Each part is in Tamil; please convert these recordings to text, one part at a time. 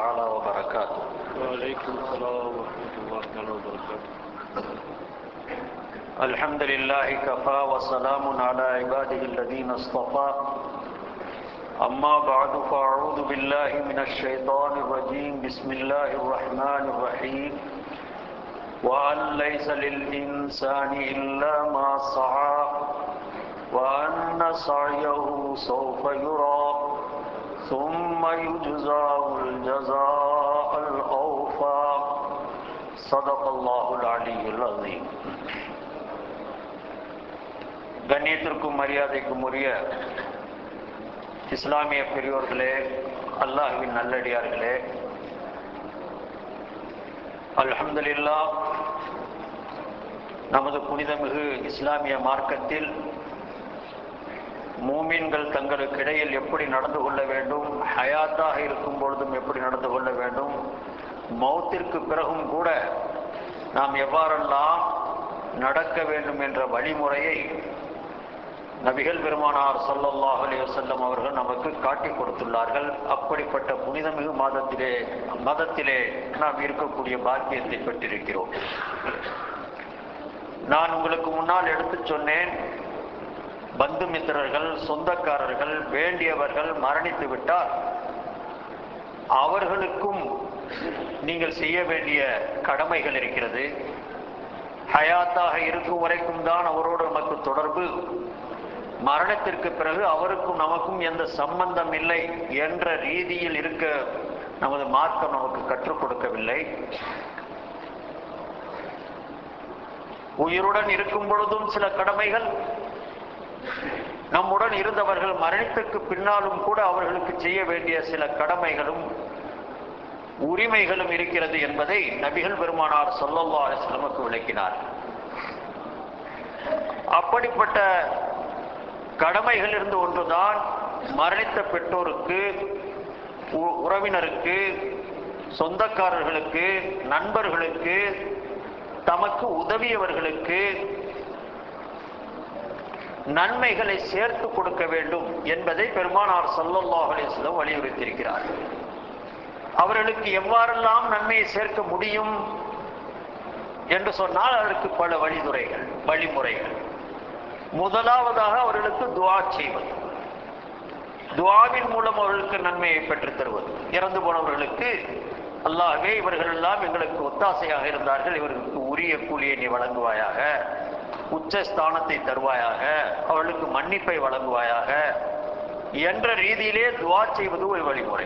تعالى وبركاته وعليكم السلام ورحمة الله تعالى وبركاته الحمد لله كفى وسلام على عباده الذين اصطفى أما بعد فأعوذ بالله من الشيطان الرجيم بسم الله الرحمن الرحيم وأن ليس للإنسان إلا ما سعى وأن سعيه سوف يرى ثم يجزاه الجزاء الأوفى صدق الله العلي العظيم கண்ணியத்திற்கும் மரியாதைக்கும் உரிய இஸ்லாமிய பெரியோர்களே அல்லாஹ்வின் நல்லடியார்களே அல்ஹம்துலில்லா நமது புனிதமிகு இஸ்லாமிய மார்க்கத்தில் மூமின்கள் தங்களுக்கு இடையில் எப்படி நடந்து கொள்ள வேண்டும் ஹயாத்தாக இருக்கும் பொழுதும் எப்படி நடந்து கொள்ள வேண்டும் மௌத்திற்கு பிறகும் கூட நாம் எவ்வாறெல்லாம் நடக்க வேண்டும் என்ற வழிமுறையை நபிகள் பெருமானார் ஸல்லல்லாஹு அலைஹி வஸல்லம் அவர்கள் நமக்கு காட்டிக் கொடுத்துள்ளார்கள் அப்படிப்பட்ட புனிதமிகு மாதத்திலே மதத்திலே நாம் இருக்கக்கூடிய பாக்கியத்தை பெற்றிருக்கிறோம் நான் உங்களுக்கு முன்னால் எடுத்துச் சொன்னேன் பந்து மித்திரர்கள் சொந்தக்காரர்கள் வேண்டியவர்கள் மரணித்து விட்டால் அவர்களுக்கும் நீங்கள் செய்ய வேண்டிய கடமைகள் இருக்கிறது ஹயாத்தாக இருக்கும் வரைக்கும் தான் அவரோடு நமக்கு தொடர்பு மரணத்திற்கு பிறகு அவருக்கும் நமக்கும் எந்த சம்பந்தம் இல்லை என்ற ரீதியில் இருக்க நமது மார்க்கம் நமக்கு கற்றுக் கொடுக்கவில்லை உயிருடன் இருக்கும் பொழுதும் சில கடமைகள் நம்முடன் இருந்தவர்கள் மரணித்துக்கு பின்னாலும் கூட அவர்களுக்கு செய்ய வேண்டிய சில கடமைகளும் உரிமைகளும் இருக்கிறது என்பதை நபிகள் பெருமானார் சொல்லல்லா அலிஸ்லமுக்கு விளக்கினார் அப்படிப்பட்ட கடமைகள் இருந்து ஒன்றுதான் மரணித்த பெற்றோருக்கு உறவினருக்கு சொந்தக்காரர்களுக்கு நண்பர்களுக்கு தமக்கு உதவியவர்களுக்கு நன்மைகளை சேர்த்து கொடுக்க வேண்டும் என்பதை பெருமானார் சல்லல்லாஹ் அலிஸ்லம் வலியுறுத்தியிருக்கிறார் அவர்களுக்கு எவ்வாறெல்லாம் நன்மையை சேர்க்க முடியும் என்று சொன்னால் அதற்கு பல வழிமுறைகள் வழிமுறைகள் முதலாவதாக அவர்களுக்கு துவா செய்வது துவாவின் மூலம் அவர்களுக்கு நன்மையை பெற்றுத் தருவது இறந்து போனவர்களுக்கு அல்லாஹே இவர்கள் எல்லாம் எங்களுக்கு ஒத்தாசையாக இருந்தார்கள் இவர்களுக்கு உரிய கூலியை நீ வழங்குவாயாக உச்ச ஸ்தானத்தை தருவாயாக அவர்களுக்கு மன்னிப்பை வழங்குவாயாக என்ற ரீதியிலே துவா செய்வது ஒரு வழிமுறை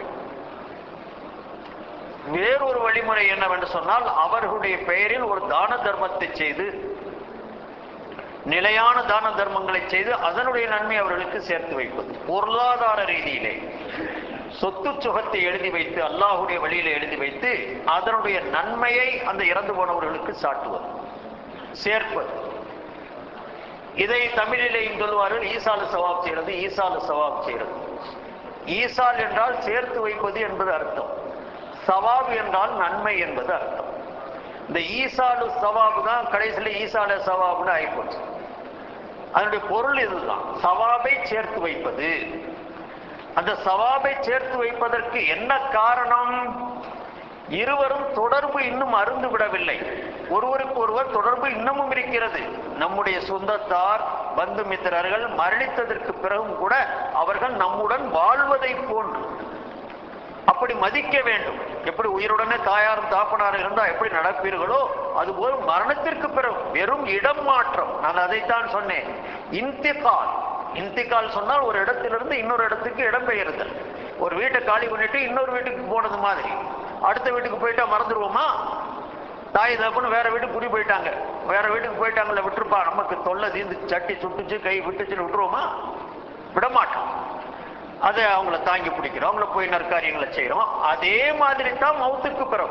வேறொரு வழிமுறை என்னவென்று சொன்னால் அவர்களுடைய பெயரில் ஒரு தான தர்மத்தை செய்து நிலையான தான தர்மங்களை செய்து அதனுடைய நன்மை அவர்களுக்கு சேர்த்து வைப்பது பொருளாதார ரீதியிலே சொத்து சுகத்தை எழுதி வைத்து அல்லாஹுடைய வழியில எழுதி வைத்து அதனுடைய நன்மையை அந்த இறந்து போனவர்களுக்கு சாட்டுவது சேர்ப்பது இதை தமிழிலேயும் சொல்லுவார்கள் ஈசாலு சவாப் செய்யறது ஈசாலு சவாப் செய்யறது ஈசால் என்றால் சேர்த்து வைப்பது என்பது அர்த்தம் சவாப் என்றால் நன்மை என்பது அர்த்தம் இந்த ஈசாலு சவாபு தான் கடைசியில் ஈசால சவாபுன்னு ஆகிப்போச்சு அதனுடைய பொருள் இதுதான் சவாபை சேர்த்து வைப்பது அந்த சவாபை சேர்த்து வைப்பதற்கு என்ன காரணம் இருவரும் தொடர்பு இன்னும் அருந்து விடவில்லை ஒருவருக்கு ஒருவர் தொடர்பு இன்னமும் இருக்கிறது நம்முடைய சொந்தத்தார் பந்து மித்திரர்கள் மரணித்ததற்கு பிறகும் கூட அவர்கள் நம்முடன் வாழ்வதை போன்று அப்படி மதிக்க வேண்டும் எப்படி உயிருடனே தாயாரும் தாப்பனாரும் இருந்தால் எப்படி நடப்பீர்களோ அதுபோல் மரணத்திற்கு பிறகு வெறும் இடம் மாற்றம் நான் அதைத்தான் சொன்னேன் இந்திகால் இந்திகால் சொன்னால் ஒரு இடத்திலிருந்து இன்னொரு இடத்துக்கு இடம்பெயர்தல் ஒரு வீட்டை காலி பண்ணிட்டு இன்னொரு வீட்டுக்கு போனது மாதிரி அடுத்த வீட்டுக்கு போயிட்டா மறந்துடுவோமா தாய் தப்புன்னு வேற வீட்டுக்கு குடி போயிட்டாங்க வேற வீட்டுக்கு போயிட்டாங்கள விட்டுருப்பா நமக்கு தொல்லை தீந்து சட்டி சுட்டுச்சு கை விட்டுச்சுன்னு விட்டுருவோமா விடமாட்டோம் அதை அவங்கள தாங்கி பிடிக்கிறோம் அவங்கள போய் நற்காரியங்களை செய்யறோம் அதே மாதிரி தான் மௌத்துக்கு பிறகு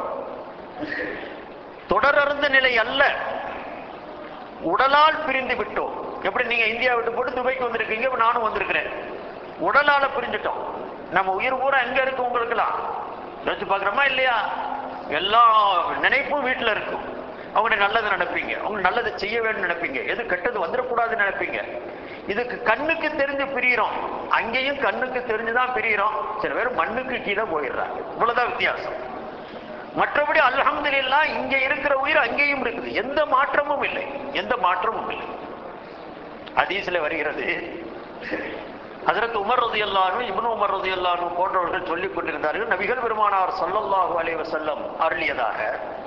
தொடரந்த நிலை அல்ல உடலால் பிரிந்து விட்டோம் எப்படி நீங்க இந்தியா விட்டு போட்டு துபாய்க்கு வந்திருக்கீங்க இப்ப நானும் வந்திருக்கிறேன் உடலால பிரிஞ்சுட்டோம் நம்ம உயிர் பூரா எங்க இருக்கு உங்களுக்குலாம் யோசிச்சு பாக்குறோமா இல்லையா எல்லா நினைப்பும் வீட்டுல இருக்கும் அவங்க நல்லது நினைப்பீங்க அவங்க நல்லது செய்ய வேண்டும் நினைப்பீங்க எது கெட்டது வந்துடக்கூடாதுன்னு நினைப்பீங்க இதுக்கு கண்ணுக்கு தெரிஞ்சு பிரியிறோம் அங்கேயும் கண்ணுக்கு தெரிஞ்சுதான் பிரியிறோம் சில பேர் மண்ணுக்கு கீழே போயிடுறாங்க இவ்வளவுதான் வித்தியாசம் மற்றபடி அல்ஹம்துலில்லாஹ் இங்க இருக்கிற உயிர் அங்கேயும் இருக்குது எந்த மாற்றமும் இல்லை எந்த மாற்றமும் இல்லை ஹதீஸ்ல வருகிறது அதற்கு உமர் ரதியல்லானு இப்னு உமர் ரதியல்லானு போன்றவர்கள் சொல்லிக் கொண்டிருந்தார்கள் நபிகள் பெருமானார் ஸல்லல்லாஹு அலைஹி வஸல்லம் அருளியதாக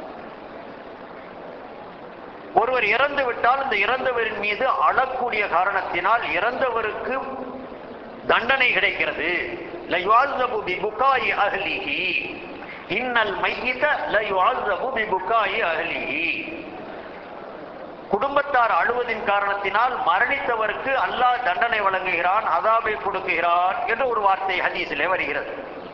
ஒருவர் இறந்து விட்டால் இந்த இறந்தவரின் மீது அழக்கூடிய காரணத்தினால் இறந்தவருக்கு தண்டனை கிடைக்கிறது லயுஆஸபு பிபுகாய் அஹ்லிஹி இன்னல் மையித லயுஆஸபு பிபுகாய் அஹ்லிஹி குடும்பத்தார் அழுவதின் காரணத்தினால் மரணித்தவருக்கு அல்லாஹ் தண்டனை வழங்குகிறான் அதாபை கொடுக்குகிறான் என்று ஒரு வார்த்தை ஹதீஸிலே வருகிறது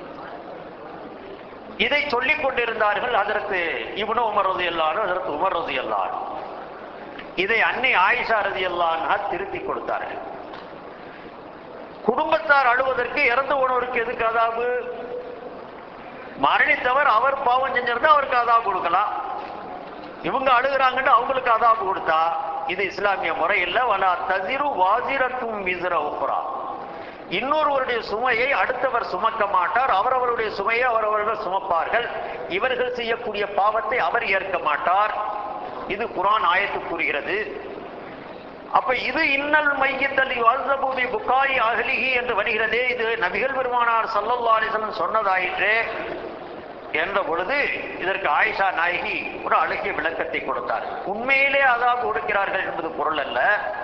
இதை சொல்லிக் கொண்டிருந்தார்கள் அதற்கு இவனு உமர் ரதி அல்லானும் அதற்கு உமர் ரதி அல்லான் இதை அன்னை ஆயிஷா ரதி அல்லான்ஹா திருத்தி கொடுத்தார்கள் குடும்பத்தார் அழுவதற்கு இறந்து போனவருக்கு எதுக்கு அதாபு மரணித்தவர் அவர் பாவம் செஞ்சிருந்தா அவருக்கு அதாபு கொடுக்கலாம் இவங்க அழுகுறாங்கன்னு அவங்களுக்கு அதாபு கொடுத்தா இது இஸ்லாமிய முறை இல்ல வலா ததிரு வாசிரத்தும் விசிற உப்ரா இன்னொருவருடைய சுமையை அடுத்தவர் சுமக்க மாட்டார் அவரவருடைய சுமையை அவரவர்கள் சுமப்பார்கள் இவர்கள் செய்யக்கூடிய பாவத்தை அவர் ஏற்க மாட்டார் இது குரான் ஆயத்து கூறுகிறது அப்ப இது இன்னல் மையத்தலி வாழ்ந்தபூமி புக்காய் அகலிகி என்று வருகிறதே இது நபிகள் பெருமானார் சல்லல்லா அலிசல்லம் சொன்னதாயிற்றே என்ற பொழுது இதற்கு ஆயிஷா நாயகி ஒரு அழகிய விளக்கத்தை கொடுத்தார் உண்மையிலே அதாவது கொடுக்கிறார்கள் என்பது பொருள் அல்ல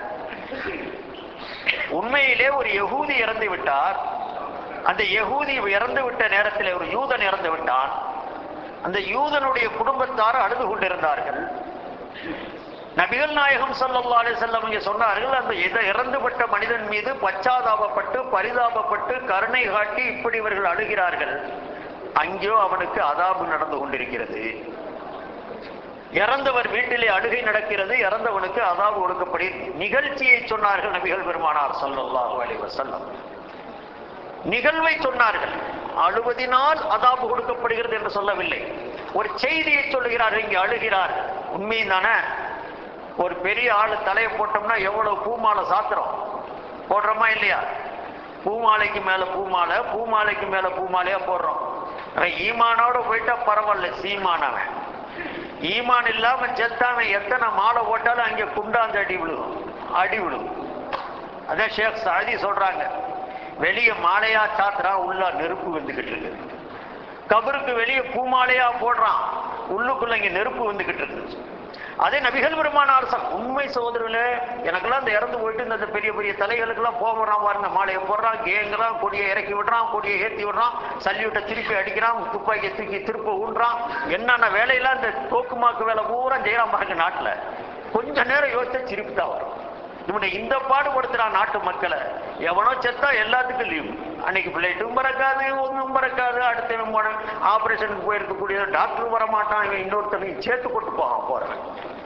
உண்மையிலே ஒரு யகூதி இறந்து விட்டார் அந்த யகூதி இறந்து விட்ட நேரத்தில் ஒரு யூதன் இறந்து விட்டான் அந்த யூதனுடைய குடும்பத்தார் அழுது கொண்டிருந்தார்கள் நபிகள் நாயகம் ஸல்லல்லாஹு அலைஹி வஸல்லம் இங்கே சொன்னார்கள் அந்த இத- இறந்துபட்ட மனிதன் மீது பச்சாதாபப்பட்டு பரிதாபப்பட்டு கருணை காட்டி இப்படி இவர்கள் அழுகிறார்கள் அங்கேயோ அவனுக்கு அதாபு நடந்து கொண்டிருக்கிறது இறந்தவர் வீட்டிலே அழுகை நடக்கிறது இறந்தவனுக்கு அதாபு கொடுக்கப்படி நிகழ்ச்சியை சொன்னார்கள் நபிகள் பெருமானார் ஸல்லல்லாஹு அலைஹி வஸல்லம் நிகழ்வை சொன்னார்கள் அழுவதினால் அதாபு கொடுக்கப்படுகிறது என்று சொல்லவில்லை ஒரு செய்தியை சொல்லுகிறார்கள் இங்கே அழுகிறார் உண்மைதானே ஒரு பெரிய ஆளு தலையை போட்டோம்னா எவ்வளவு பூமாலை சாத்துறோம் போடுறோமா இல்லையா பூமாலைக்கு மேல பூமாலை பூமாலைக்கு மேல பூமாலையா போடுறோம் அவன் ஈமானோட போயிட்டா பரவாயில்ல சீமானவன் ஈமான் இல்லாம செத்தாவன் எத்தனை மாலை போட்டாலும் அங்கே குண்டாந்து அடி விழுகும் அடி விழுகும் அதான் ஷேக் சாதி சொல்றாங்க வெளியே மாலையா சாத்துறான் உள்ள நெருப்பு வந்துகிட்டு இருக்கு கபருக்கு வெளியே பூமாலையா போடுறான் உள்ளுக்குள்ள இங்க நெருப்பு வந்துகிட்டு இருக்கு அதே நபிகள் பெருமானார் சொல் உண்மை சகோதரர்களே எனக்கெல்லாம் இந்த இறந்து போயிட்டு இந்த பெரிய பெரிய தலைகளுக்கெல்லாம் போடுறான் பாருங்க மாலையை போடுறான் கேங்குறான் கொடியை இறக்கி விடுறான் கொடியை ஏற்றி விடுறான் சல்யூட்டை திருப்பி அடிக்கிறான் துப்பாக்கியை தூக்கி திருப்ப ஊன்றான் என்னென்ன வேலையெல்லாம் இந்த தோக்குமாக்கு வேலை பூரா செய்யறான் பாருங்க நாட்டுல கொஞ்ச நேரம் யோசிச்சா சிரிப்பு தான் வரும் இவனை இந்த பாடுபடுத்துறான் நாட்டு மக்களை எவனோ செத்தா எல்லாத்துக்கும் லீவு அன்னைக்கு பிள்ளைட்டும் பறக்காது ஒன்றும் பறக்காது அடுத்தவன் போன ஆபரேஷனுக்கு போயிருக்கக்கூடிய டாக்டர் வர மாட்டான் இவன் இன்னொருத்தனையும் சேர்த்து கொண்டு போவான் போறவன்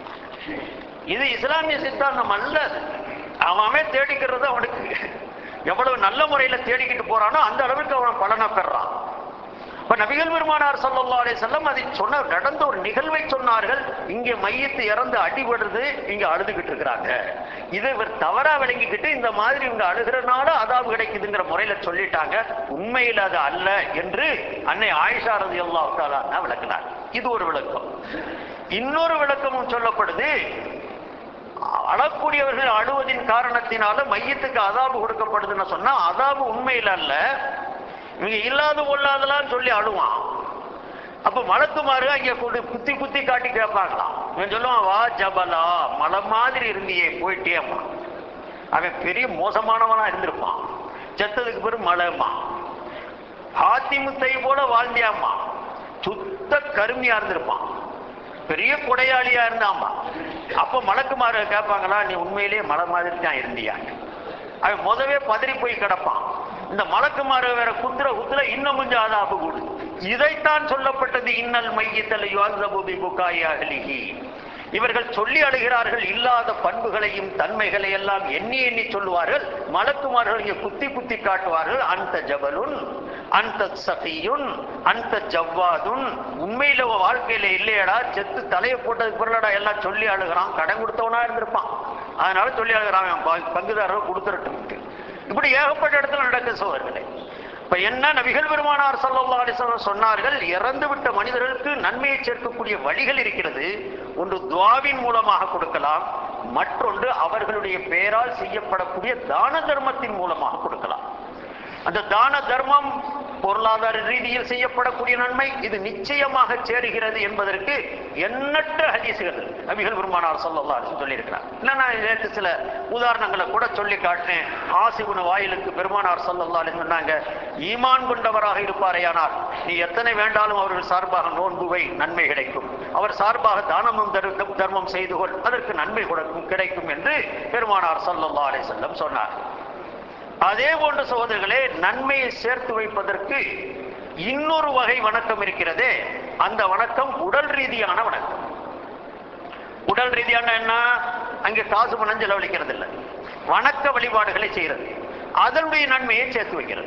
இது இஸ்லாமிய சித்தாந்தம் அல்ல அது. அவன் தேடிக்கிறது அவனுக்கு எவ்வளவு நல்ல முறையில தேடிக்கிட்டு போறானோ அந்த அளவுக்கு அவன் பலனை பெறான் இப்ப நபிகள் பெருமானார் ஸல்லல்லாஹு அலைஹி வஸல்லம் அதை சொன்ன நடந்த ஒரு நிகழ்வை சொன்னார்கள் இங்கே மையத்து இறந்து அடிபடுறது இங்க அழுதுகிட்டு இருக்கிறாங்க இதை இவர் தவறா விளங்கிக்கிட்டு இந்த மாதிரி இவங்க அழுகிறனால அதாவு கிடைக்குதுங்கிற முறையில சொல்லிட்டாங்க உண்மையில் அது அல்ல என்று அன்னை ஆயிஷா ரலியல்லாஹு தஆலா விளக்கினார் இது ஒரு விளக்கம் இன்னொரு விளக்கமும் சொல்லப்படுது அழக்கூடியவர்கள் அழுவதின் காரணத்தினால மையத்துக்கு அதாபு கொடுக்கப்படுதுன்னு சொன்னா அதாபு உண்மையில் அல்ல இவங்க இல்லாத கொள்ளாதலாம் சொல்லி அழுவான் அப்ப மலக்குமாரு அங்க கொண்டு குத்தி குத்தி காட்டி கேட்பாங்களாம் இவன் சொல்லுவான் வா ஜபலா மலை மாதிரி இருந்தியே போயிட்டேம்மா அவன் பெரிய மோசமானவனா இருந்திருப்பான் செத்ததுக்கு பிறகு மலைம்மா ஆத்திமுத்தை போல வாழ்ந்தியாம்மா சுத்த கருமையா இருந்திருப்பான் பெரிய கொடையாளியா இருந்தாமா அப்ப மலக்குமார கேட்பாங்களா நீ உண்மையிலேயே மலை மாதிரி தான் இருந்தியா அவன் முதவே பதறி போய் கிடப்பான் இந்த மலக்குமார வேற குத்துற குத்துற இன்னும் கொஞ்சம் அதாபு கூடு இதைத்தான் சொல்லப்பட்டது இன்னல் மையத்தல் யுவாசபுபி புகாய் அகலிஹி இவர்கள் சொல்லி அழுகிறார்கள் இல்லாத பண்புகளையும் தன்மைகளை எல்லாம் எண்ணி எண்ணி சொல்லுவார்கள் மலக்குமார்கள் இங்கே குத்தி குத்தி காட்டுவார்கள் அந்த ஜபலுன் அந்த சகியுன் அந்த ஜவ்வாதுன் உண்மையில உன் வாழ்க்கையில இல்லையடா செத்து தலையை போட்டதுக்கு பிறலடா எல்லாம் சொல்லி அழுகிறான் கடன் கொடுத்தவனா இருந்திருப்பான் அதனால சொல்லி அழுகிறான் அவன் ப- பங்குதாரர் கொடுத்துருட்டு இப்படி ஏகப்பட்ட இடத்துல நடக்க சோதர்களே இப்ப என்ன நபிகள் பெருமானார் ஸல்லல்லாஹு அலைஹி வஸல்லம் சொன்னார்கள் இறந்து விட்ட மனிதர்களுக்கு நன்மையை சேர்க்கக்கூடிய வழிகள் இருக்கிறது ஒன்று துவாவின் மூலமாக கொடுக்கலாம் மற்றொன்று அவர்களுடைய பெயரால் செய்யப்படக்கூடிய தான தர்மத்தின் மூலமாக கொடுக்கலாம் அந்த தான தர்மம் பொருளாதார ரீதியில் செய்யப்படக்கூடிய நன்மை இது நிச்சயமாக சேருகிறது என்பதற்கு எண்ணற்ற ஹதீசுகள் நபிகள் பெருமானார் ஸல்லல்லாஹு அலைஹி வஸல்லம் சொல்லியிருக்கிறார் இல்லை நான் இதற்கு சில உதாரணங்களை கூட சொல்லி காட்டினேன் ஆசிபுன வாயிலுக்கு பெருமானார் ஸல்லல்லாஹு அலைஹி வஸல்லம் சொன்னாங்க ஈமான் கொண்டவராக இருப்பாரேயானால் நீ எத்தனை வேண்டாலும் அவர்கள் சார்பாக நோன்புவை நன்மை கிடைக்கும் அவர் சார்பாக தானமும் தரு- தர்மம் செய்து கொள் அதற்கு நன்மை கொடுக்கும் கிடைக்கும் என்று பெருமானார் ஸல்லல்லாஹு அலைஹி வஸல்லம் சொன்னார் அதே போன்ற சகோதரர்களே நன்மையை சேர்த்து வைப்பதற்கு இன்னொரு வகை வணக்கம் இருக்கிறதே அந்த வணக்கம் உடல் ரீதியான வணக்கம் உடல் ரீதியான என்ன அங்கே காசு பணம் செலவழிக்கிறது இல்லை வணக்க வழிபாடுகளை செய்யறது அதனுடைய நன்மையை சேர்த்து வைக்கிறது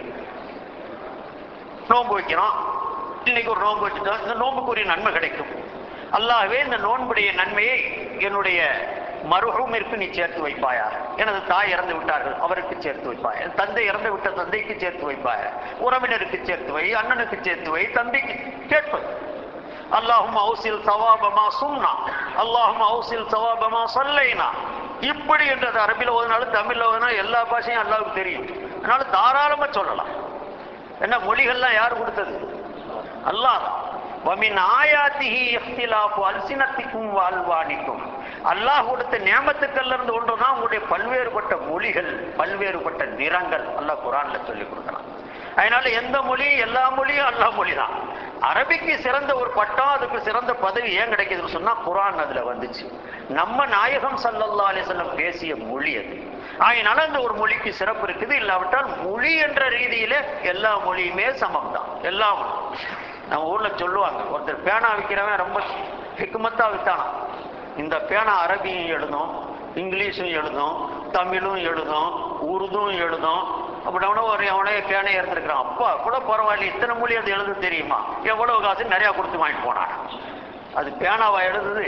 நோன்பு வைக்கிறோம் இன்னைக்கு ஒரு நோன்பு வச்சுட்டோம் இந்த நோன்புக்குரிய நன்மை கிடைக்கும் அல்லாஹ்வே இந்த நோன்புடைய நன்மையை என்னுடைய மருகமிற்கு நீ சேர்த்து வைப்பாயா எனது தாய் இறந்து விட்டார்கள் அவருக்கு சேர்த்து வைப்பாயா என் தந்தை இறந்து விட்ட தந்தைக்கு சேர்த்து வைப்பாயா உறவினருக்கு சேர்த்து வை அண்ணனுக்கு சேர்த்து வை தந்தைக்கு கேட்பது அல்லாஹும் அவுசில் சவாபமா சும்னா அல்லாஹும் அவுசில் சவாபமா சொல்லைனா இப்படி என்றது அரபில ஓதுனாலும் தமிழ்ல ஓதுனாலும் எல்லா பாஷையும் அல்லாவுக்கு தெரியும் அதனால தாராளமா சொல்லலாம் என்ன மொழிகள்லாம் யார் கொடுத்தது அல்லாஹ் வமின் ஆயாத்திஹி இஃப்திலாஃபு அல்சினத்திக்கும் வாழ்வானிக்கும் அல்லாஹ் கொடுத்த நியமத்துக்கள்ல இருந்து ஒன்றுதான் உங்களுடைய பல்வேறுபட்ட மொழிகள் பல்வேறுபட்ட நிறங்கள் அல்லாஹ் குரான்ல சொல்லி கொடுக்குறான் அதனால எந்த மொழி எல்லா மொழியும் அல்லாஹ் மொழி தான் அரபிக்கு சிறந்த ஒரு பட்டம் அதுக்கு சிறந்த பதவி ஏன் கிடைக்குதுன்னு சொன்னா குரான் அதுல வந்துச்சு நம்ம நாயகம் ஸல்லல்லாஹு அலைஹி வஸல்லம் பேசிய மொழி அது அதனால அந்த ஒரு மொழிக்கு சிறப்பு இருக்குது இல்லாவிட்டால் மொழி என்ற ரீதியில எல்லா மொழியுமே சமம் தான் எல்லா மொழி. நம்ம ஊர்ல சொல்லுவாங்க ஒருத்தர் பேனா விற்கிறவன் ரொம்ப ஹிக்மத்தா வித்தானாம் இந்த பேனா அரபியும் எழுதும் இங்கிலீஷும் எழுதும் தமிழும் எழுதும் உருதும் எழுதும் அப்படின்னா ஒரு அவனே பேனை எடுத்துருக்கிறான் அப்பா கூட பரவாயில்ல இத்தனை மொழி அது எழுத தெரியுமா எவ்வளவு காசு நிறைய கொடுத்து வாங்கிட்டு போனான் அது பேனாவா எழுதுது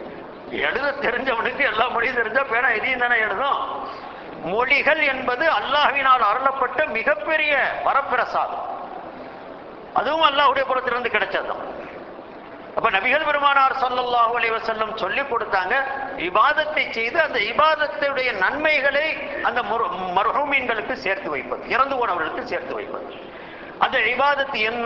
எழுத தெரிஞ்சவனுக்கு எல்லா மொழியும் தெரிஞ்சா பேனா இதையும் தானே எழுதும் மொழிகள் என்பது அல்லாஹ்வினால் அருளப்பட்ட மிகப்பெரிய வரப்பிரசாதம் அதுவும் அல்லாஹ்வுடைய புறத்திலிருந்து கிடைச்சதுதான் அப்ப நபிகள் பெருமானார் ஸல்லல்லாஹு அலைஹி வஸல்லம் சொல்லி கொடுத்தாங்க இபாதத்தை செய்து அந்த இபாதத்துடைய நன்மைகளை அந்த மரு- மர்ஹூமீன்களுக்கு சேர்த்து வைப்பது இறந்து போனவர்களுக்கு சேர்த்து வைப்பது அந்த இபாதத்து என்ன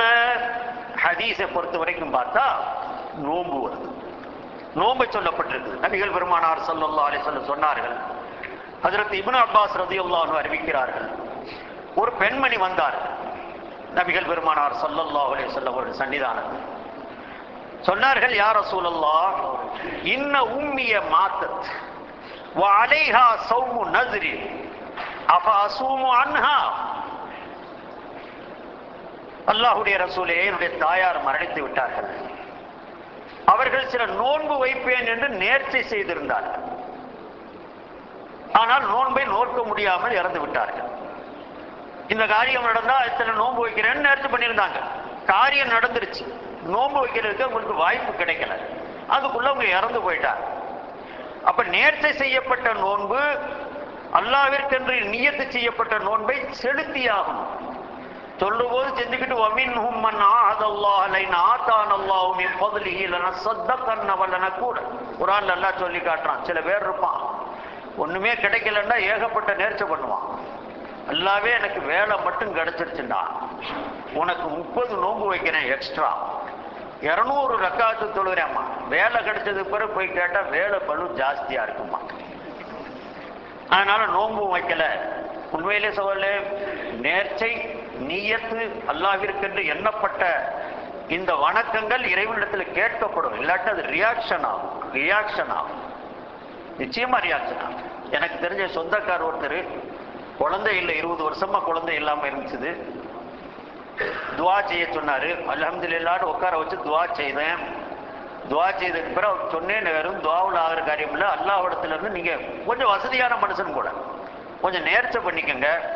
ஹதீஸை பொறுத்த வரைக்கும் பார்த்தா நோன்பு வருது நோன்பு சொல்லப்பட்டிருக்கு நபிகள் பெருமானார் ஸல்லல்லாஹு அலைஹி வஸல்லம் சொன்னார்கள் ஹஜரத் இப்னு அப்பாஸ் ரதியல்லாஹு அன்ஹு அறிவிக்கிறார்கள் ஒரு பெண்மணி வந்தார் நபிகள் பெருமானார் ஸல்லல்லாஹு அலைஹி வஸல்லம் அவர்கள் சன்னிதானத்தில் சொன்னார்கள் யார் ரசூலல்லாஹ் இன்ன உம்மிய மாத்தத் வ அலைஹா சௌமு நஸ்ரி அஃப அசூமு அன்ஹா அல்லாஹ்வுடைய ரசூலே என்னுடைய தாயார் மரணித்து விட்டார்கள் அவர்கள் சில நோன்பு வைப்பேன் என்று நேர்ச்சை செய்திருந்தார்கள் ஆனால் நோன்பை நோக்க முடியாமல் இறந்து விட்டார்கள் இந்த காரியம் நடந்தா இத்தனை நோன்பு வைக்கிறேன்னு நேர்ச்சி பண்ணியிருந்தாங்க காரியம் நடந்துருச்சு நோன்பு வைக்கிறதுக்கு உங்களுக்கு வாய்ப்பு கிடைக்கல அதுக்குள்ள அவங்க இறந்து போயிட்டாங்க அப்ப நேர்ச்சை செய்யப்பட்ட நோன்பு அல்லாவிற்கென்று நியத்து செய்யப்பட்ட நோன்பை செலுத்தியாகணும் சொல்லும்போது செஞ்சுக்கிட்டு வமின்ஹும் மன் ஆஹதல்லாஹ் லைன் ஆதான் அல்லாஹு மின் ஃபضலிஹி லனஸத்தகன்ன வலனகூட குர்ஆன்ல அல்லாஹ் சொல்லி காட்டுறான் சில பேர் இருப்பான் ஒண்ணுமே கிடைக்கலன்னா ஏகப்பட்ட நேர்ச்சை பண்ணுவான் அல்லாவே எனக்கு வேலை மட்டும் கிடைச்சிருச்சுண்டா உனக்கு முப்பது நோன்பு வைக்கிறேன் எக்ஸ்ட்ரா இரநூறு ரக்காத்து தொழுகிறேம்மா வேலை கிடைச்சது பிறகு போய் கேட்டா வேலை பளு ஜாஸ்தியா இருக்குமா அதனால நோன்பு வைக்கல உண்மையிலே சொல்லல நேர்ச்சை நீயத்து அல்லாவிற்கென்று எண்ணப்பட்ட இந்த வணக்கங்கள் இறைவனிடத்தில் கேட்கப்படும் இல்லாட்டி அது ரியாக்ஷன் ஆகும் ரியாக்ஷன் ஆகும் நிச்சயமா ரியாக்ஷன் ஆகும் எனக்கு தெரிஞ்ச சொந்தக்கார் ஒருத்தர் குழந்தை இல்லை இருபது வருஷமா குழந்தை இல்லாம இருந்துச்சு துவா செய்ய சொன்னாரு அல்ஹம்துலில்லாஹ்னு உட்கார வச்சு துவா செய்தேன் துவா செய்ததுக்கு பிறகு அவர் சொன்னேன் வெறும் துவாவில் ஆகிற காரியம் இல்லை அல்லாஹ்விடத்துல இருந்து நீங்க கொஞ்சம் வசதியான மனுஷன் கூட கொஞ்சம் நேர்ச்சை பண்ணிக்கங்க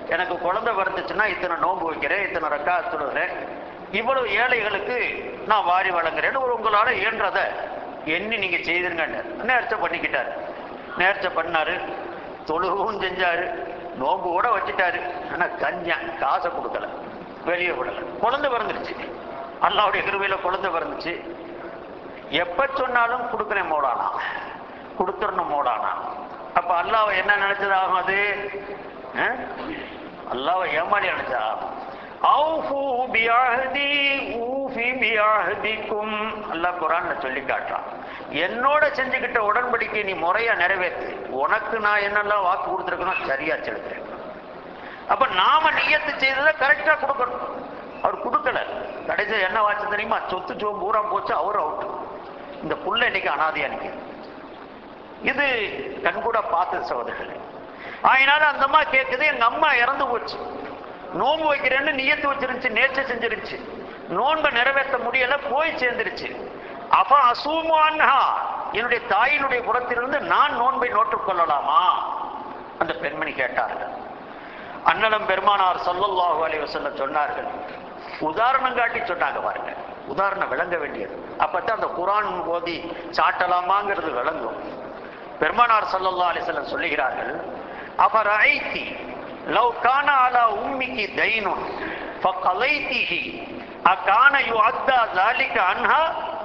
எனக்கு குழந்தை பிறந்துச்சுன்னா இத்தனை நோன்பு வைக்கிறேன் இத்தனை ரக்கா தொழுகிறேன் இவ்வளவு ஏழைகளுக்கு நான் வாரி வழங்குறேன்னு ஒரு உங்களால இயன்றதை எண்ணி நீங்க செய்திருங்க நேர்ச்சை பண்ணிக்கிட்டாரு நேர்ச்சை பண்ணாரு தொழுகவும் செஞ்சாரு நோன்பு கூட வச்சுட்டாரு ஆனா கஞ்சன் காசை கொடுக்கல வெளியே விடல குழந்தை பிறந்துருச்சு அல்லாவுடைய கிருபையில குழந்தை பிறந்துச்சு எப்ப சொன்னாலும் கொடுக்குறேன் மோடானா கொடுத்துடணும் மோடானா அப்ப அல்லாவை என்ன நினைச்சதாகும் அது அஹ்? அல்லாவை ஏமாடி நினைச்சதாகும் அவுஃபு பியஹ்தி ஊஃபி பியஹ்திக்கும் அல்லாஹ் குர்ஆன்ல சொல்லி காட்டுறான் என்னோட செஞ்சுக்கிட்ட உடன்படிக்கை நீ முறையா நிறைவேற்று உனக்கு நான் என்னெல்லாம் வாக்கு கொடுத்துருக்கணும் சரியா செலுத்துறேன் அப்ப நாம நியத்து செய்ததை கரெக்டா கொடுக்கணும் அவர் கொடுக்கல கடைசியில் என்ன வாச்சு தெரியுமா சொத்து சோ பூரா போச்சு அவர் அவுட் இந்த புள்ள இன்னைக்கு அனாதையா நிக்குது இது கண்கூட பார்த்து சகோதரர்களே அதனால அந்த அம்மா கேட்குது எங்க அம்மா இறந்து போச்சு நோன்பு வைக்கிறேன்னு நியத்து வச்சிருந்துச்சு நேர்ச்சி செஞ்சிருச்சு நோன்பை நிறைவேற்ற முடியல போய் சேர்ந்துருச்சு அப்ப அசூமான்ஹா என்னுடைய தாயினுடைய புறத்திலிருந்து நான் நோன்பை நோற்றுக் கொள்ளலாமா அந்த பெண்மணி கேட்டார்கள் அண்ணலம் பெருமானார் ஸல்லல்லாஹு அலைஹி வஸல்லம் சொன்னார்கள் உதாரணம் காட்டி சொன்னாங்க பாருங்க உதாரணம் விளங்க வேண்டியது அப்பதான் அந்த குரான் ஓதி சாட்டலாமாங்கிறது விளங்கும் பெருமானார் ஸல்லல்லாஹு அலைஹி வஸல்லம் சொல்லுகிறார்கள் அபரைத்தி லவ் கான அலா உம்மிக்கு தைனுன் ஃபகலைத்திஹி அகான யுஅத்தா ذلك அன்ஹா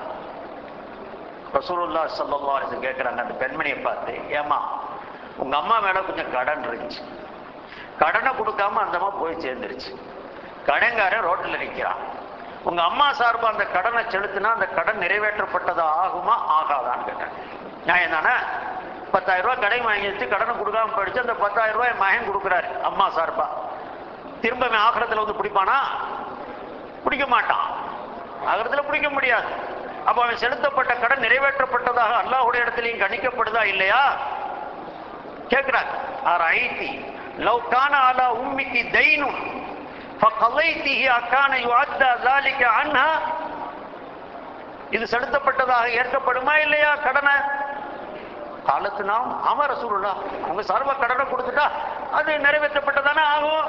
ரசூலுல்லாஹ் ஸல்லல்லாஹு அலைஹி வஸல்லம் கேக்குறாங்க அந்த பெண்மணியை பார்த்து ஏமா உங்க அம்மா மேல கொஞ்சம் கடன் இருந்துச்சு கடனை கொடுக்காம அந்த அம்மா போய் சேர்ந்துருச்சு கடன்காரன் ரோட்டில் நிற்கிறான் உங்க அம்மா சார்பா அந்த கடனை செலுத்தினா அந்த கடன் நிறைவேற்றப்பட்டதா ஆகுமா ஆகாதான்னு கேட்டேன் நியாயம் தானே பத்தாயிரம் ரூபாய் கடன் வாங்கி வச்சு கடனை கொடுக்காம போயிடுச்சு அந்த பத்தாயிரம் ரூபாய் மகன் கொடுக்குறாரு அம்மா சார்பா திரும்ப அவன் ஆக்கிரத்தில் வந்து பிடிப்பானா பிடிக்க மாட்டான் ஆகிரத்தில் பிடிக்க முடியாது அப்ப அவன் செலுத்தப்பட்ட கடன் நிறைவேற்றப்பட்டதாக அல்லாஹ்வுடைய இடத்திலையும் கணிக்கப்படுதா இல்லையா கேட்கிறார் ஆர் ஐடி லவ் கான அலா உம்மிக்கு தைனும் ஃபகலைத்திஹி அக்கான யுஅத்தா ذلك அன்ஹா இது செலுத்தப்பட்டதாக ஏற்கப்படுமா இல்லையா கடனை காலத்து நாம் ஆமா ரசூலுல்லா அவங்க சர்வ கடனை கொடுத்துட்டா அது நிறைவேற்றப்பட்டதானே ஆகும்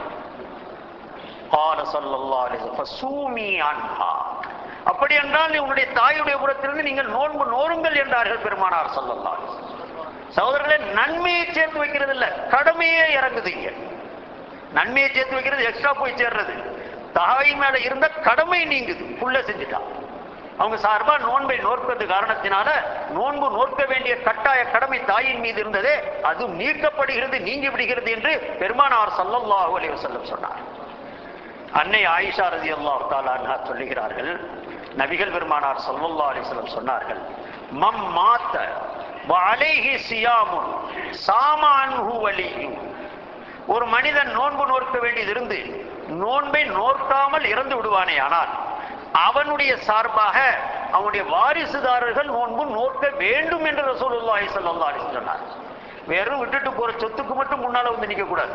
قال صلى الله عليه وسلم فصومي عنها அப்படி என்றால் நீ உன்னுடைய தாயுடைய புறத்திலிருந்து நீங்கள் நோன்பு நோருங்கள் என்றார்கள் பெருமானார் ஸல்லல்லாஹு அலைஹி வஸல்லம் சகோதரர்களே நன்மையை சேர்த்து வைக்கிறது இல்ல கடமையே இறங்குது இங்க நன்மையை சேர்த்து வைக்கிறது எக்ஸ்ட்ரா போய் சேர்றது தாய் மேல இருந்த கடமை நீங்குது புள்ள செஞ்சுட்டான் அவங்க சார்பா நோன்பை நோற்பது காரணத்தினால நோன்பு நோக்க வேண்டிய கட்டாய கடமை தாயின் மீது இருந்ததே அது நீக்கப்படுகிறது நீங்கி விடுகிறது என்று பெருமானார் ஸல்லல்லாஹு அலைஹி வஸல்லம் சொன்னார் அன்னை ஆயிஷா ரலியல்லாஹு தஆலா அன்ஹா சொல்லுகிறார்கள் நபிகள் பெருமானார் ஸல்லல்லாஹு அலைஹி வஸல்லம் சொன்னார்கள் மம் மாத்த வஅலைஹி சியாமுன் சாமான்ஹு வலியு ஒரு மனிதன் நோன்பு நோக்க வேண்டியது இருந்து நோன்பை நோக்காமல் இறந்து விடுவானே ஆனால் அவனுடைய சார்பாக அவனுடைய வாரிசுதாரர்கள் நோன்பு நோக்க வேண்டும் என்று ரசூலுல்லாஹி ஸல்லல்லாஹு அலைஹி வஸல்லம் சொன்னார் வெறும் விட்டுட்டு போற சொத்துக்கு மட்டும் முன்னால வந்து நிக்க கூடாது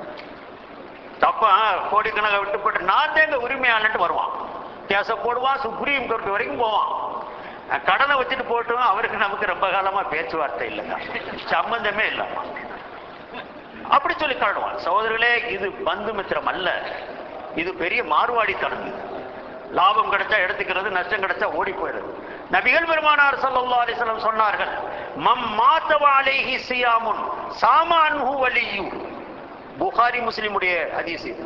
தப்பா கோடிக்கணக்கை விட்டு போட்டு நான் தேங்க உரிமையாளன்ட்டு வருவான் கேச போடுவான் சுப்ரீம் கோர்ட் வரைக்கும் போவான் அஹ் கடனை வச்சுட்டு போட்டும் அவருக்கு நமக்கு ரொம்ப காலமா பேச்சுவார்த்தை இல்லைங்க சம்பந்தமே இல்லைம்மா அப்படி சொல்லி காட்டுவான் சகோதரர்களே இது பந்து மித்திரம் அல்ல இது பெரிய மாறுவாடித்தனம் இது. லாபம் கிடைச்சா எடுத்துக்கிறது நஷ்டம் கிடைச்சா ஓடி போயிடுது நபிகள் பெருமானார் ஸல்லல்லாஹு அலைஹி வஸல்லம் சொன்னார்கள் மம் மாத்தவ அலைஹி சியாமுன் சாமான்ஹு வலியு புகாரி முஸ்லிமுடைய ஹதீஸ் இது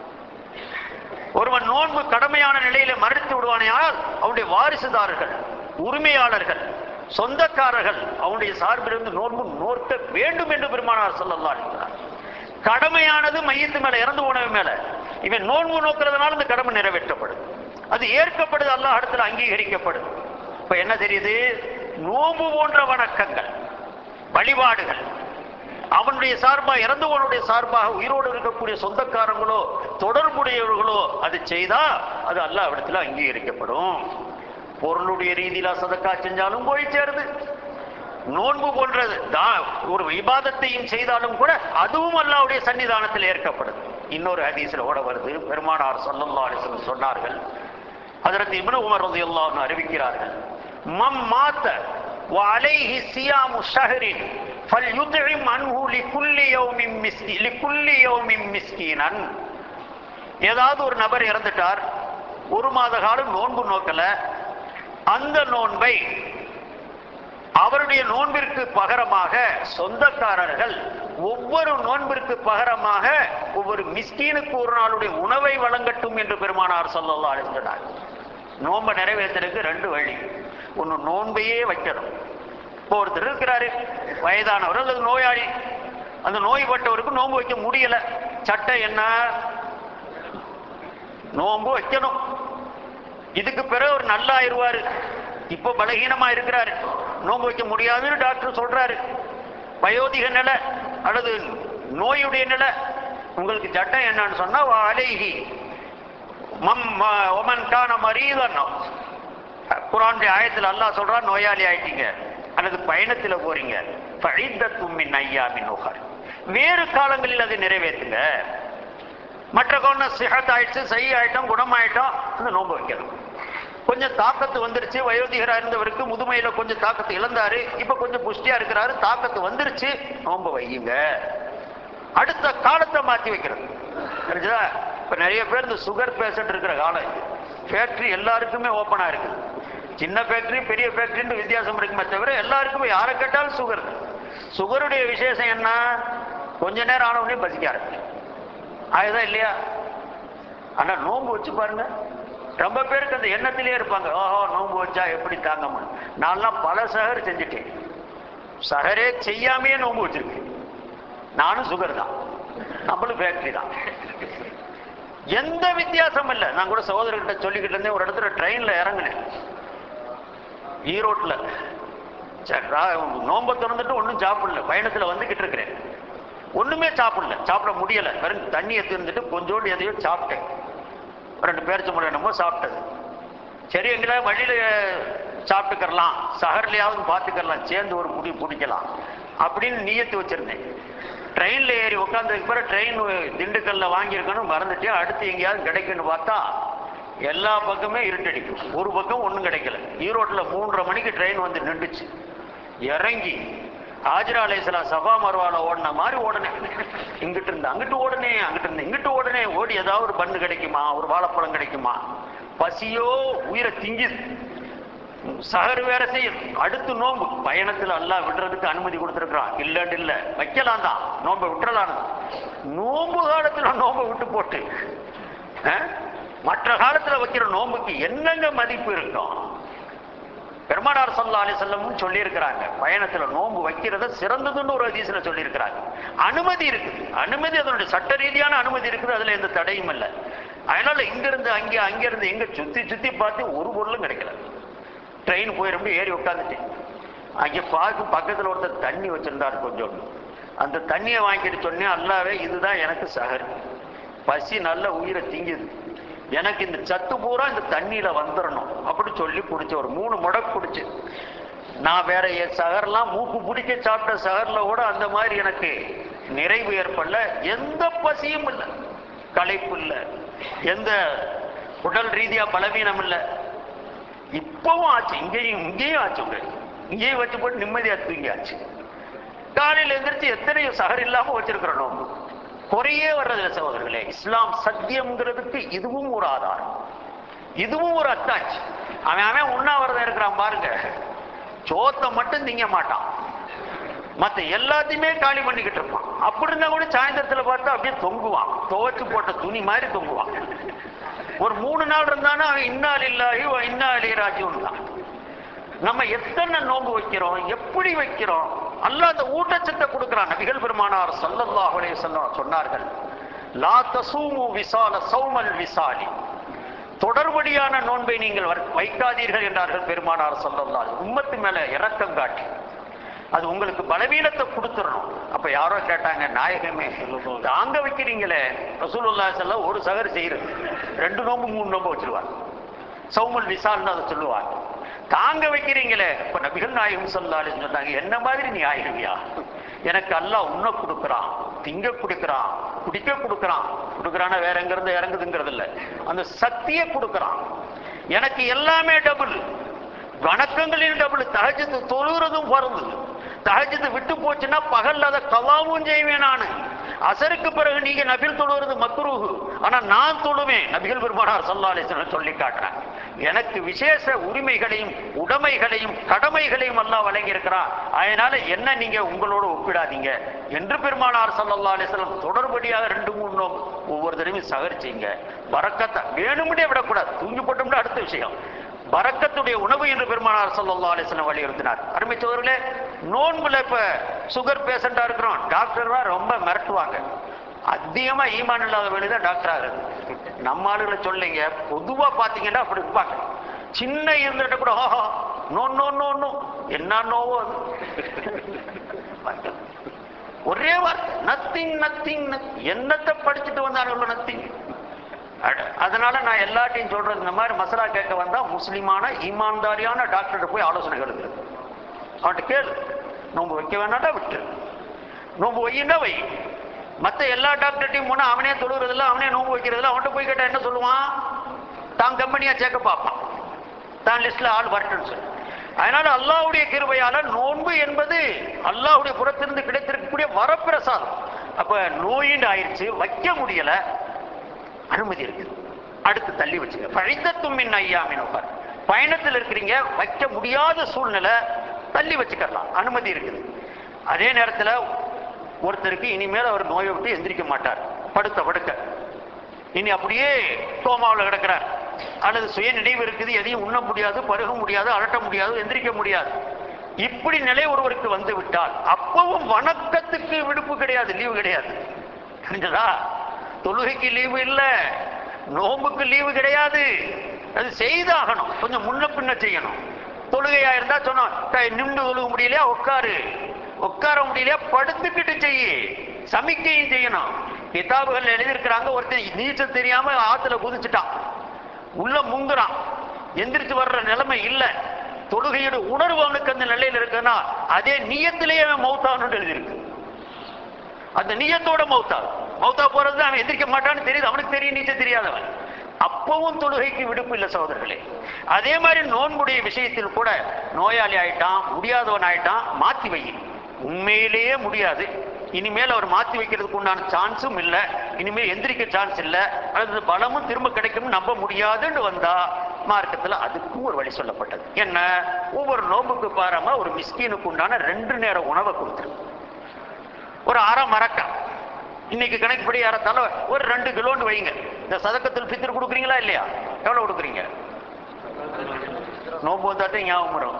ஒருவன் நோன்பு கடமையான நிலையில மறுத்து விடுவானேயானால் அவனுடைய வாரிசுதாரர்கள் உரிமையாளர்கள் சொந்தக்காரர்கள் அவனுடைய சார்பிலிருந்து நோன்பு நோக்க வேண்டும் என்று பெருமானார் ஸல்லல்லாஹு அலைஹி வஸல்லம் கடமையானது மையத்து மேல இறந்து போனவன் மேல இவன் நோன்பு நோக்கிறதுனால இந்த கடமை நிறைவேற்றப்படுது அது ஏற்கப்படுது அல்லாஹ் இடத்துல அங்கீகரிக்கப்படுது இப்ப என்ன தெரியுது நோன்பு போன்ற வணக்கங்கள் வழிபாடுகள் அவனுடைய சார்பா இறந்தவனுடைய சார்பாக உயிரோடு இருக்கக்கூடிய சொந்தக்காரங்களோ தொடர்புடையவர்களோ அது செய்தா அது அல்லாஹ் இடத்துல அங்கீகரிக்கப்படும் பொருளுடைய ரீதியில சதக்கா செஞ்சாலும் போய் சேருது நோன்பு போன்றது தான் ஒரு விவாதத்தையும் செய்தாலும் கூட அதுவும் அல்லாஹ்வுடைய சன்னிதானத்தில் ஏற்கப்படுது இன்னொரு ஹதீஸ்ல ஓட வருது பெருமானார் ஸல்லல்லாஹு அலைஹி வஸல்லம் சொன்னார்கள் அதற்கு இப்னு உமர் ரலியல்லாஹு அன்ஹு அறிவிக்கிறார்கள் மம் மாத்த وعليه صيام شهر فليطعم عنه لكل يوم مسكين لكل يوم مسكينا ஏதாவது ஒரு நபர் இறந்துட்டார் ஒரு மாத காலம் நோன்பு நோக்கல அந்த நோன்பை அவருடைய நோன்பிற்கு பகரமாக சொந்தக்காரர்கள் ஒவ்வொரு நோன்பிற்கு பகரமாக ஒவ்வொரு மிஸ்கீனுக்கு ஒரு நாளுடைய உணவை வழங்கட்டும் என்று பெருமானார் சொல்லலாம் அழைத்தனர் நோன்பை நிறைவேற்றுறதுக்கு ரெண்டு வழி ஒன்று நோன்பையே வைக்கணும் இப்போ ஒருத்தர் இருக்கிறாரு வயதானவர் அல்லது நோயாளி அந்த நோய்பட்டவருக்கு நோன்பு வைக்க முடியல சட்டம் என்ன நோன்பு வைக்கணும் இதுக்கு பிறகு அவர் நல்லா ஆயிருவாரு இப்போ பலகீனமா இருக்கிறாரு நோன்பு வைக்க முடியாதுன்னு டாக்டர் சொல்றாரு வயோதிக நிலை அல்லது நோயுடைய நிலை உங்களுக்கு சட்டம் என்னன்னு சொன்னா அலைகி மம் ம- ஒமன் கான மரீதன் குரானுடைய ஆயத்தில் அல்லாஹ் சொல்றான் நோயாளி ஆயிட்டீங்க அல்லது பயணத்துல போறீங்க பழித்தத்தும் மின் ஐயா மின் உகர் வேறு காலங்களில் அதை நிறைவேற்றுங்க மற்ற கொண்ட சிஹத் ஆயிடுச்சு சை ஆயிட்டோம் குணமாயிட்டோம் அந்த நோன்பு வைக்கணும் கொஞ்சம் தாக்கத்து வந்துருச்சு வயோதிகரா இருந்தவருக்கு முதுமையில கொஞ்சம் தாக்கத்து இழந்தாரு இப்ப கொஞ்சம் புஷ்டியா இருக்கிறாரு தாக்கத்து வந்துருச்சு நோன்பு வையுங்க அடுத்த காலத்தை மாத்தி வைக்கிறது தெரிஞ்சுதா இப்ப நிறைய பேர் இந்த சுகர் பேஷண்ட் இருக்கிற காலம் இது ஃபேக்டரி எல்லாருக்குமே ஓப்பனா இருக்கு சின்ன ஃபேக்டரி பெரிய ஃபேக்டரின்னு வித்தியாசம் இருக்குமே தவிர எல்லாருக்குமே யாரை கேட்டாலும் சுகர் சுகருடைய விசேஷம் என்ன கொஞ்ச நேரம் ஆன உடனே பசிக்க ஆரம்பிக்கும் அதுதான் இல்லையா ஆனா நோன்பு வச்சு பாருங்க ரொம்ப பேருக்கு அந்த எண்ணத்திலே இருப்பாங்க ஓஹோ நோன்பு வச்சா எப்படி தாங்க முடியும் நான்லாம் பல சஹர் செஞ்சுட்டேன் சஹரே செய்யாமையே நோன்பு வச்சிருக்கேன் நானும் சுகர் தான் நம்மளும் ஃபேக்டரி தான் எந்த வித்தியாசமும் இல்லை நான் கூட சகோதரர்கிட்ட சொல்லிக்கிட்டு இருந்தேன் ஒரு இடத்துல ட்ரெயின்ல இறங்கினேன் ஈரோட்ல சரி, ரா- நோன்பை திறந்துட்டு ஒன்றும் சாப்பிடல பயணத்துல வந்துகிட்டு இருக்கிறேன் ஒண்ணுமே சாப்பிடல சாப்பிட முடியல வெறும் தண்ணியை திறந்துட்டு கொஞ்சோண்டு எதையோ சாப்பிட்டேன் ரெண்டு பேரிச்சம்பழம் என்னமோ சாப்பிட்டது சரி எங்களை வழியில சாப்பிட்டுக்கறலாம் சஹர்லையாவது பார்த்துக்கறலாம் சேர்ந்து ஒரு குடி பிடிக்கலாம் அப்படின்னு நியத்து வச்சிருந்தேன் ட்ரெயின்ல ஏறி உட்காந்ததுக்கு பிறகு ட்ரெயின் திண்டுக்கல்ல வாங்கியிருக்கணும் மறந்துட்டு அடுத்து எங்கேயாவது கிடைக்குன்னு பார்த்தா எல்லா பக்கமே இருட்டடிக்கும் ஒரு பக்கம் ஒண்ணும் கிடைக்கல ஈரோட்ல மூன்றரை மணிக்கு ட்ரெயின் வந்து நின்றுச்சு இறங்கி ஆஜரா அலைசலாம் சபா மர்வால ஓடின மாதிரி ஓடனேன் இங்கிட்டு இருந்து அங்கிட்டு ஓடனே அங்கிட்டு இருந்து இங்கிட்டு ஓடனே ஓடி ஏதாவது ஒரு பண்ணு கிடைக்குமா ஒரு வாழைப்பழம் கிடைக்குமா பசியோ உயிரை திங்குது சகர் வேற செய்யும் அடுத்து நோன்பு பயணத்துல எல்லாம் விடுறதுக்கு அனுமதி கொடுத்திருக்கிறான் இல்லன்னு இல்ல வைக்கலாம் தான் நோன்பை விட்டுறலாம் நோன்பு காலத்துல நோன்பை விட்டு போட்டு அஹ், மற்ற காலத்துல வைக்கிற நோன்புக்கு என்னங்க மதிப்பு இருக்கும் பெருமானார் சல்லா அலி செல்லமும் சொல்லியிருக்கிறாங்க பயணத்துல நோன்பு வைக்கிறத சிறந்ததுன்னு ஒரு ஹதீஸ்ல சொல்லியிருக்கிறாங்க அனுமதி இருக்குது அனுமதி அதனுடைய சட்ட ரீதியான அனுமதி இருக்குது அதுல எந்த தடையும் இல்லை அதனால இங்கிருந்து அங்கே அங்கிருந்து எங்க சுத்தி சுத்தி பார்த்து ஒரு பொருளும் கிடைக்கல ட்ரெயின் போயிருந்து ஏறி உட்காந்துட்டேன் அங்கே பார்க்க பக்கத்துல ஒருத்தர் தண்ணி வச்சிருந்தார் கொஞ்சம் அந்த தண்ணியை வாங்கிட்டு சொன்னேன் அல்லாவே இதுதான் எனக்கு சகர் பசி நல்ல உயிரை திங்குது எனக்கு இந்த சத்து பூரா இந்த தண்ணியில வந்துடணும் அப்படி சொல்லி குடிச்ச ஒரு மூணு முடக்கு குடிச்சு நான் வேற என் சகர்லாம் மூக்கு பிடிக்க சாப்பிட்ட சகர்ல கூட அந்த மாதிரி எனக்கு நிறைவு ஏற்படல எந்த பசியும் இல்லை களைப்பு இல்லை எந்த உடல் ரீதியா பலவீனம் இல்லை இப்பவும் ஆச்சு இங்கேயும் இங்கேயும் ஆச்சு உங்க இங்கேயும் வச்சு போட்டு நிம்மதியா தூங்கியாச்சு காலையில எந்திரிச்சு எத்தனையோ சகர் இல்லாம வச்சிருக்கிறோம் நோம்பு குறையே வர்றதில்ல சகோதரர்களே இஸ்லாம் சத்தியம்ங்கிறதுக்கு இதுவும் ஒரு ஆதாரம் இதுவும் ஒரு அத்தாட்சி அவன் அவன் உண்ணாவிரதம் இருக்கிறான் பாருங்க சோத்தை மட்டும் திங்க மாட்டான் மத்த எல்லாத்தையுமே காலி பண்ணிக்கிட்டு இருப்பான் அப்படி இருந்தா கூட சாயந்தரத்துல பார்த்தா அப்படியே தொங்குவான் துவைச்சு போட்ட துணி மாதிரி தொங்குவான் ஒரு மூணு நாள் இருந்தானா அவன் இன்னால் இல்லாஹி இன்னா அலி ராஜியும் தான் நம்ம எத்தனை நோன்பு வைக்கிறோம் எப்படி வைக்கிறோம் அல்லாஹ் அந்த ஊட்டச்சத்தை கொடுக்கிறான் நபிகள் பெருமானார் ஸல்லல்லாஹு அலைஹி வஸல்லம் சொன்னார்கள் லா தசூமு விசால சௌமல் விசாலி தொடர்படியான நோன்பை நீங்கள் வர்- வைக்காதீர்கள் என்றார்கள் பெருமானார் ஸல்லல்லாஹு அலைஹி உம்மத்து மேல இரக்கம் காட்டி அது உங்களுக்கு பலவீனத்தை கொடுத்துடணும் அப்ப யாரோ கேட்டாங்க நாயகமே தாங்க வைக்கிறீங்களே ரசூலுல்லாஹி ஸல்லல்லாஹு ஒரு சகர் செய்யுது ரெண்டு நோம்பு மூணு நோம்பு வச்சிருவாங்க சௌமல் விசால்னு அதை சொல்லுவாங்க தாங்க வைக்கிறீங்களே இப்ப நபிகள் நாயகம் சொல்லாலே சொன்னாங்க என்ன மாதிரி நீ ஆயிருவியா எனக்கு அல்லாஹ் உண்ண கொடுக்குறான் திங்க கொடுக்குறான் குடிக்க கொடுக்குறான் கொடுக்குறானா வேற எங்க இருந்து இறங்குதுங்கிறது இல்ல அந்த சக்தியை கொடுக்குறான் எனக்கு எல்லாமே டபுள் வணக்கங்களின் டபுள் தஹஜத்து தொழுகிறதும் பறந்து தஹஜத்து விட்டு போச்சுன்னா பகல்ல அதை கவாவும் செய்வேன் நானு அசருக்கு பிறகு நீங்க நபில் தொழுகிறது மக்ரூஹு ஆனா நான் தொழுவேன் நபிகள் பெருமானார் சல்லா அலிஸ்லாம் சொல்லி காட்டுறேன் எனக்கு விசேஷ உரிமைகளையும் உடைமைகளையும் கடமைகளையும் எல்லாம் வழங்கி இருக்கிறான் அதனால என்ன நீங்க உங்களோட ஒப்பிடாதீங்க என்று பெருமானார் சல்லல்லா அலிஸ்லாம் தொடர்படியாக ரெண்டு மூணு நோம்பு ஒவ்வொரு தடவையும் சகரிச்சிங்க பறக்கத்தை வேணும்னே விடக்கூடாது தூங்கி போட்டோம்னா அடுத்த விஷயம் பரக்கத்துடைய உணவு என்று பெருமானார் சல்லல்லா அலிஸ்லாம் வலியுறுத்தினார் அருமைச்சவர்களே நோன்புல இப்ப சுகர் பேஷண்டா இருக்கிறோம் டாக்டர் தான் ரொம்ப மிரட்டுவாங்க அதிகமா ஈமான் இல்லாத வேலைதான் டாக்டர் ஆகுது நம்ம ஆளுகளை சொல்லிங்க பொதுவா பாத்தீங்கன்னா அப்படி இருப்பாங்க சின்ன இருந்துட்ட கூட ஓஹோ நோ நோ நோ நோ என்ன நோவோ அது ஒரே வார்த்தை நத்திங் நத்திங் என்னத்தை படிச்சுட்டு வந்தாங்களோ நத்திங் அட- அதனால நான் எல்லாத்தையும் சொல்றது இந்த மாதிரி மசாலா கேட்க வந்தா முஸ்லிமான ஈமான்தாரியான டாக்டர்கிட்ட போய் ஆலோசனை கேளுங்க அவன்கிட்ட கேளு நோன்பு வைக்க வேணாட்டா விட்டு நோன்பு வையினா வை மத்த எல்லா டாக்டர்ட்டையும் போனா அவனே தொழுகிறதில்ல அவனே நோன்பு வைக்கிறதில்ல அவன்கிட்ட போய் கேட்டா என்ன சொல்லுவான் தான் கம்பெனியா சேர்க்க பார்ப்பான் தான் லிஸ்ட்ல ஆள் வரட்டும்னு சொல்லி அதனால அல்லாஹ்வுடைய கிருபையால நோன்பு என்பது அல்லாஹ்வுடைய புறத்திலிருந்து கிடைத்திருக்கக்கூடிய வரப்பிரசாதம் அப்ப நோயின்னு ஆயிருச்சு வைக்க முடியல அனுமதி இருக்கு அடுத்து தள்ளி வச்சுங்க பழித்தத்தும் மின் ஐயாமின் உட்கார் பயணத்தில் இருக்கிறீங்க வைக்க முடியாத சூழ்நிலை தள்ளி வச்சுக்கலாம் அனுமதி இருக்குது அதே நேரத்தில் ஒருத்தருக்கு இனிமேல் அவர் நோயை விட்டு எந்திரிக்க மாட்டார் படுத்த படுக்க இனி அப்படியே கோமாவில் கிடக்கிறார் அல்லது சுய நினைவு இருக்குது எதையும் உண்ண முடியாது பருக முடியாது அலட்ட முடியாது எந்திரிக்க முடியாது இப்படி நிலை ஒருவருக்கு வந்து விட்டால் அப்பவும் வணக்கத்துக்கு விடுப்பு கிடையாது லீவு கிடையாது புரிஞ்சதா தொழுகைக்கு லீவு இல்ல நோம்புக்கு லீவு கிடையாது அது செய்தாகணும் கொஞ்சம் முன்ன பின்ன செய்யணும் தொழுகையா இருந்தா சொன்னோம் "டேய், நிமிந்து தொழுக முடியலையா உட்காரு உட்கார முடியலையா படுத்துக்கிட்டு செய்யு சமிக்கையும் செய்யணும் கிதாபுகள் எழுதியிருக்கிறாங்க ஒருத்தன் நீச்சல் தெரியாம ஆத்துல குதிச்சுட்டான் உள்ள முங்குறான் எந்திரிச்சு வர்ற நிலைமை இல்ல தொழுகையோட உணர்வு அவனுக்கு அந்த நிலையில இருக்குன்னா அதே நீயத்திலேயே அவன் மௌத்தான்னு எழுதியிருக்கு அந்த நீயத்தோட மௌத்தா மௌத்தா போறது அவன் எந்திரிக்க மாட்டான்னு தெரியுது அவனுக்கு தெரியும் நீச்சல் தெரியாதவன் அப்பவும் தொழுகைக்கு விடுப்பு இல்லை சகோதரர்களே அதே மாதிரி நோன்புடைய விஷயத்தில் கூட நோயாளி ஆயிட்டான் முடியாதவன் ஆயிட்டான் மாத்தி வை உண்மையிலேயே முடியாது இனிமேல் அவர் மாத்தி வைக்கிறதுக்கு உண்டான சான்ஸும் இல்லை இனிமேல் எந்திரிக்க சான்ஸ் இல்லை அல்லது பலமும் திரும்ப கிடைக்கும் நம்ப முடியாதுன்னு வந்தா மார்க்கத்துல அதுக்கும் ஒரு வழி சொல்லப்பட்டது என்ன ஒவ்வொரு நோம்புக்கு பாராம ஒரு மிஸ்கீனுக்கு உண்டான ரெண்டு நேர உணவை கொடுத்துரு ஒரு அரை மரக்கா இன்னைக்கு கணக்குப்படி யாரத்தால ஒரு ரெண்டு கிலோன்னு வைங்க இந்த சதக்கத்தில் பித்திரு கொடுக்குறீங்களா இல்லையா எவ்வளவு கொடுக்குறீங்க நோம்பு வந்தாட்டும் ஞாபகம் வரும்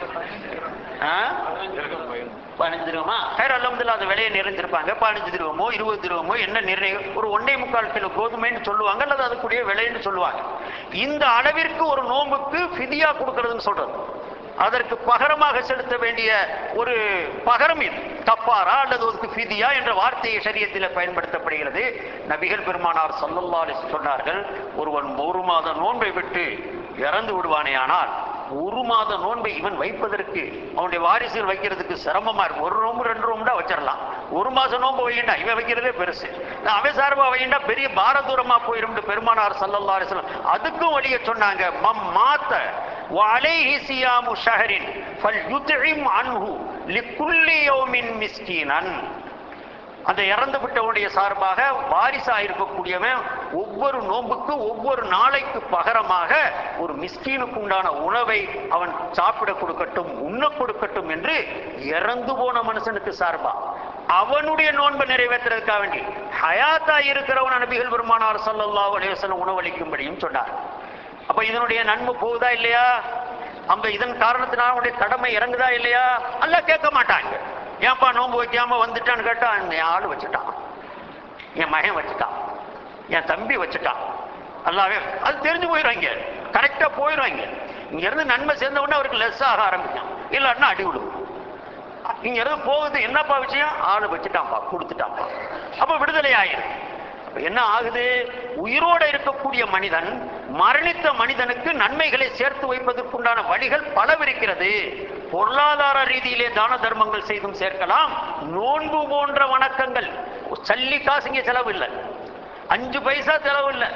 ஆ? பதினஞ்சு ரூபா ஹேர் அலமதுல அந்த விலையை நிறைஞ்சிருப்பாங்க பதினஞ்சு ரூபமோ இருபது ரூபமோ என்ன நிர்ணயம் ஒரு ஒன்றே முக்கால் கிலோ கோதுமைன்னு சொல்லுவாங்க அல்லது அதுக்குரிய விலைன்னு சொல்லுவாங்க இந்த அளவிற்கு ஒரு நோம்புக்கு ஃபிதியா கொடுக்கறதுன்னு சொல்றது அதற்கு பகரமாக செலுத்த வேண்டிய ஒரு பகரம் இது கப்பாரா அல்லது ஒரு ஃபிதியா என்ற வார்த்தையை சரியத்தில் பயன்படுத்தப்படுகிறது நபிகள் பெருமானார் ஸல்லல்லாஹு அலைஹி வஸல்லம் சொன்னார்கள் ஒருவன் ஒரு மாத நோன்பை விட்டு இறந்து விடுவானேயானால் ஒரு மாத நோன்பை இவன் வைப்பதற்கு அவனுடைய வாரிசுகள் வைக்கிறதுக்கு சிரமமா இருக்கும் ஒரு நோம்பு ரெண்டு நோம்புடா வச்சிடலாம் ஒரு மாசம் நோம்பு வையண்டா இவன் வைக்கிறதே பெருசு நான் அவன் சார்பா வையண்டா பெரிய பாரதூரமா போயிரும் பெருமானார் ஸல்லல்லாஹு அலைஹி வஸல்லம் அதுக்கும் வழிய சொன்னாங்க மம் மாத்த وعليه صيام شهر فليطعم عنه لكل يوم مسكينا அந்த இறந்து விட்டவனுடைய சார்பாக வாரிசா இருக்கக்கூடியவன் ஒவ்வொரு நோன்புக்கு ஒவ்வொரு நாளைக்கு பகரமாக ஒரு மிஸ்கீனுக்கு உண்டான உணவை அவன் சாப்பிட கொடுக்கட்டும் உண்ண கொடுக்கட்டும் என்று இறந்து போன மனுஷனுக்கு சார்பா அவனுடைய நோன்பை நிறைவேற்றுறதுக்காக வேண்டி ஹயாத்தா இருக்கிறவன் நபிகள் பெருமானார் ஸல்லல்லாஹு அலைஹி வஸல்லம் உணவளிக்கும்படியும் சொன்னார் அப்ப இதனுடைய நன்மை போகுதா இல்லையா அந்த இதன் காரணத்தினால உடைய கடமை இறங்குதா இல்லையா அல்ல கேட்க மாட்டாங்க ஏன்பா நோன்பு வைக்காம வந்துட்டான்னு கேட்டா என் ஆளு வச்சுட்டான் என் மகன் வச்சுட்டான் என் தம்பி வச்சுட்டான் அல்லாவே அது தெரிஞ்சு போயிடுவாங்க கரெக்டா போயிடுவாங்க இங்க இருந்து நன்மை சேர்ந்த உடனே அவருக்கு லெஸ் ஆக ஆரம்பிக்கும் இல்லைன்னா அடி விடும் இங்க இருந்து போகுது என்னப்பா விஷயம் ஆளு வச்சுட்டான்ப்பா கொடுத்துட்டான்ப்பா அப்ப விடுதலை ஆயிரும் அப்ப என்ன ஆகுது உயிரோட இருக்கக்கூடிய மனிதன் மரணித்த மனிதனுக்கு நன்மைகளை சேர்த்து வைப்பதற்குண்டான வழிகள் பலவிருக்கிறது பொருளாதார ரீதியிலே தான தர்மங்கள் செய்தும் சேர்க்கலாம் நோன்பு போன்ற வணக்கங்கள் சல்லி காசுங்க செலவு இல்லை அஞ்சு பைசா செலவு இல்லை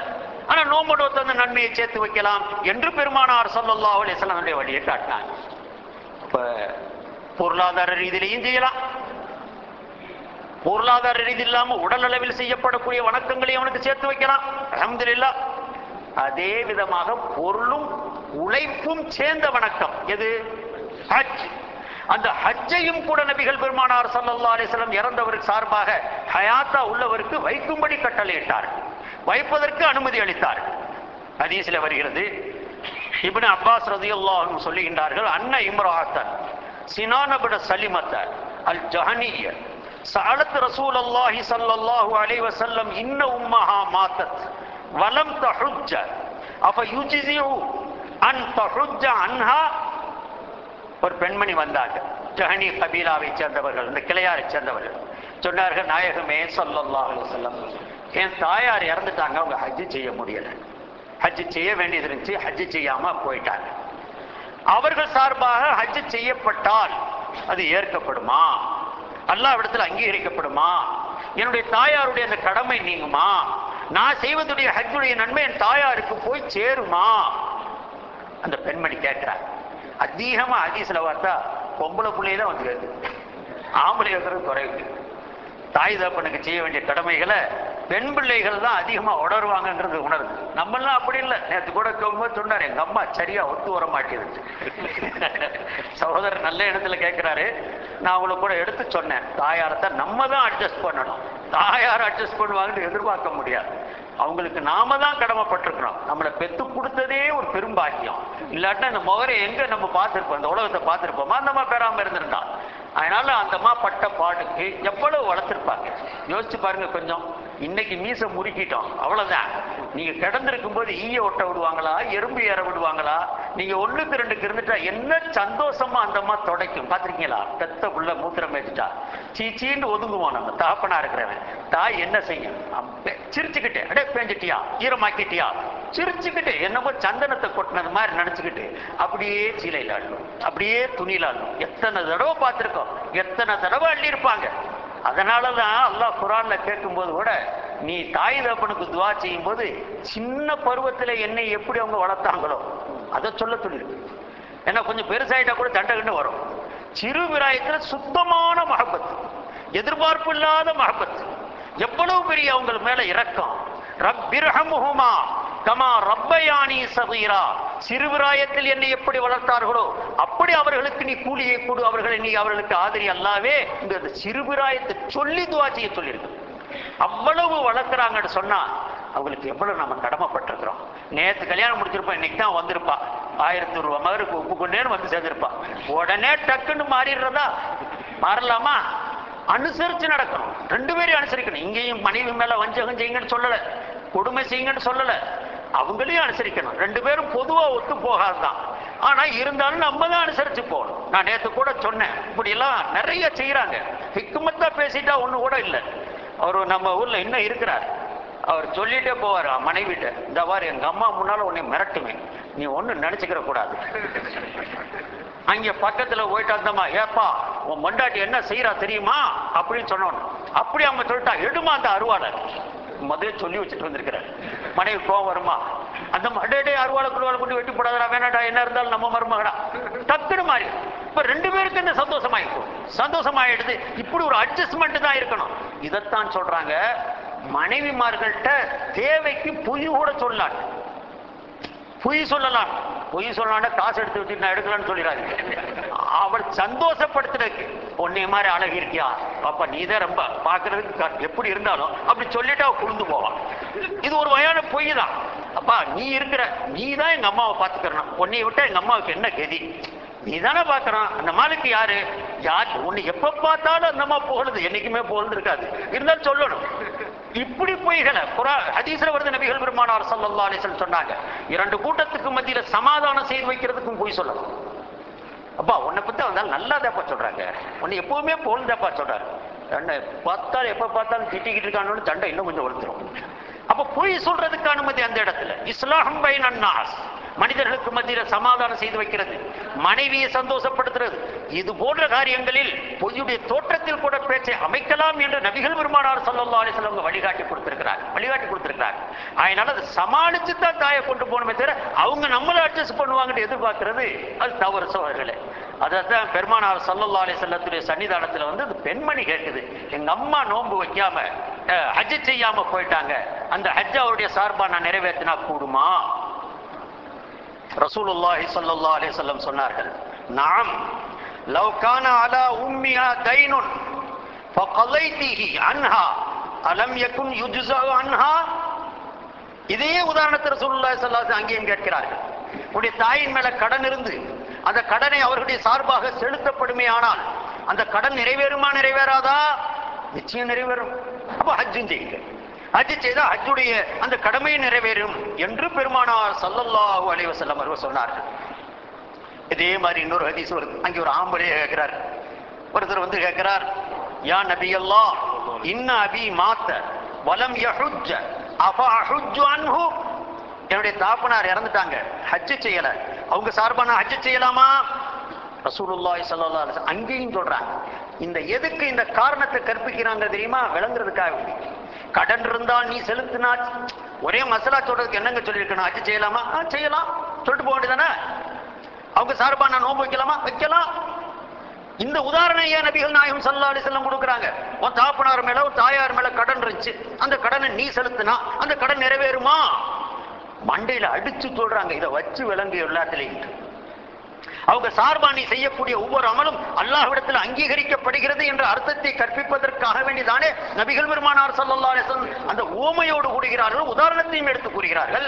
ஆனா நோன்பு நோத்து அந்த நன்மையை சேர்த்து வைக்கலாம் என்று பெருமானார் ஸல்லல்லாஹு அலைஹி வஸல்லம் வழியை காட்டினாங்க இப்ப பொருளாதார ரீதியிலையும் செய்யலாம் பொருளாதார ரீதி இல்லாம உடல் அளவில் செய்யப்படக்கூடிய வணக்கங்களையும் அவனுக்கு சேர்த்து வைக்கலாம் அல்ஹம்துலில்லாஹ் அதே விதமாக பொருளும் உழைப்பும் சேர்ந்த வணக்கம் எது ஹஜ் அந்த ஹஜ்ஜையும் கூட நபிகள் பெருமானார் ஸல்லல்லாஹு அலைஹி வஸல்லம் இறந்தவருக்கு சார்பாக ஹயாத்தா உள்ளவருக்கு வைக்கும்படி கட்டளையிட்டார் வைப்பதற்கு அனுமதி அளித்தார் ஹதீஸ்ல வருகிறது இப்னு அப்பாஸ் ரலியல்லாஹு அன்ஹு சொல்லுகின்றார்கள் அன்ன இம்ராத்தன் சினானபட சலிமத்த அல் ஜஹனிய சஅலத் ரசூலல்லாஹி ஸல்லல்லாஹு அலைஹி வஸல்லம் இன்ன உம்மஹா மாத்தத் வலம் தஹுஜ்ஜ அஃப யுஜ்ஸிஉ அன் தஹுஜ்ஜ அன்ஹா ஒரு பெண்மணி வந்தாங்க ஜஹனி கபீலாவை சேர்ந்தவர்கள் இந்த கிளையாரை சேர்ந்தவர்கள் சொன்னார்கள் நாயகமே ஸல்லல்லாஹு அலைஹி வஸல்லம் என் தாயார் இறந்துட்டாங்க அவங்க ஹஜ் செய்ய முடியல ஹஜ் செய்ய வேண்டியது இருந்துச்சு ஹஜ் செய்யாம போயிட்டாங்க அவர்கள் சார்பாக ஹஜ் செய்யப்பட்டால் அது ஏற்கப்படுமா அல்லாவிடத்தில் அங்கீகரிக்கப்படுமா என்னுடைய தாயாருடைய அந்த கடமை நீங்குமா நான் செய்வதுடைய ஹஜ்ஜுடைய நன்மை என் தாயாருக்கு போய் சேருமா அந்த பெண்மணி கேட்கிறார் அதிகமா ஹதீஸ்ல பார்த்தா பொம்பளை பிள்ளையே தான் வந்து கேட்குது ஆம்பளை இருக்கிறது குறைவு தாய் தகப்பனுக்கு செய்ய வேண்டிய கடமைகளை பெண் பிள்ளைகள் தான் அதிகமா உணர்வாங்கன்றது உணருது நம்மளாம் அப்படி இல்லை நேற்று கூட கேட்கும்போது சொன்னார் எங்க அம்மா சரியா ஒத்து வர மாட்டேங்குது சகோதரர் நல்ல இடத்துல கேட்கிறாரு நான் அவங்களுக்கு கூட எடுத்து சொன்னேன் தாயாரத்தை நம்ம தான் அட்ஜஸ்ட் பண்ணணும் தாயார் அட்ஜஸ்ட் பண்ணுவாங்கன்னு எதிர்பார்க்க முடியாது அவங்களுக்கு நாம தான் கடமைப்பட்டிருக்கிறோம் நம்மளை பெத்து கொடுத்ததே ஒரு பெரும் பாக்கியம் இல்லாட்டா இந்த முகரை எங்க நம்ம பார்த்திருப்போம் இந்த உலகத்தை பார்த்திருப்போமா அந்த அம்மா பெறாம இருந்திருந்தா அதனால அந்த அம்மா பட்ட பாடுக்கு எவ்வளவு வளர்த்திருப்பாங்க யோசிச்சு பாருங்க கொஞ்சம் இன்னைக்கு மீசை முறுக்கிட்டோம் அவ்வளவுதான் நீங்க கிடந்திருக்கும் போது ஈய ஒட்ட விடுவாங்களா எறும்பு ஏற விடுவாங்களா நீங்க ஒண்ணுக்கு ரெண்டுக்கு இருந்துட்டா என்ன சந்தோஷமா அந்த அம்மா துடைக்கும் பாத்திருக்கீங்களா பெத்த புள்ள மூத்திரம் வச்சுட்டா சீச்சின்னு ஒதுங்குவோம் நம்ம தாப்பனா இருக்கிறவன் தாய் என்ன செய்யும் அப்ப சிரிச்சுக்கிட்டு அடே பேஞ்சிட்டியா ஈரமாக்கிட்டியா சிரிச்சுக்கிட்டு என்னமோ சந்தனத்தை கொட்டினது மாதிரி நினைச்சுக்கிட்டு அப்படியே சீலையில் ஆடணும் அப்படியே துணியில ஆடணும் எத்தனை தடவை பார்த்திருக்கோம் எத்தனை தடவை அள்ளி இருப்பாங்க அதனாலதான் அல்லாஹ் குரான்ல கேட்கும்போது கூட நீ தாய் தகப்பனுக்கு துவா செய்யும் போது சின்ன பருவத்துல என்னை எப்படி அவங்க வளர்த்தாங்களோ அதை சொல்ல சொல்லிருக்கு ஏன்னா கொஞ்சம் பெருசாயிட்டா கூட சண்டை கண்டு வரும் சிறு விராயத்துல சுத்தமான மகப்பத் எதிர்பார்ப்பு இல்லாத மகப்பத் எவ்வளவு பெரிய அவங்க மேல இரக்கம் ரப்பிரஹமுஹுமா கமா ரப்பயானி சகீரா சிறுவிராயத்தில் என்னை எப்படி வளர்த்தார்களோ அப்படி அவர்களுக்கு நீ கூலியை கொடு அவர்களை நீ அவர்களுக்கு ஆதரி அல்லாவே இந்த சிறுவிராயத்தை சொல்லி துவா செய்ய சொல்லியிருக்கு அவ்வளவு வளர்க்குறாங்கன்னு சொன்னா அவங்களுக்கு எவ்வளவு நம்ம கடமைப்பட்டிருக்கிறோம் நேத்து கல்யாணம் முடிச்சிருப்போம் இன்னைக்கு தான் வந்திருப்பா ஆயிரத்தி ரூபாய் மகருக்கு உப்பு கொண்டேன்னு வந்து சேர்ந்திருப்பா உடனே டக்குன்னு மாறிடுறதா மாறலாமா அனுசரிச்சு நடக்கணும் ரெண்டு பேரையும் அனுசரிக்கணும் இங்கேயும் மனைவி மேல வஞ்சகம் செய்யுங்கன்னு சொல்லல கொடுமை செய்யுங்கன்னு சொல்லல அவங்களையும் அனுசரிக்கணும் ரெண்டு பேரும் பொதுவா ஒத்து போகாதுதான் ஆனா இருந்தாலும் நம்ம தான் அனுசரிச்சு போகணும் நான் நேத்து கூட சொன்னேன் இப்படி எல்லாம் நிறைய செய்யறாங்க ஹிக்குமத்தா பேசிட்டா ஒண்ணு கூட இல்லை அவர் நம்ம ஊர்ல இன்னும் இருக்கிறார் அவர் சொல்லிட்டே போவார் மனைவிட்ட இந்த வாரு எங்க அம்மா முன்னால உன்னை மிரட்டுவேன் நீ ஒண்ணு நினைச்சுக்கிற கூடாது அங்க பக்கத்துல போயிட்டு வந்தம்மா ஏப்பா உன் மண்டாட்டி என்ன செய்யறா தெரியுமா அப்படின்னு சொன்னோம் அப்படி அவங்க சொல்லிட்டா எடுமா அந்த அருவாளை முதல்ல சொல்லி வச்சுட்டு வந்திருக்கிறார் மனைவி கோவம் வருமா அந்த மடே அருவாளை குருவாளை கொண்டு வெட்டி போடாதடா வேணாடா என்ன இருந்தாலும் நம்ம மருமகடா டக்குனு மாறி இப்ப ரெண்டு பேருக்கு என்ன சந்தோஷமாயிருக்கும் சந்தோஷமாயிடுது இப்படி ஒரு அட்ஜஸ்ட்மெண்ட் தான் இருக்கணும் இதைத்தான் சொல்றாங்க மனைவிமார்கள்ட்ட தேவைக்கு பொய் கூட சொல்லலாம் பொய் சொல்லலாம் பொய் சொல்லலாம் காசு எடுத்து வச்சுட்டு நான் எடுக்கலாம்னு சொல்லிடாது அவள் சந்தோஷப்படுத்துறதுக்கு உன்னை மாதிரி அழகு இருக்கியா பாப்பா நீ தான் ரொம்ப பாக்குறதுக்கு க- எப்படி இருந்தாலும் அப்படி சொல்லிட்டு அவ குளிந்து போவான் இது ஒரு வகையான பொய் தான் அப்பா நீ இருக்கிற நீ தான் எங்க அம்மாவை பாத்துக்கிறணும் உன்னை விட்டா எங்க அம்மாவுக்கு என்ன கதி நீ தானே பாக்குறான் அந்த மாலுக்கு யாரு யார் உன்னை எப்ப பார்த்தாலும் அந்த அம்மா புகழுது என்னைக்குமே புகழ்ந்து இருக்காது இருந்தாலும் சொல்லணும் இப்படி பொய்களை குரா ஹதீஸ்ல வருது நபிகள் பெருமானார் ஸல்லல்லாஹு அலைஹி வஸல்லம் சொன்னாங்க இரண்டு கூட்டத்துக்கு மத்தியில சமாதானம் செய்து வைக்கிறதுக்கும் பொய் சொல்லலாம் அப்பா உன்னை பத்தி வந்தாலும் நல்லா தாப்பா சொல்றாங்க உன்னை எப்பவுமே புகழ்ந்தாப்பா சொல்றாரு என்ன பார்த்தாலும் எப்ப பார்த்தாலும் திட்டிக்கிட்டு இருக்கானு சண்டை இன்னும் கொஞ்சம் வளர்த்துரும் அப்ப பொய் சொல்றதுக்கு அனுமதி அந்த இடத்துல இஸ்லாம் பைன் அன்னாஸ் மனிதர்களுக்கு மத்தியில் சமாதானம் செய்து வைக்கிறது மனைவியை சந்தோஷப்படுத்துறது இது போன்ற காரியங்களில் பொய்யுடைய தோற்றத்தில் கூட பேச்சை அமைக்கலாம் என்று நபிகள் பெருமானார் சல்லல்லா அலிஸ்லாம் அவங்க வழிகாட்டி கொடுத்திருக்கிறார் வழிகாட்டி கொடுத்திருக்கிறார் அதனால அதை சமாளிச்சு தான் தாயை கொண்டு போகணுமே தவிர அவங்க நம்மளை அட்ஜஸ்ட் பண்ணுவாங்கன்னு எதிர்பார்க்கிறது அது தவறு சோழர்களே அதான் பெருமானார் சல்லல்லா அலிசல்லத்துடைய சன்னிதானத்துல வந்து அந்த பெண்மணி கேட்குது எங்க அம்மா நோன்பு வைக்காம அஹ், ஹஜ் செய்யாம போயிட்டாங்க அந்த ஹஜ் அவருடைய சார்பா நான் நிறைவேற்றினா கூடுமா ரசூலுல்லாஹி ஸல்லல்லாஹு அலைஹி வஸல்லம் சொன்னார்கள் நாம் லவ் கான அலா உம்மிஹா தைனுன் ஃபகலைதிஹி அன்ஹா அலம் யகுன் யுஜ்ஸா அன்ஹா இதே உதாரணத்தை ரசூலுல்லாஹி ஸல்லல்லாஹு அலைஹி வஸல்லம் அங்கேயும் கேட்கிறார்கள் உடைய தாயின் மேல கடன் இருந்து அந்த கடனை அவர்களுடைய சார்பாக செலுத்தப்படுமே ஆனால் அந்த கடன் நிறைவேறுமா நிறைவேறாதா நிச்சயம் நிறைவேறும் அப்ப ஹஜ்ஜும் செய்யுங்க ஹஜ் செய்தா ஹஜ்ஜுடைய அந்த கடமை நிறைவேறும் என்று பெருமானார் ஸல்லல்லாஹு அலைஹி வஸல்லம் அவர்கள் சொன்னார்கள் இதே மாதிரி இன்னொரு ஹதீஸ் வருது அங்கே ஒரு ஆம்பளையே கேட்கிறார் ஒருத்தர் வந்து கேட்கிறார் யா நபி அல்லாஹ் இன்ன அபி மாத்த வலம் யஹுஜ்ஜ அஃப அஹுஜ்ஜு அன்ஹு என்னுடைய தாப்பனார் இறந்துட்டாங்க ஹஜ் செய்யல அவங்க சார்பா நான் ஹஜ் செய்யலாமா ரசூலுல்லாஹி ஸல்லல்லாஹு அலைஹி வஸல்லம் அங்கேயும் சொல்றாங்க இந்த எதுக்கு இந்த காரணத்தை கற்பிக்கிறாங்க தெரியுமா விளங்குறதுக்காக வேண்டி. கடன் இருந்தால் நீ செலுத்தினா ஒரே மசாலா சொல்றதுக்கு என்னங்க சொல்லியிருக்கணும் ஹஜ் செய்யலாமா ஆ, செய்யலாம் சொல்லிட்டு போக வேண்டியதானே அவங்க சார்பா நான் நோன்பு வைக்கலாமா வைக்கலாம் இந்த உதாரணம் ஏன் நபிகள் நாயகம் சல்லா அலிசல்லம் கொடுக்குறாங்க உன் தாப்பனார் மேல உன் தாயார் மேல கடன் இருந்துச்சு அந்த கடனை நீ செலுத்தினா அந்த கடன் நிறைவேறுமா மண்டையில அடிச்சு சொல்றாங்க இதை வச்சு விளங்கு எல்லாத்திலையும் அவங்க சார்பா நீ செய்யக்கூடிய ஒவ்வொரு அமலும் அல்லாஹ்விடத்தில் அங்கீகரிக்கப்படுகிறது என்ற அர்த்தத்தை கற்பிப்பதற்காக வேண்டிதானே நபிகள் பெருமானார் சல்லல்லா அலைஹி வஸல்லம் அந்த ஓமையோடு கூறுகிறார்கள் உதாரணத்தையும் எடுத்து கூறுகிறார்கள்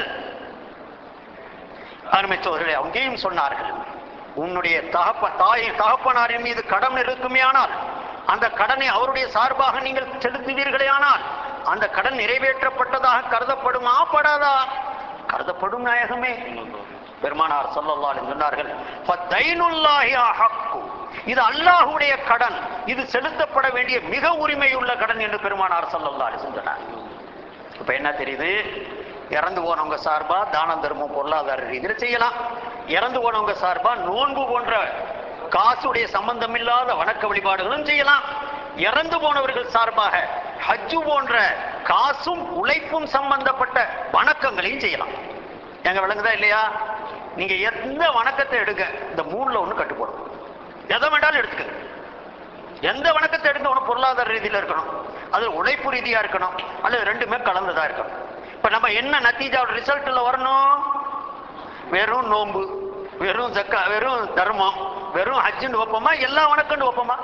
அருமை சோதரே அங்கேயும் சொன்னார்கள் உன்னுடைய தகப்ப தாய் தகப்பனாரின் மீது கடன் இருக்குமேயானால் அந்த கடனை அவருடைய சார்பாக நீங்கள் செலுத்துவீர்களே ஆனால் அந்த கடன் நிறைவேற்றப்பட்டதாக கருதப்படுமா படாதா கருதப்படும் நாயகமே பெருமானார் ஸல்லல்லாஹு அலைஹி சொன்னார்கள் "ஃபதைனுல்லாஹி அஹக்கு." இது அல்லாஹ்வுடைய கடன் இது செலுத்தப்பட வேண்டிய மிக உரிமையுள்ள கடன் என்று பெருமானார் ஸல்லல்லாஹு அலைஹி சொன்னார் இப்ப என்ன தெரியுது இறந்து போனவங்க சார்பா தானம் தர்மம் பொருளாதார ரீதியில செய்யலாம் இறந்து போனவங்க சார்பா நோன்பு போன்ற காசுடைய சம்பந்தம் இல்லாத வணக்க வழிபாடுகளும் செய்யலாம் இறந்து போனவர்கள் சார்பாக ஹஜ்ஜு போன்ற காசும் உழைப்பும் சம்பந்தப்பட்ட வணக்கங்களையும் செய்யலாம் எங்க விளங்குதா இல்லையா நீங்க எந்த வணக்கத்தை எடுங்க இந்த மூணுல ஒண்ணு கட்டுப்படும் எதை வேண்டாலும் எடுத்துக்க எந்த வணக்கத்தை எடுக்க ஒன்று பொருளாதார ரீதியில இருக்கணும் அது உழைப்பு ரீதியா இருக்கணும் அல்லது ரெண்டுமே கலந்ததா இருக்கணும் இப்ப நம்ம என்ன நத்தீஜாவோட ரிசல்ட்ல வரணும் வெறும் நோன்பு வெறும் ஜக்கா வெறும் தர்மம் வெறும் ஹஜ்ஜுன்னு வைப்போமா எல்லா வணக்கம்னு வைப்போமா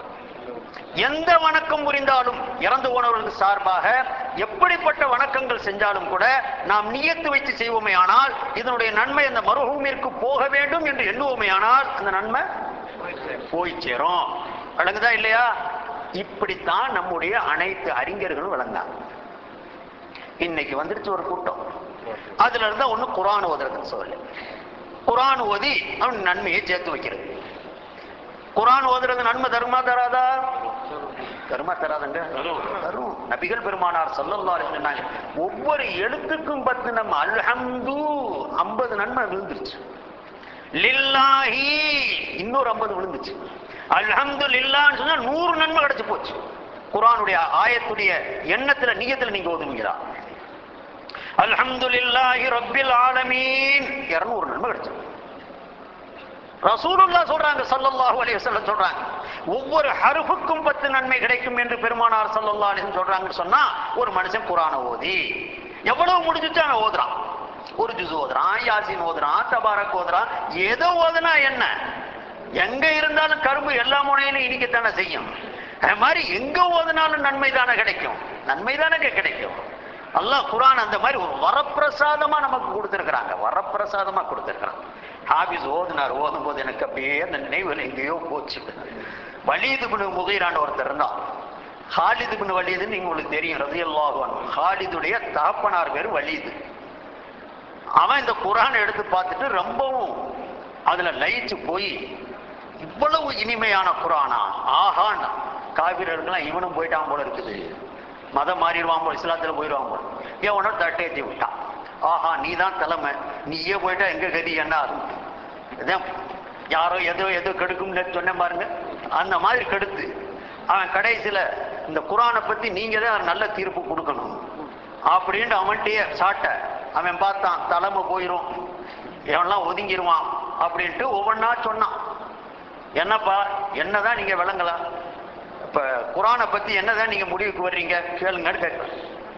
எந்த வணக்கம் புரிந்தாலும் இறந்து போனவர்களுக்கு சார்பாக எப்படிப்பட்ட வணக்கங்கள் செஞ்சாலும் கூட நாம் நியத்து வைத்து செய்வோமே ஆனால் இதனுடைய நன்மை அந்த மறுபூமிற்கு போக வேண்டும் என்று எண்ணுவோமே ஆனால் அந்த நன்மை போய் சேரும் விளங்குதா இல்லையா இப்படித்தான் நம்முடைய அனைத்து அறிஞர்களும் விளங்காங்க இன்னைக்கு வந்துருச்சு ஒரு கூட்டம் அதுல இருந்தா ஒண்ணு குரான் ஓதுறதுன்னு சொல்லு குரான் ஓதி அவன் நன்மையை சேர்த்து வைக்கிறது குரான் ஓதுறது நன்மை தருமா தராதா தருமா தராதுங்க தரும் நபிகள் பெருமானார் ஸல்லல்லாஹு அலைஹி சொன்னாங்க ஒவ்வொரு எழுத்துக்கும் பத்து நம்ம அல்ஹம்து ஐம்பது நன்மை விழுந்துருச்சு லில்லாஹி இன்னொரு ஐம்பது விழுந்துச்சு அல்ஹம்து லில்லான்னு சொன்னா நூறு நன்மை கிடைச்சு போச்சு குரானுடைய ஆயத்துடைய எண்ணத்துல நீயத்துல நீங்க ஓதுவீங்களா அல்ஹம்துலில்லாஹி ரப்பில் ஆலமீன் 200 நன்மை கிடைச்சு ரசூலுல்லாஹ் சொல்றாங்க ஸல்லல்லாஹு அலைஹி வஸல்லம் சொல்றாங்க ஒவ்வொரு ஹர்ஃபுக்கும் பத்து நன்மை கிடைக்கும் என்று பெருமானார் ஸல்லல்லாஹு அலைஹி வஸல்லம் சொல்றாங்கன்னு சொன்னா ஒரு மனுஷன் குர்ஆனை ஓதி எவ்வளவு முடிஞ்சுச்சு அவன் ஓதுறான் ஒரு ஜுஸ் ஓதுறான் யாசின் ஓதுறான் தபாரக் ஓதுறான் ஏதோ ஓதுனா என்ன எங்க இருந்தாலும் கரும்பு எல்லா முனையிலும் இனிக்கத்தானே செய்யும் அது மாதிரி எங்க ஓதுனாலும் நன்மை தானே கிடைக்கும் நன்மை தானே கிடைக்கும் அல்லாஹ் குர்ஆன் அந்த மாதிரி ஒரு வரப்பிரசாதமா நமக்கு கொடுத்திருக்கிறாங்க வரப்பிரசாதமா கொடுத்திருக்கிறான் ஹாபிஸ் ஓதுனார் ஓதும் போது எனக்கு அப்படியே அந்த நினைவுகள் எங்கேயோ போச்சு வலீது பின் முகைரான் ஒருத்தர் இருந்தான் ஹாலிது பின் வலீதுன்னு உங்களுக்கு தெரியும் ரதியல்லாஹு அன்ஹு ஹாலிதுடைய தகப்பனார் பேர் வலீது அவன் இந்த குரான் எடுத்து பார்த்துட்டு ரொம்பவும் அதுல லயிச்சு போய் இவ்வளவு இனிமையான குரானா ஆஹான் காவிரர்கள்லாம் இவனும் போயிட்டான் போல இருக்குது மதம் மாறிடுவான் போல இஸ்லாத்துல போயிடுவான் போல எவனோ தட்டேத்தி விட்டான் ஆஹா நீ தான் தலைமை நீயே போயிட்டா எங்க கதி என்ன ஆகும் இதான் யாரோ ஏதோ ஏதோ கெடுக்கும்னு சொன்ன பாருங்க அந்த மாதிரி கெடுத்து அவன் கடைசியில இந்த குரானை பத்தி நீங்க தான் நல்ல தீர்ப்பு கொடுக்கணும் அப்படின்ட்டு அவன்கிட்டயே சாட்ட அவன் பார்த்தான் தலைமை போயிரும் எவன்லாம் ஒதுங்கிருவான் அப்படின்ட்டு ஒவ்வொன்றா சொன்னான் என்னப்பா என்னதான் நீங்க விளங்கலாம் இப்ப குரானை பத்தி என்னதான் நீங்க முடிவுக்கு வர்றீங்க கேளுங்கன்னு கேட்கலாம்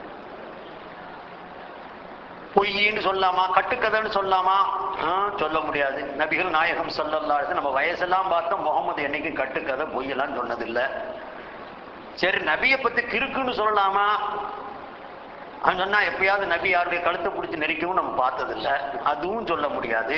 பொய்ன்னு சொல்லலாமா கட்டுக்கதைன்னு சொல்லலாமா ஆ, சொல்ல முடியாது நபிகள் நாயகம் சொல்லல்லாது நம்ம வயசெல்லாம் பார்த்தோம் முகமது என்னைக்கும் கட்டுக்கதை பொய்யெல்லாம் சொன்னதில்ல சரி நபியை பத்தி கிறுக்குன்னு சொல்லலாமா அவன் சொன்னா எப்பயாவது நபி யாருடைய கழுத்தை பிடிச்சி நெரிக்கவும் நம்ம பார்த்ததில்ல அதுவும் சொல்ல முடியாது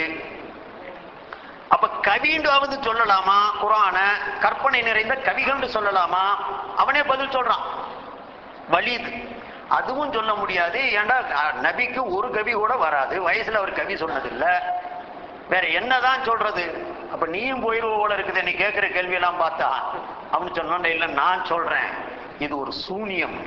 அப்ப கவின்றாவது சொல்லலாமா குரான கற்பனை நிறைந்த கவிகள்னு சொல்லலாமா அவனே பதில் சொல்றான் வலிது அதுவும் சொல்ல முடியாது ஏன்டா அஹ், நபிக்கு ஒரு கவி கூட வராது வயசுல அவர் கவி சொன்னதில்ல வேற என்னதான் சொல்றது அப்ப நீயும் போயிருவ போல இருக்குது நீ கேட்கிற கேள்வியெல்லாம் பார்த்தா அவன் சொன்னான் இல்ல நான் சொல்றேன் இது ஒரு சூனியம்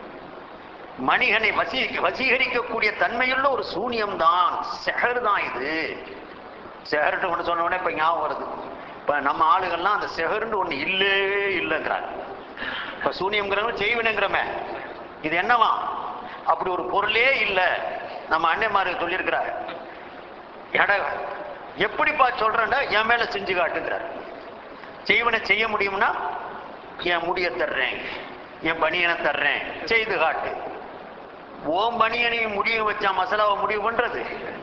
மனிதனை வசி வசீகரிக்கக்கூடிய தன்மையுள்ள ஒரு சூனியம் தான் செஹர் தான் இது செஹர்னு ஒன்று சொன்ன உடனே இப்ப ஞாபகம் வருது இப்ப நம்ம ஆளுகள்லாம் அந்த செஹர்னு ஒண்ணு இல்லே இல்லைங்கிறாங்க இப்ப சூனியம்ங்கிறவங்க செய்வினுங்கிறமே இது என்னவா அப்படி ஒரு பொருளே இல்லை நம்ம அண்ணன்மாரு சொல்லியிருக்கிறார் எட எப்படிப்பா சொல்றேன்டா என் மேல செஞ்சு காட்டுங்கிறார் செய்வனை செய்ய முடியும்னா என் முடிய தர்றேன் என் பனியனை தர்றேன் செய்து காட்டு ஓம் பனியனையும் முடிவு வச்சா மசாலாவை முடிவு பண்றது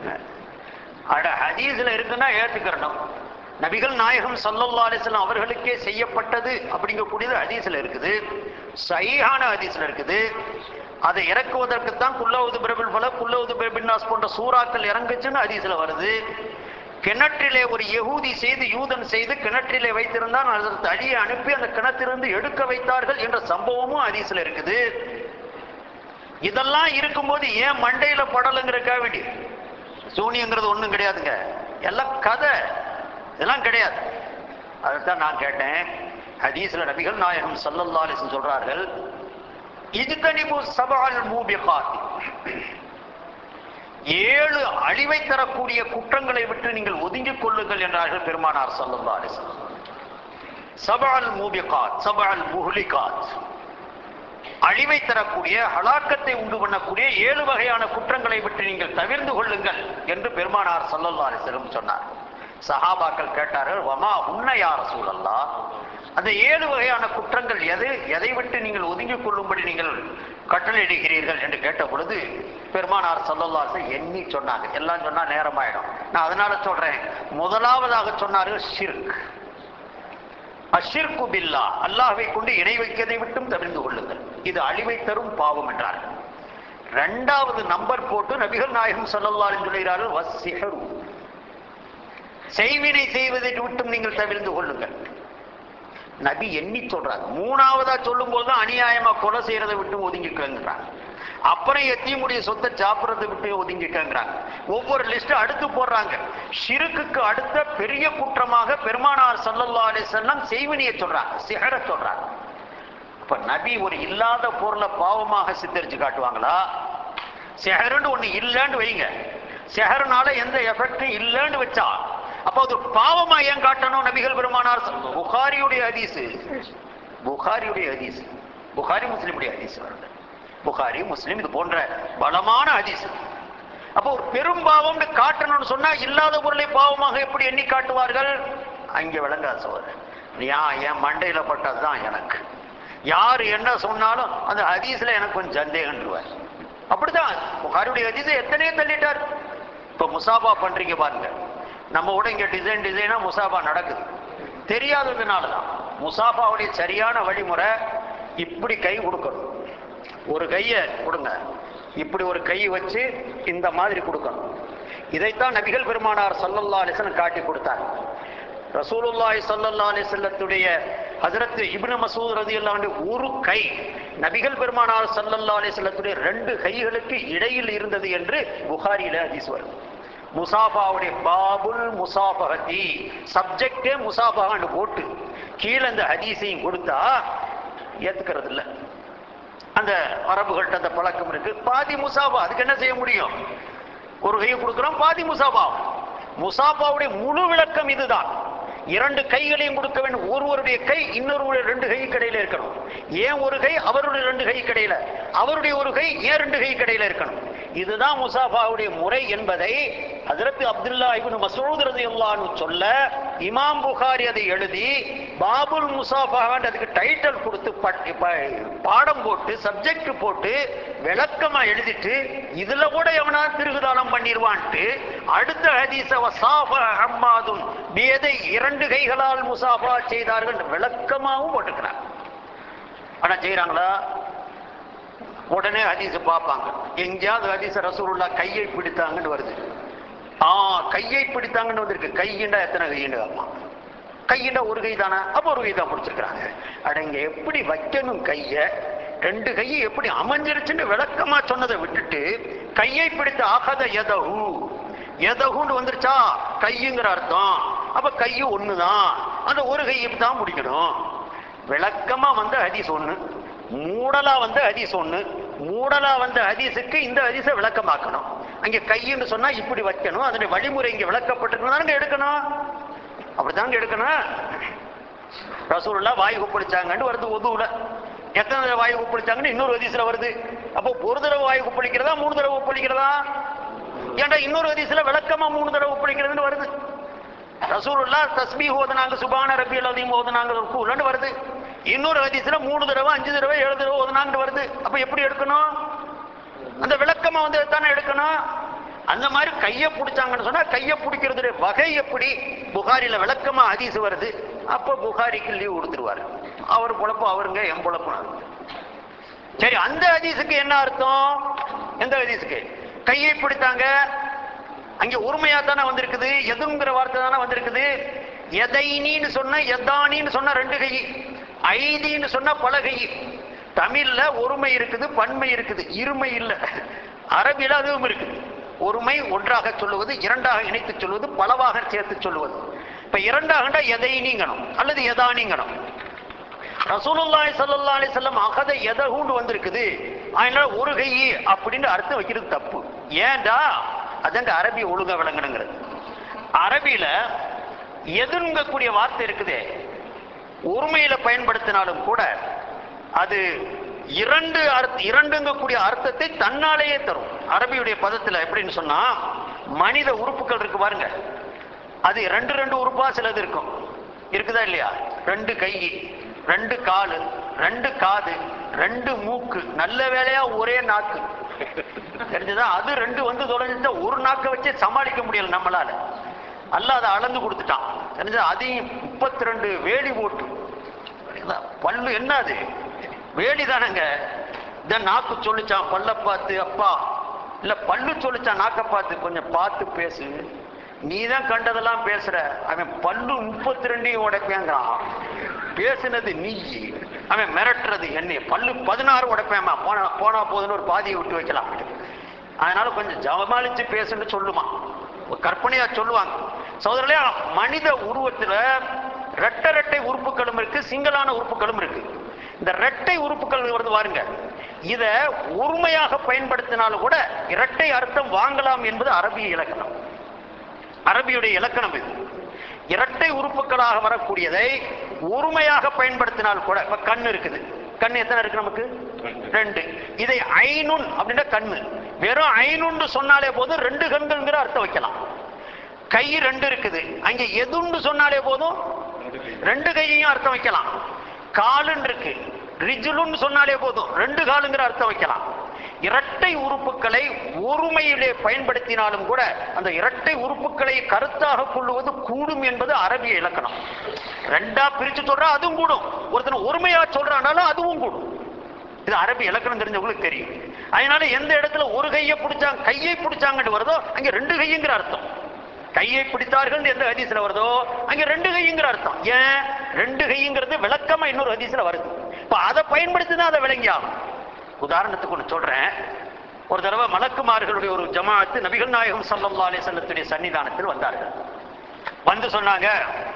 அட ஹதீஸ்ல இருக்குன்னா ஏத்துக்கிறணும் நபிகள் நாயகம் ஸல்லல்லாஹு அலைஹி வஸல்லம் அவர்களுக்கே செய்யப்பட்டது அப்படிங்கக்கூடியது ஹதீஸ்ல இருக்குது சஹீஹான ஹதீஸ்ல இருக்குது அதை இறக்குவதற்குத்தான் குல்லவுது பிரபில் பல குல்லவுது பிரபின்னாஸ் போன்ற சூறாக்கள் இறங்குச்சுன்னு ஹதீஸ்ல வருது கிணற்றிலே ஒரு யகூதி செய்து யூதன் செய்து கிணற்றிலே வைத்திருந்தான் அதற்கு அடியை அனுப்பி அந்த கிணத்திலிருந்து எடுக்க வைத்தார்கள் என்ற சம்பவமும் ஹதீஸ்ல இருக்குது இதெல்லாம் இருக்கும்போது ஏன் மண்டையில படலுங்கிறக்கா வேண்டி சூனியங்கிறது ஒண்ணும் கிடையாதுங்க எல்லாம் கதை இதெல்லாம் கிடையாது அதைத்தான் நான் கேட்டேன் ஹதீஸ்ல நபிகள் நாயகம் ஸல்லல்லாஹு அலைஹி வஸல்லம் சொல்றார்கள் இஜ்தனிபு சபஅல் மூபிகாத் ஏழு அழிவை தரக்கூடிய குற்றங்களை விட்டு நீங்கள் ஒதுங்கிக் கொள்ளுங்கள் என்றார்கள் பெருமானார் ஸல்லல்லாஹு அலைஹி வஸல்லம் சபஅல் மூபிகாத் சபஅல் முஹ்லிகாத் அழிவை தரக்கூடிய ஹலாக்கத்தை உண்டு பண்ணக்கூடிய ஏழு வகையான குற்றங்களை விட்டு நீங்கள் தவிர்ந்து கொள்ளுங்கள் என்று பெருமானார் ஸல்லல்லாஹு அலைஹி வஸல்லம் சொன்னார் சஹாபாக்கள் கேட்டார்கள் வமா உன்னை யார் சூழல்லா அந்த ஏழு வகையான குற்றங்கள் எது எதை விட்டு நீங்கள் ஒதுங்கிக் கொள்ளும்படி நீங்கள் கட்டளையிடுகிறீர்கள் என்று கேட்ட பொழுது பெருமானார் ஸல்லல்லாஹு அலைஹி வஸல்லம் எண்ணி சொன்னாங்க எல்லாம் சொன்னா நேரமாயிடும் நான் அதனால சொல்றேன் முதலாவதாக சொன்னார்கள் ஷிர்க் அஷிர்கு பில்லா அல்லாஹ்வை கொண்டு இணை வைக்கதை விட்டும் தவிர்ந்து கொள்ளுங்கள் இது அழிவை தரும் பாவம் என்றார்கள் இரண்டாவது நம்பர் போட்டு நபிகள் நாயகம் ஸல்லல்லாஹு அலைஹி சொல்கிறார்கள் வஸ்ஸிஹரு செய்வினை செய்வதை விட்டும் நீங்கள் தவிர்ந்து கொள்ளுங்கள் நபி எண்ணி சொல்றாங்க மூணாவதா சொல்லும் போது அநியாயமா கொலை செய்யறதை விட்டு ஒதுங்கிக்கங்கிறாங்க அப்புறம் எத்தியமுடைய சொத்தை சாப்பிடறதை விட்டு ஒதுங்கிக்கங்கிறாங்க ஒவ்வொரு லிஸ்ட் அடுத்து போடுறாங்க ஷிருக்குக்கு அடுத்த பெரிய குற்றமாக பெருமானார் ஸல்லல்லாஹு அலைஹி வஸல்லம் செய்வினையை சொல்றாங்க சிஹர சொல்றாங்க இப்ப நபி ஒரு இல்லாத பொருளை பாவமாக சித்தரிச்சு காட்டுவாங்களா செஹருன்னு ஒண்ணு இல்லைன்னு வைங்க செஹருனால எந்த எஃபெக்டும் இல்லைன்னு வச்சா அப்ப அது பாவமா ஏன் காட்டணும் நபிகள் பெருமானார் புகாரியுடைய ஹதீஸ் புகாரியுடைய ஹதீஸ் புகாரி முஸ்லிமுடைய ஹதீஸ் வருது புகாரி முஸ்லிம் இது போன்ற பலமான ஹதீஸ் அப்போ ஒரு பெரும் பாவம்னு காட்டணும்னு சொன்னா இல்லாத பொருளை பாவமாக எப்படி எண்ணி காட்டுவார்கள் அங்கே விளங்காத சோதரன் ஏன் என் மண்டையில பட்டதுதான் எனக்கு யார் என்ன சொன்னாலும் அந்த ஹதீஸ்ல எனக்கு கொஞ்சம் சந்தேகன்றுவார் அப்படிதான் புகாரியுடைய ஹதீஸை எத்தனையோ தள்ளிட்டார் இப்ப முசாபா பண்றீங்க பாருங்க நம்ம கூட இங்க டிசைன் டிசைனா முசாபா நடக்குது தெரியாததுனால தான் முசாபாவுடைய சரியான வழிமுறை இப்படி கை கொடுக்கணும் ஒரு கையை கொடுங்க இப்படி ஒரு கை வச்சு இந்த மாதிரி கொடுக்கணும் இதைத்தான் நபிகள் பெருமானார் ஸல்லல்லாஹு அலைஹி வஸல்லம் காட்டி கொடுத்தார் ரசூலுல்லாஹி ஸல்லல்லாஹு அலைஹி வஸல்லத்துடைய ஹஜரத் இப்னு மசூத் ரலியல்லாஹு அன்ஹு ஒரு கை நபிகள் பெருமானார் ஸல்லல்லாஹு அலைஹி வஸல்லத்துடைய ரெண்டு கைகளுக்கு இடையில் இருந்தது என்று புகாரியில ஹதீஸ் வருது முசாஃபாவுடைய பாபுல் முசாஃபகத்தி சப்ஜெக்டே முசாஃபகான்னு போட்டு கீழே அந்த ஹதீஸையும் கொடுத்தா ஏத்துக்கிறது இல்ல அந்த அரபுகள்கிட்ட அந்த பழக்கம் இருக்கு பாதி முசாஃபா அதுக்கு என்ன செய்ய முடியும் ஒரு கையை கொடுக்கிறோம் பாதி முசாபா முசாபாவுடைய முழு விளக்கம் இதுதான் இரண்டு கைகளையும் கொடுக்க வேண்டும் ஒருவருடைய கை இன்னொருவருடைய ரெண்டு கை கடையில இருக்கணும் ஏன் ஒரு கை அவருடைய ரெண்டு கை கடையில அவருடைய ஒரு கை ஏன் ரெண்டு கை கடையில இருக்கணும் இதுதான் முசாஃபாவுடைய முறை என்பதை ஹஜரத் அப்துல்லா இப்னு மசூத் ரலியல்லாஹு சொல்ல இமாம் புகாரி அதை எழுதி பாபுல் முசாஃபான்னு அதுக்கு டைட்டில் கொடுத்து பட்- ப- பாடம் போட்டு சப்ஜெக்ட் போட்டு விளக்கமா எழுதிட்டு இதுல கூட எவனா திருகுதாளம் பண்ணிடுவான்ட்டு அடுத்த ஹதீஸ வசாஃப ஹம்மாதும் பியதை இரண்டு கைகளால் முசாஃபா செய்தார்கள் என்று விளக்கமாவும் போட்டுக்கிறாங்க ஆனா செய்றாங்களா உடனே ஹதீஸ் பார்ப்பாங்க எங்கேயாவது ஹதீஸ் ரசூலுல்லா கையை பிடித்தாங்கன்னு வருது ஆ கையை பிடித்தாங்கன்னு வந்திருக்கு கையிண்டா எத்தனை கையின்னு கேட்பான் கையிண்டா ஒரு கை தானே அப்போ ஒரு கை தான் பிடிச்சிருக்கிறாங்க அட இங்க எப்படி வைக்கணும் கைய ரெண்டு கையை எப்படி அமைஞ்சிருச்சுன்னு விளக்கமா சொன்னதை விட்டுட்டு கையை பிடித்த ஆகத எதஹு எதகுன்னு வந்துருச்சா கையுங்கிற அர்த்தம் அப்ப கையும் ஒண்ணுதான் அந்த ஒரு கையை தான் பிடிக்கணும் விளக்கமா வந்த ஹதீஸ் ஒண்ணு மூடலா வந்த ஹதீஸ் ஒண்ணு மூடலா வந்த ஹதீஸுக்கு இந்த ஹதீஸை விளக்கமாக்கணும் அங்க கைன்னு சொன்னா இப்படி வைக்கணும் அதனுடைய வழிமுறை இங்க விளக்கப்பட்டிருக்கணும் எடுக்கணும் அப்படிதாங்க எடுக்கணும் ரசூலுல்லா வாய் கொப்பளிச்சாங்கன்னு வருது ஒதுவுல எத்தனை தடவை வாய் கொப்பளிச்சாங்கன்னு இன்னொரு ஹதீஸ்ல வருது அப்போ ஒரு தடவை வாய் கொப்பளிக்கிறதா மூணு தடவை ஒப்பளிக்கிறதா ஏன்டா இன்னொரு ஹதீஸ்ல விளக்கமா மூணு தடவை ஒப்பளிக்கிறதுன்னு வருது ரசூலுல்லா தஸ்பீஹ் ஓதுனாங்க சுபான ரபியல் அதையும் ஓதுனாங்க ருக்குலன்னு வருது இன்னொரு ஹதீஸ்ல மூணு தடவை அஞ்சு தடவை ஏழு தடவை ஓதுனாங்கன்னு வருது அப்ப எப்படி எடுக்கணும் அந்த விளக்கமா வந்து தானே எடுக்கணும் அந்த மாதிரி கையை பிடிச்சாங்கன்னு சொன்னா கையை பிடிக்கிறதுடைய வகை எப்படி புகாரில விளக்கமா ஹதீஸ் வருது அப்ப புகாரிக்கு லீவ் கொடுத்துருவாரு அவர் பொழப்பு அவருங்க என் பொழப்பு சரி அந்த ஹதீஸுக்கு என்ன அர்த்தம் எந்த ஹதீஸுக்கு கையை பிடித்தாங்க அங்க உரிமையா தானே வந்திருக்குது எதுங்கிற வார்த்தை தானே வந்திருக்குது எதைனின்னு சொன்ன எதானின்னு சொன்ன ரெண்டு கை ஐதின்னு சொன்ன பல கை தமிழ்ல ஒருமை இருக்குது பன்மை இருக்குது இருமை இல்லை அரபில அதுவும் இருக்குது ஒருமை ஒன்றாக சொல்லுவது இரண்டாக இணைத்து சொல்வது பலவாக சேர்த்து சொல்லுவது இப்ப இரண்டாகண்டா எதைனிங்கணும் அல்லது எதானிங்கணும் ரசூலுல்லாஹி ஸல்லல்லாஹு அலைஹி வஸல்லம் அகத எதஹூண்டு வந்திருக்குது அதனால ஒரு கை அப்படின்னு அர்த்தம் வைக்கிறது தப்பு ஏன்டா அதங்க அரபி ஒழுங்கா விளங்கணுங்கிறது அரபியில எதுங்கக்கூடிய வார்த்தை இருக்குதே ஒருமையில பயன்படுத்தினாலும் கூட அது இரண்டு அர்த்த இரண்டுங்கக்கூடிய அர்த்தத்தை தன்னாலேயே தரும் அரபியுடைய பதத்துல எப்படின்னு சொன்னா மனித உறுப்புகள் இருக்கு பாருங்க அது ரெண்டு ரெண்டு உறுப்பா சிலது இருக்கும் இருக்குதா இல்லையா ரெண்டு கை ரெண்டு காலு ரெண்டு காது ரெண்டு மூக்கு நல்ல வேலையா ஒரே நாக்கு தெரிஞ்சுதா அது ரெண்டு வந்து தொலைஞ்சிட்டா ஒரு நாக்கை வச்சு சமாளிக்க முடியல நம்மளால அல்ல அதை அளந்து கொடுத்துட்டான் தெரிஞ்சா அதையும் முப்பத்தி ரெண்டு வேலி போட்டு புரியுதா? பல்லு என்ன அது வேலி தானங்க இந்த நாக்கு சொல்லிச்சான் பல்ல பார்த்து அப்பா இல்ல பல்லு சொல்லிச்சான் நாக்க பார்த்து கொஞ்சம் பார்த்து பேசு நீ தான் கண்டதெல்லாம் பேசுற அவன் பல்லு முப்பத்தி ரெண்டையும் உடைப்பேங்கிறான் பேசுனது நீ அவன் மிரட்டுறது என்னை பல்லு பதினாறு உடைப்பேமா போனா போனா போதுன்னு ஒரு பாதியை விட்டு வைக்கலாம் அதனால கொஞ்சம் ஜமாளிச்சு பேசுன்னு சொல்லுமா ஒரு கற்பனையா சொல்லுவாங்க சகோதரர்களே மனித உருவத்துல ரெட்டை ரெட்டை உறுப்புகளும் இருக்கு சிங்களான உறுப்புகளும் இருக்கு இந்த ரெட்டை உறுப்புகள் வருது பாருங்க இத ஒருமையாக பயன்படுத்தினாலும் கூட இரட்டை அர்த்தம் வாங்கலாம் என்பது அரபிய இலக்கணம் அரபியுடைய இலக்கணம் இது இரட்டை உறுப்புகளாக வரக்கூடியதை ஒருமையாக பயன்படுத்தினால் கூட இப்ப கண் இருக்குது கண் எத்தனை இருக்கு நமக்கு ரெண்டு இதை ஐநுன் அப்படின்னா கண்ணு வெறும் ஐநுன்னு சொன்னாலே போதும் ரெண்டு கண்கள்ங்கிற அர்த்தம் வைக்கலாம் கை ரெண்டு இருக்குது அங்க எதுன்னு சொன்னாலே போதும் ரெண்டு கையையும் அர்த்தம் வைக்கலாம் காலுன்னு இருக்கு ரிஜுலுன்னு சொன்னாலே போதும் ரெண்டு காலுங்கிற அர்த்தம் வைக்கலாம் இரட்டை உறுப்புகளை ஒருமையிலே பயன்படுத்தினாலும் கூட அந்த இரட்டை உறுப்புகளை கருத்தாக கொள்ளுவது கூடும் என்பது அரபிய இலக்கணம் ரெண்டா பிரிச்சு சொல்றா அதுவும் கூடும் ஒருத்தன் ஒருமையா சொல்றானாலும் அதுவும் கூடும் இது அரபி இலக்கணம் தெரிஞ்சவங்களுக்கு தெரியும் அதனால எந்த இடத்துல ஒரு கையை பிடிச்சாங்க கையை பிடிச்சாங்கன்னு வருதோ அங்க ரெண்டு கையுங்கிற அர்த்தம் கையை பிடித்தார்கள் எந்த ஹதீஸ்ல வருதோ அங்க ரெண்டு கையுங்கிற அர்த்தம் ஏன் ரெண்டு கைங்கிறது விளக்கமா இன்னொரு ஹதீஸ்ல வருது இப்ப அதை பயன்படுத்தி தான் அதை விளங்கி ஆகும் உதாரணத்துக்கு ஒன்று சொல்றேன் ஒரு தடவை மலக்குமார்களுடைய ஒரு ஜமாஅத்து நபிகள் நாயகம் ஸல்லல்லாஹு அலைஹி வஸல்லத்துடைய சன்னிதானத்தில் வந்தார்கள் வந்து சொன்னாங்க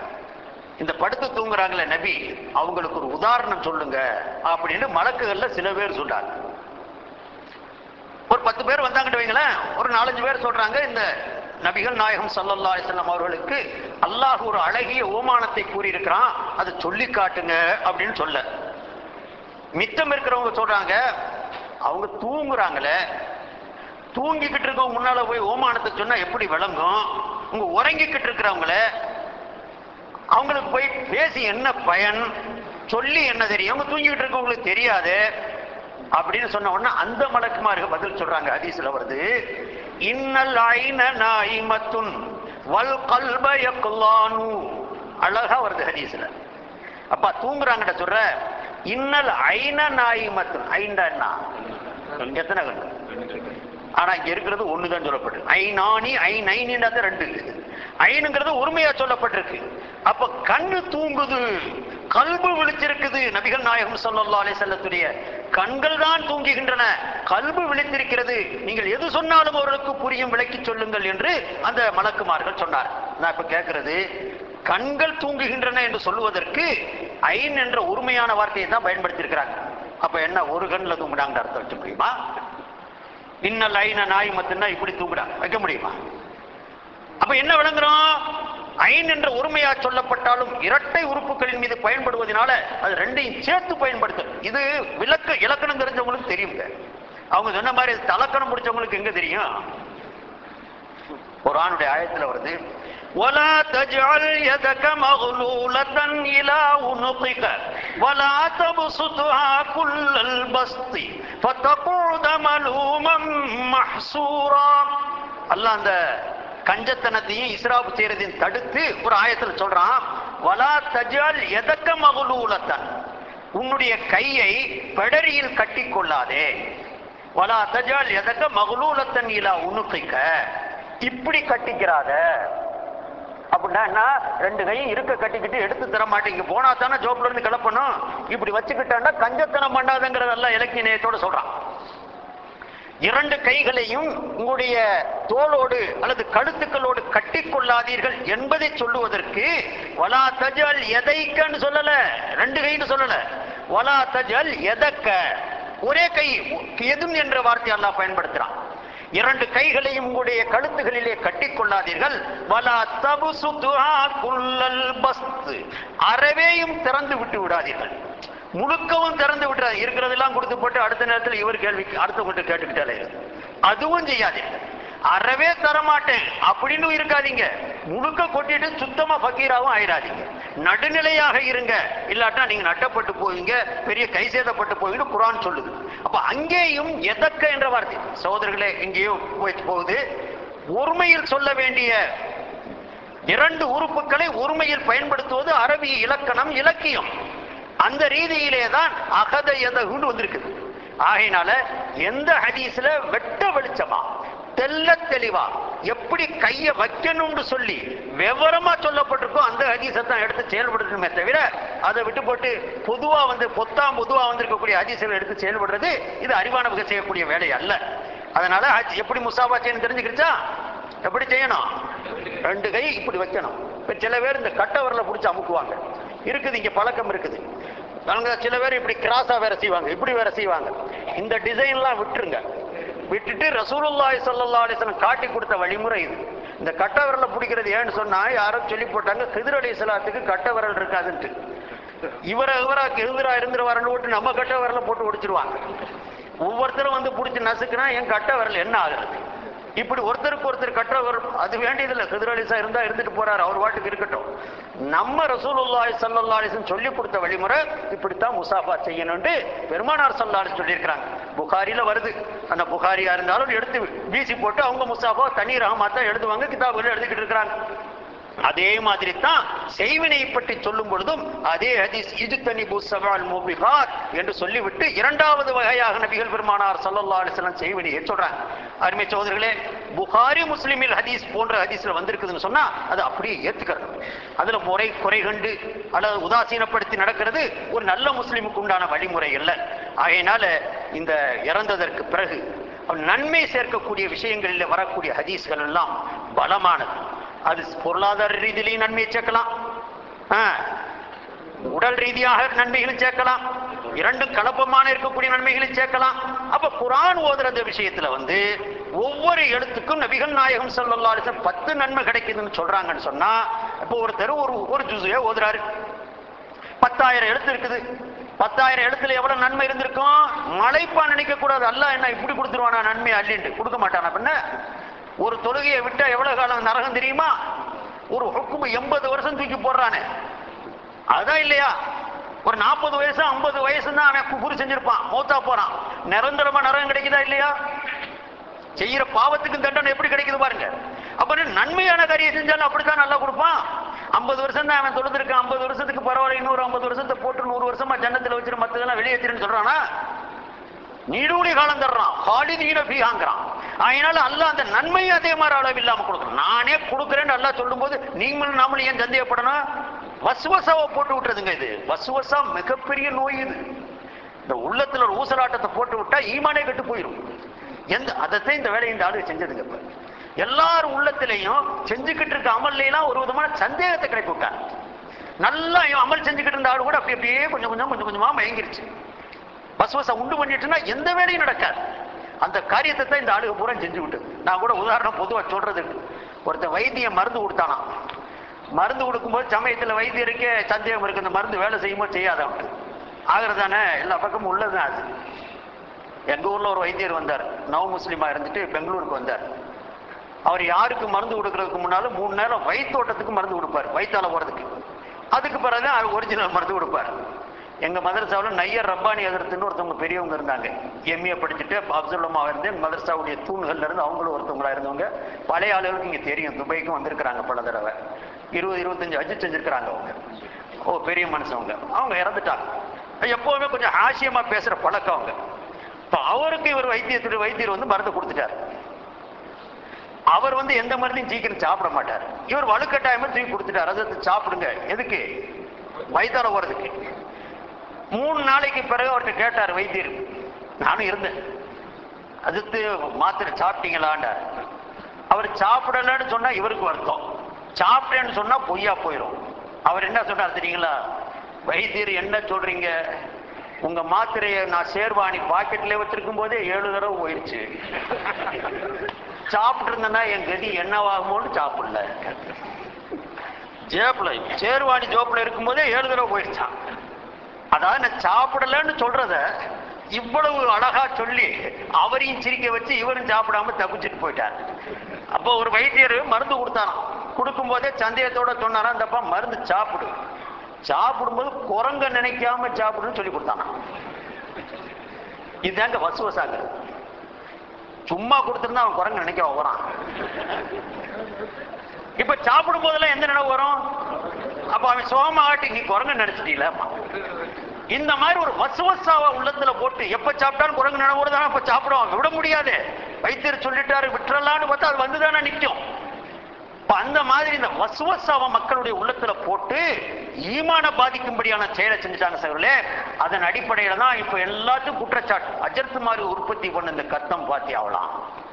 இந்த படுத்து தூங்குறாங்களே நபி அவங்களுக்கு ஒரு உதாரணம் சொல்லுங்க அப்படின்னு மலக்குகள்ல சில பேர் சொன்னாங்க ஒரு பத்து பேர் வந்தாங்கன்னு வைங்களேன் ஒரு நாலஞ்சு பேர் சொல்றாங்க இந்த நபிகள் நாயகம் ஸல்லல்லாஹு அலைஹி வஸல்லம் அவர்களுக்கு அல்லாஹ் ஒரு அழகிய ஓமானத்தை கூறியிருக்கிறான் அதை சொல்லி காட்டுங்க அப்படின்னு சொல்ல மிச்சம் இருக்கிறவங்க சொல்றாங்க அவங்க தூங்குறாங்களே தூங்கிக்கிட்டு இருக்கவங்க முன்னால போய் ஓமானத்தை சொன்னா எப்படி விளங்கும் உங்க உறங்கிக்கிட்டு இருக்கிறவங்கள அவங்களுக்கு போய் பேசி என்ன பயன் சொல்லி என்ன தெரியும் அவங்க தூங்கிக்கிட்டு இருக்கவங்களுக்கு தெரியாது அப்படின்னு சொன்ன உடனே அந்த மலக்குமார்கள் பதில் சொல்றாங்க ஹதீஸ்ல வருது இன்னல் ஐன நாயிமத்துன் வல் கல்ப யக்லானு அழகா வருது ஹதீஸ்ல அப்பா தூங்குறாங்கட சொல்ற இன்னல் ஐன நாயிமத்துன் ஐண்டா என்ன எத்தனை கண்ணு ஆனா இங்க இருக்கிறது ஒண்ணுதான் சொல்லப்பட்டு ஐநானி ஐ நைனின்றது ரெண்டு ஐனுங்கிறது உரிமையா சொல்லப்பட்டிருக்கு அப்ப கண்ணு தூங்குது கல்பு விழிச்சிருக்குது நபிகள் நாயகம் ஸல்லல்லாஹு அலைஹி வஸல்லத்துடைய கண்கள் தான் தூங்குகின்றன கல்பு விழித்திருக்கிறது நீங்கள் எது சொன்னாலும் அவர்களுக்கு புரியும் விளக்கி சொல்லுங்கள் என்று அந்த மலக்குமார்கள் சொன்னார் நான் இப்ப கேட்கிறது கண்கள் தூங்குகின்றன என்று சொல்லுவதற்கு ஐன் என்ற உரிமையான வார்த்தையை தான் பயன்படுத்தியிருக்கிறாங்க அப்ப என்ன ஒரு கண்ணில் தூங்குறாங்க அர்த்தம் வச்ச முடியுமா இன்னல் ஐன நாய் மத்துன்னா இப்படி தூங்குறா வைக்க முடியுமா அப்ப என்ன விளங்குறோம் ஐன் என்ற உரிமையா சொல்லப்பட்டாலும் இரட்டை உறுப்புகளின் மீது பயன்படுவதனால அது ரெண்டையும் சேர்த்து பயன்படுத்தும் இது விளக்க இலக்கணம் தெரிஞ்சவங்களுக்கு தெரியுங்க அவங்க சொன்ன மாதிரி தலக்கணம் முடிச்சவங்களுக்கு எங்க தெரியும் குர்ஆனுடைய ஆயத்துல வருது ولا تجعل يدك مغلولة إلى عنقك ولا تبسطها كل البسط فتقعد ملوما محسورا அல்லாஹ் அந்த கஞ்சத்தனத்தையும் இஸ்ராப் செய்யறதையும் தடுத்து ஒரு ஆயத்துல சொல்றான் வலா தஜால் எதக்க மகுலூலத்தன் உன்னுடைய கையை பெடரியில் கட்டிக் கொள்ளாதே வலா தஜால் எதக்க மகுலூலத்தன் இலா உணுக்கைக்க இப்படி கட்டிக்கிறாத அப்படின்னா என்ன? ரெண்டு கையும் இருக்க கட்டிக்கிட்டு எடுத்து தர மாட்டீங்க போனா தானே ஜோப்ல இருந்து கிளப்பணும் இப்படி வச்சுக்கிட்டாண்டா கஞ்சத்தனம் பண்ணாதங்கிறதெல்லாம் இலக்கிய நேயத்தோட சொல்றான் இரண்டு கைகளையும் உங்களுடைய தோளோடு அல்லது கழுத்துக்களோடு கட்டிக் கொள்ளாதீர்கள் என்பதை சொல்லுவதற்கு வலா தஜல் எதைக்கன்னு சொல்லல ரெண்டு கைன்னு சொல்லல வலா தஜல் எதக்க ஒரே கை எதும் என்ற வார்த்தை அல்லாஹ் பயன்படுத்துறான் இரண்டு கைகளையும் உங்களுடைய கழுத்துகளிலே கட்டிக் கொள்ளாதீர்கள் வலா தபுசுதுஹா குல்லல் பஸ்த் அறவேயும் திறந்து விட்டு விடாதீர்கள் முழுக்கவும் திறந்து விட்டுறாரு இருக்கிறதெல்லாம் கொடுத்து போட்டு அடுத்த நேரத்தில் இவர் கேள்வி அடுத்தவங்கள்ட்ட கேட்டுக்கிட்டாலே அதுவும் செய்யாதீங்க அறவே தரமாட்டேன் அப்படின்னு இருக்காதீங்க முழுக்க கொட்டிட்டு சுத்தமா ஃபக்கீராவும் ஆயிராதீங்க நடுநிலையாக இருங்க இல்லாட்டா நீங்க நட்டப்பட்டு போவீங்க பெரிய கை சேதப்பட்டு போவீங்கன்னு குரான் சொல்லுது அப்ப அங்கேயும் எதக்க என்ற வார்த்தை சகோதரர்களே எங்கேயோ போய் போகுது ஒருமையில் சொல்ல வேண்டிய இரண்டு உறுப்புகளை ஒருமையில் பயன்படுத்துவது அரபி இலக்கணம் இலக்கியம் அந்த ரீதியிலே தான் அகத எதகுன்னு வந்திருக்குது ஆகையினால எந்த ஹதீஸ்ல வெட்ட வெளிச்சமா தெல்ல தெளிவா எப்படி கைய வைக்கணும்னு சொல்லி விவரமா சொல்லப்பட்டிருக்கோ அந்த ஹதீஸை தான் எடுத்து செயல்படுத்தணுமே தவிர அதை விட்டு போட்டு பொதுவா வந்து பொத்தாம் பொதுவா வந்திருக்கக்கூடிய ஹதீஸை எடுத்து செயல்படுறது இது அறிவானவங்க செய்யக்கூடிய வேலை அல்ல அதனால ஹஜ் எப்படி முசாபா செய்யணும் தெரிஞ்சுக்கிடுச்சா எப்படி செய்யணும் ரெண்டு கை இப்படி வைக்கணும் இப்ப சில பேர் இந்த கட்டை விரல பிடிச்சி அமுக்குவாங்க இருக்குது இங்க பழக்கம் இருக்குது அவங்க சில பேர் இப்படி கிராஸா வேற செய்வாங்க இப்படி வேற செய்வாங்க இந்த டிசைன்லாம் விட்டுருங்க விட்டுட்டு ரசூலுல்லாஹி ஸல்லல்லாஹு அலைஹி வஸல்லம் காட்டி கொடுத்த வழிமுறை இது இந்த கட்டை விரல பிடிக்கிறது ஏன்னு சொன்னா யாரோ சொல்லி போட்டாங்க கிதிர் அலைஹிஸ்ஸலாத்துக்கு கட்டை விரல் இருக்காதுன்ட்டு இவரை இவரா எதிரா இருந்துருவாருன்னு விட்டு நம்ம கட்டை விரல போட்டு ஒடிச்சிருவாங்க ஒவ்வொருத்தரும் வந்து பிடிச்சி நசுக்குனா என் கட்டை விரல் என்ன ஆகுறது இப்படி ஒருத்தருக்கு ஒருத்தர் கட்ட வரும் அது வேண்டியதில்லை கிதிரலிசா இருந்தா இருந்துட்டு போறாரு அவர் வாட்டுக்கு இருக்கட்டும் நம்ம ரசூலுல்லாஹி ஸல்லல்லாஹு அலைஹி வஸல்லம் சொல்லி கொடுத்த வழிமுறை இப்படித்தான் முசாஃபா செய்யணும்னு பெருமானார் ஸல்லல்லாஹு அலைஹி சொல்லியிருக்கிறாங்க புகாரில வருது அந்த புகாரியா இருந்தாலும் எடுத்து வீசி போட்டு அவங்க முசாஃபா தனி ரஹமாத்தா எழுதுவாங்க கிதாபுகள் எழுதிக்கிட்டு இருக்கிறாங்க அதே மாதிரி தான் செய்வினை பற்றி சொல்லும் பொழுதும் அதே ஹதீஸ் இது தனி புசவால் மூபிகார் என்று சொல்லிவிட்டு இரண்டாவது வகையாக நபிகள் பெருமானார் ஸல்லல்லாஹு அலைஹி வஸல்லம் செய்வினையை சொல்றாங்க அருமை சகோதரர்களே புகாரி முஸ்லிமில் ஹதீஸ் போன்ற ஹதீஸ்ல வந்திருக்குதுன்னு சொன்னா அது அப்படியே ஏத்துக்கிறது அதுல முறை குறை கண்டு அல்லது உதாசீனப்படுத்தி நடக்கிறது ஒரு நல்ல முஸ்லிமுக்கு உண்டான வழிமுறை அல்ல ஆகையினால இந்த இறந்ததற்கு பிறகு நன்மை சேர்க்கக்கூடிய விஷயங்களில் வரக்கூடிய ஹதீஸ்கள் எல்லாம் பலமானது அது பொருளாதார ரீதியிலையும் நன்மையை சேர்க்கலாம் ஆ, உடல் ரீதியாக நன்மைகளும் சேர்க்கலாம் இரண்டும் கலப்பமான இருக்கக்கூடிய நன்மைகளை சேர்க்கலாம் அப்ப குரான் ஓதுறது விஷயத்துல வந்து ஒவ்வொரு எழுத்துக்கும் நபிகள் நாயகம் ஸல்லல்லாஹு அலைஹி வஸல்லம் பத்து நன்மை கிடைக்குதுன்னு சொல்றாங்கன்னு சொன்னா இப்போ ஒருத்தர் ஒரு ஒரு ஜுஸையே ஓதுறாரு பத்தாயிரம் எழுத்து இருக்குது பத்தாயிரம் எழுத்துல எவ்வளவு நன்மை இருந்திருக்கும் மலைப்பா நினைக்க கூடாது அல்லாஹ் என்ன இப்படி கொடுத்துருவானா நன்மை அள்ளிண்டு கொடுக்க மாட்டானா பின்ன ஒரு தொழுகையை விட்டா எவ்வளவு காலம் நரகம் தெரியுமா ஒரு ஹுக்குமு எண்பது வருஷம் தூக்கி போடுறானே அதான் இல்லையா ஒரு நாற்பது வயசு ஐம்பது வயசு தான் அவன் குபுரு செஞ்சிருப்பான் மூத்தா போறான் நிரந்தரமா நரகம் கிடைக்குதா இல்லையா செய்யற பாவத்துக்கு தண்டனை எப்படி கிடைக்குது பாருங்க அப்ப நன்மையான காரியம் செஞ்சாலும் அப்படித்தான் நல்லா கொடுப்பான் ஐம்பது வருஷம் தான் அவன் தொழுதுருக்கான் ஐம்பது வருஷத்துக்கு பரவாயில்ல இன்னொரு ஐம்பது வருஷத்தை போட்டு நூறு வருஷமா ஜன்னத்துல வச்சிரு மத்ததெல்லாம் வெளியேற்றிருன்னு சொல்றானா நீடூழி காலம் தர்றான் ஹாலிதீன ஃபீஹாங்கிறான் அதனால அல்லாஹ் அந்த நன்மையை அதே மாதிரி அளவு இல்லாம கொடுக்கணும் நானே கொடுக்குறேன்னு அல்லாஹ் சொல்லும்போது நீங்களும் நாமளும் ஏன் சந்தேகப்படணும் வசுவசாவை போட்டு விட்டுறதுங்க இது வசுவசா மிகப்பெரிய நோய் இது இந்த உள்ளத்துல ஒரு ஊசலாட்டத்தை போட்டு விட்டா ஈமானே கெட்டு போயிடும் எந்த அதைத்தான் இந்த வேலையை இந்த ஆளு செஞ்சதுங்க இப்ப எல்லாரும் உள்ளத்திலையும் செஞ்சுக்கிட்டு இருக்க அமல்லாம் ஒரு விதமான சந்தேகத்தை கிளப்பி விட்டாங்க நல்லா அமல் செஞ்சுக்கிட்டு இருந்த ஆளு கூட அப்படி அப்படியே கொஞ்சம் கொஞ்சம் கொஞ்சம் கொஞ்சமா மயங்கிருச்சு வசுவசா உண்டு பண்ணிட்டுன்னா எந்த வேலையும் நடக்காது அந்த காரியத்தை தான் இந்த ஆளுக பூரா செஞ்சு விட்டு நான் கூட உதாரணம் பொதுவா சொல்றதுக்கு ஒருத்தன் வைத்தியம் மருந்து கொடுத்தானாம் மருந்து கொடுக்கும்போது சமயத்துல வைத்தியருக்கே சந்தேகம் இருக்கு இந்த மருந்து வேலை செய்யும்போது செய்யாதவன் ஆகிறதானே எல்லா பக்கமும் உள்ளதுதான் அது எங்க ஊர்ல ஒரு வைத்தியர் வந்தார் நவ முஸ்லீமா இருந்துட்டு பெங்களூருக்கு வந்தார் அவர் யாருக்கு மருந்து கொடுக்கறதுக்கு முன்னாலும் மூணு நேரம் வயிற்றோட்டத்துக்கு மருந்து கொடுப்பார் வயிற்றால போறதுக்கு அதுக்கு பிறகு அவர் ஒரிஜினல் மருந்து கொடுப்பார் எங்க மதரசாவில் நையர் ரப்பானி எதிர்த்துன்னு ஒருத்தவங்க பெரியவங்க இருந்தாங்க எம்ஏ படிச்சுட்டு அப்துல்லமா இருந்து மதரசாவுடைய தூண்கள்ல இருந்து அவங்களும் ஒருத்தவங்களா இருந்தவங்க பழைய ஆளுகளுக்கு இங்க தெரியும் துபாய்க்கும் வந்திருக்கிறாங்க பல தடவை இருபது இருபத்தஞ்சு அஜி செஞ்சிருக்கிறாங்க அவங்க ஓ பெரிய மனுஷவங்க அவங்க இறந்துட்டாங்க எப்பவுமே கொஞ்சம் ஆசியமா பேசுற பழக்கம் அவங்க இப்ப அவருக்கு இவர் வைத்தியத்துடைய வைத்தியர் வந்து மருந்து கொடுத்துட்டார் அவர் வந்து எந்த மருந்தையும் சீக்கிரம் சாப்பிட மாட்டார் இவர் வலுக்கட்டாயமா தூக்கி கொடுத்துட்டார் அதை சாப்பிடுங்க எதுக்கு வயிற்றால போறதுக்கு மூணு நாளைக்கு பிறகு அவர்கிட்ட கேட்டார் வைத்தியர் நானும் இருந்தேன் அதுக்கு மாத்திரை சாப்பிட்டீங்களாண்டார் அவர் சாப்பிடலன்னு சொன்னா இவருக்கு வருத்தம் சாப்பிட்டேன்னு சொன்னா பொய்யா போயிடும் அவர் என்ன சொன்னார் தெரியுங்களா வைத்தியர் என்ன சொல்றீங்க உங்க மாத்திரையை நான் சேர்வாணி பாக்கெட்ல வச்சிருக்கும் போதே ஏழு தடவை போயிடுச்சு சாப்பிட்டு இருந்தேன்னா என் கதி என்னவாகுமோன்னு சாப்பிடல ஜேப்ல சேர்வாணி ஜோப்ல இருக்கும்போதே ஏழு தடவை போயிடுச்சான் அதாவது நான் சாப்பிடலன்னு சொல்றத இவ்வளவு அழகா சொல்லி அவரையும் சிரிக்க வச்சு இவரும் சாப்பிடாம தப்பிச்சுட்டு போயிட்டார் அப்போ ஒரு வைத்தியர் மருந்து கொடுத்தாராம் கொடுக்கும் போதே சந்தேகத்தோட சொன்னாராம் இந்தப்பா மருந்து சாப்பிடு சாப்பிடும்போது குரங்க நினைக்காம சாப்பிடுன்னு சொல்லி கொடுத்தானா இதுதாங்க வசுவசாங்கிறது சும்மா கொடுத்திருந்தா அவன் குரங்கு நினைக்க வரான் இப்ப சாப்பிடும் போதெல்லாம் எந்த நினைவு வரும் அப்ப அவன் சோமாட்டி நீ குரங்கு நினைச்சிட்டீல இந்த மாதிரி ஒரு வசுவசாவ உள்ளத்துல போட்டு எப்ப சாப்பிட்டாலும் குரங்கு நினைவு வருதானா அப்ப சாப்பிடுவாங்க விட முடியாது வைத்தியர் சொல்லிட்டாரு விட்டுறலான்னு பார்த்தா அது வந்துதானே நிக்கும் இப்ப அந்த மாதிரி இந்த வசுவசாவ மக்களுடைய உள்ளத்துல போட்டு ஈமான பாதிக்கும்படியான செயலை செஞ்சுட்டாங்க சார்களே அதன் அடிப்படையில தான் இப்ப எல்லாத்துக்கும் குற்றச்சாட்டு அஜர்த்து மாதிரி உற்பத்தி பண்ண இந்த கத்தம் பாத்தி ஆகலாம்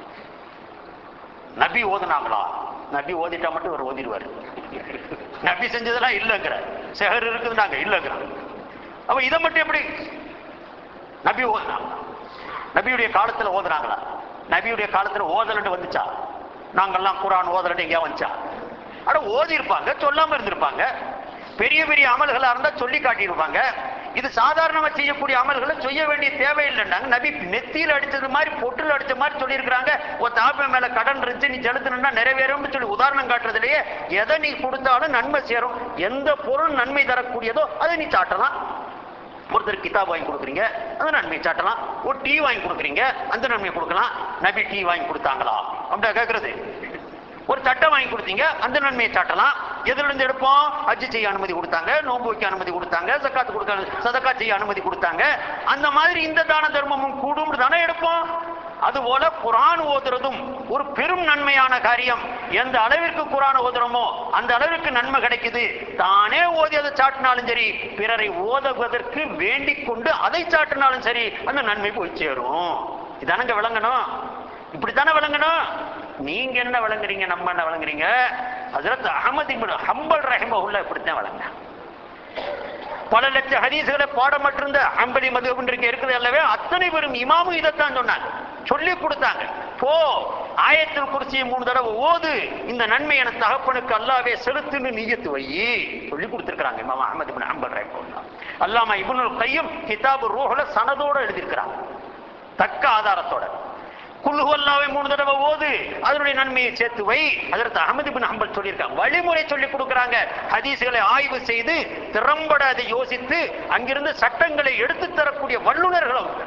நபி ஓதுனாங்களா நபி ஓதிட்டா மட்டும் இவர் ஓதிடுவாரு நபி செஞ்சதெல்லாம் இல்லைங்கிற செஹர் இருக்குதுனாங்க இல்லைங்கிற அப்ப இதை மட்டும் எப்படி நபி ஓதுனாங்களா நபியுடைய காலத்துல ஓதுனாங்களா நபியுடைய காலத்துல ஓதலன்னு வந்துச்சா நாங்கெல்லாம் குரான் ஓதலன்னு எங்கேயா வந்துச்சா அட ஓதி இருப்பாங்க சொல்லாம இருந்திருப்பாங்க பெரிய பெரிய அமல்களா இருந்தா சொல்லி காட்டியிருப்பாங்க இது சாதாரணமா செய்யக்கூடிய அமல்களை செய்ய வேண்டிய தேவையில்லைன்னாங்க நபி நெத்தியில் அடிச்சது மாதிரி பொட்டில் அடிச்ச மாதிரி சொல்லியிருக்கிறாங்க ஒரு தாப்பை மேல கடன் இருந்துச்சு நீ செலுத்தணும்னா நிறைவேறும்னு சொல்லி உதாரணம் காட்டுறதுலயே எதை நீ கொடுத்தாலும் நன்மை சேரும் எந்த பொருள் நன்மை தரக்கூடியதோ அதை நீ சாட்டலாம் ஒருத்தர் கிதாப் வாங்கி கொடுக்குறீங்க அந்த நன்மையை சாட்டலாம் ஒரு டீ வாங்கி கொடுக்குறீங்க அந்த நன்மையை கொடுக்கலாம் நபி டீ வாங்கி கொடுத்தாங்களா அப்படியா கேட்கறது ஒரு சட்டை வாங்கி கொடுத்தீங்க அந்த நன்மையை சாட்டலாம் எதுல இருந்து எடுப்போம் அஜி செய்ய அனுமதி கொடுத்தாங்க நோன்பு வைக்க அனுமதி கொடுத்தாங்க சக்காத்து கொடுக்க சதக்கா செய்ய அனுமதி கொடுத்தாங்க அந்த மாதிரி இந்த தான தர்மமும் கூடும் தானே எடுப்போம் அதுபோல குரான் ஓதுறதும் ஒரு பெரும் நன்மையான காரியம் எந்த அளவிற்கு குரான் ஓதுறோமோ அந்த அளவிற்கு நன்மை கிடைக்குது தானே ஓதி அதை சாட்டினாலும் சரி பிறரை ஓதுவதற்கு வேண்டிக் கொண்டு அதை சாட்டினாலும் சரி அந்த நன்மை போய் சேரும் இதானங்க விளங்கணும் இப்படித்தானே விளங்கணும் நீங்க என்ன விளங்குறீங்க நம்ம என்ன விளங்குறீங்க ஹஜரத் அகமது இப்னு ஹம்பல் ரஹிமஹுல்லா இப்படித்தான் விளங்க பல லட்சம் ஹதீஸ்களை பாடமற்றிருந்த அம்பலி மது இன்றைக்கு இருக்குது அல்லவே அத்தனை பேரும் இமாமும் இதைத்தான் சொன்னாங்க சொல்லி கொடுத்தாங்க போ ஆயத்தில் குறிச்சி மூணு தடவை ஓது இந்த நன்மை என தகப்பனுக்கு அல்லாவே செலுத்துன்னு நீயத்து வை சொல்லி கொடுத்திருக்கிறாங்க இமாம் அஹமது இப்னு ஹம்பல் ரஹ்மத்துல்லாஹ் அல்லாமா இப்னுல் கையும் கிதாபு ரூஹ்ல சனதோட எழுதியிருக்கிறாங்க தக்க ஆதாரத்தோட குல்ஹுவல்லாவை மூணு தடவை ஓது அதனுடைய நன்மையை சேர்த்து வை அதற்கு அகமது பின் ஹம்பல் சொல்லியிருக்காங்க வழிமுறை சொல்லி கொடுக்குறாங்க ஹதீஸ்களை ஆய்வு செய்து திறம்பட அதை யோசித்து அங்கிருந்து சட்டங்களை எடுத்து தரக்கூடிய வல்லுநர்கள் அவங்க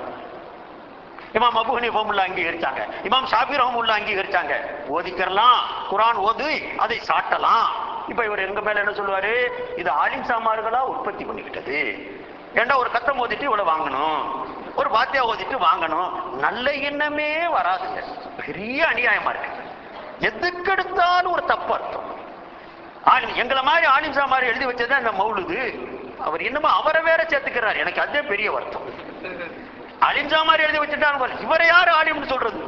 இமாம் அபு ஹனீஃபமுல்லா அங்கீகரிச்சாங்க இமாம் ஷாபி ரஹமுல்லா அங்கீகரிச்சாங்க ஓதிக்கிறலாம் குரான் ஓது அதை சாட்டலாம் இப்ப இவர் எங்க மேல என்ன சொல்லுவாரு இது ஆலிம் சாமார்களா உற்பத்தி பண்ணிக்கிட்டது ஏண்டா ஒரு கத்தம் ஓதிட்டு இவ்வளவு வாங்கணும் ஒரு பாத்தியா ஓதிட்டு வாங்கணும் நல்ல எண்ணமே வராதுங்க பெரிய அநியாயமா இருக்கு எதுக்கெடுத்தாலும் ஒரு தப்பு அர்த்தம் ஆலிம் எங்களை மாதிரி ஆலிம் சா மாதிரி எழுதி வச்சது அந்த மௌலுது அவர் என்னமோ அவரை வேற சேர்த்துக்கிறார் எனக்கு அதே பெரிய வருத்தம் அலிம்சா மாதிரி எழுதி வச்சுட்டாங்க பாரு. இவரை யாரு ஆலிம்னு சொல்றது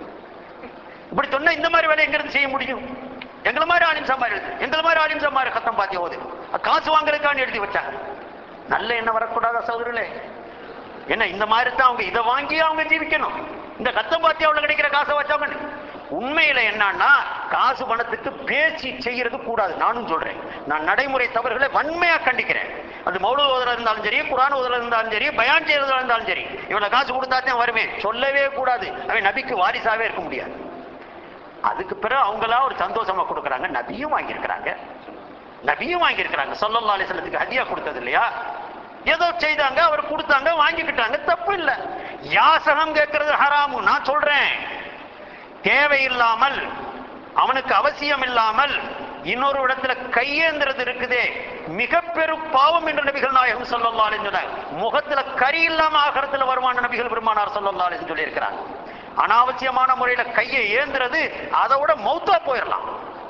இப்படி சொன்னா இந்த மாதிரி வேலை எங்க இருந்து செய்ய முடியும் எங்களை மாதிரி ஆலிம்சா மாதிரி எழுது எங்களை மாதிரி ஆலிம்சா மாதிரி கத்தம் பாத்தியா ஓது காசு வாங்குறதுக்கான எழுதி வச்சாங்க நல்ல என்ன வரக்கூடாதா சகோதரர்களே என்ன இந்த மாதிரி தான் அவங்க இதை வாங்கி அவங்க ஜீவிக்கணும் இந்த கத்தம் பாத்தியாவுல கிடைக்கிற காசை வச்சவங்க உண்மையில என்னன்னா காசு பணத்துக்கு பேச்சு செய்யறது கூடாது நானும் சொல்றேன் நான் நடைமுறை தவறுகளை வன்மையா கண்டிக்கிறேன் அது மௌலு ஓதுல இருந்தாலும் சரி குரான் ஓதுல இருந்தாலும் சரி பயான் செய்யறதுல இருந்தாலும் சரி இவ்வளவு காசு கொடுத்தா தான் வருவேன் சொல்லவே கூடாது அவன் நபிக்கு வாரிசாவே இருக்க முடியாது அதுக்கு பிறகு அவங்களா ஒரு சந்தோஷமா கொடுக்கறாங்க நபியும் வாங்கியிருக்கிறாங்க நபியும் வாங்கியிருக்கிறாங்க சொல்லல்லா அலிஸ்லத்துக்கு ஹதியா கொடுத்தது இல்லையா ஏதோ செய்தாங்க அவர் கொடுத்தாங்க வாங்கிக்கிட்டாங்க தப்பு இல்ல யாசகம் கேட்கறது ஹராமு நான் சொல்றேன் தேவையில்லாமல் அவனுக்கு அவசியம் இல்லாமல் இன்னொரு இடத்துல கையேந்திரது இருக்குதே மிக பெரும் பாவம் என்று நபிகள் நாயகம் ஸல்லல்லாஹு அலைஹி வஸல்லம் முகத்துல கரி இல்லாம ஆகிறதுல வருமான நபிகள் பெருமானார் ஸல்லல்லாஹு அலைஹி வஸல்லம் சொல்லியிருக்கிறாங்க அனாவசியமான முறையில கையை ஏந்துறது அதை விட மௌத்தா போயிடலாம்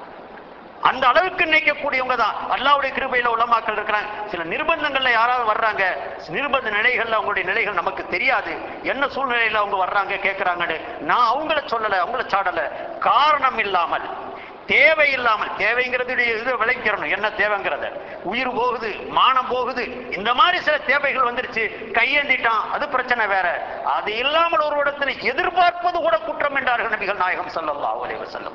அந்த அளவுக்கு நினைக்கக்கூடியவங்க தான் அல்லாவுடைய கிருபையில உலமாக்கள் இருக்கிறாங்க சில நிர்பந்தங்கள்ல யாராவது வர்றாங்க நிர்பந்த நிலைகள்ல அவங்களுடைய நிலைகள் நமக்கு தெரியாது என்ன சூழ்நிலையில அவங்க வர்றாங்க கேட்கறாங்கன்னு நான் அவங்கள சொல்லல அவங்கள சாடல காரணம் இல்லாமல் தேவை இல்லாமல் தேவைங்கிறது இது விளைக்கிறணும் என்ன தேவைங்கிறத உயிர் போகுது மானம் போகுது இந்த மாதிரி சில தேவைகள் வந்துருச்சு கையேந்திட்டான் அது பிரச்சனை வேற அது இல்லாமல் ஒரு இடத்துல எதிர்பார்ப்பது கூட குற்றம் என்றார்கள் நபிகள் நாயகம் ஸல்லல்லாஹு அலைஹி வஸல்லம்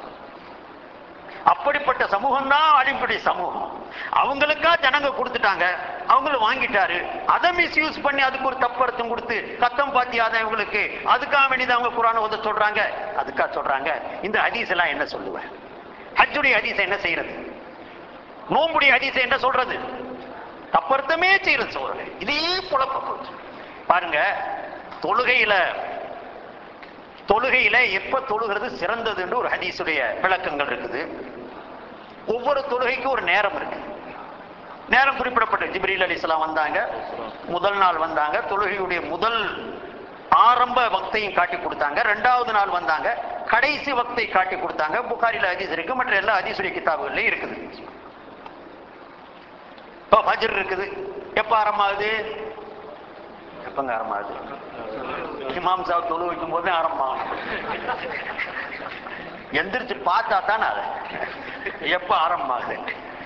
அப்படிப்பட்ட சமூகம் தான் அடிப்படை சமூகம் அவங்களுக்கா ஜனங்க கொடுத்துட்டாங்க அவங்களும் வாங்கிட்டாரு அதை மிஸ்யூஸ் பண்ணி அதுக்கு ஒரு தப்பர்த்தம் கொடுத்து கத்தம் பாத்தியாதான் இவங்களுக்கு அதுக்காக வேண்டியது அவங்க குரான ஓத சொல்றாங்க அதுக்காக சொல்றாங்க இந்த ஹதீஸ் எல்லாம் என்ன சொல்லுவேன் ஹஜ்ஜுடைய ஹதீஸ் என்ன செய்யறது நோம்புடைய ஹதீஸ் என்ன சொல்றது தப்பர்த்தமே செய்யறது சொல்றேன் இதே குழப்ப போச்சு பாருங்க தொழுகையில தொழுகையில எப்ப தொழுகிறது சிறந்தது என்று ஒரு ஹதீஸுடைய விளக்கங்கள் இருக்குது ஒவ்வொரு தொழுகைக்கும் ஒரு நேரம் இருக்கு நேரம் குறிப்பிடப்பட்டு ஜிப்ரீல் அலிஸ்லாம் வந்தாங்க முதல் நாள் வந்தாங்க தொழுகையுடைய முதல் ஆரம்ப வக்தையும் காட்டி கொடுத்தாங்க ரெண்டாவது நாள் வந்தாங்க கடைசி வக்தை காட்டி கொடுத்தாங்க புகாரில ஹதீஸ் இருக்கு மற்ற எல்லா ஹதீஸுடைய கிதாபுகள்லயும் இருக்குது இப்போ ஃபஜ்ர் இருக்குது எப்ப ஆரம்பமாகுது எப்பங்க ஆரம்பமாகுது இமாம் சாப் தொழு வைக்கும் போதே ஆரம்பம் எந்திரிச்சு பார்த்தா தானே அது எப்ப ஆரம்பமாகுது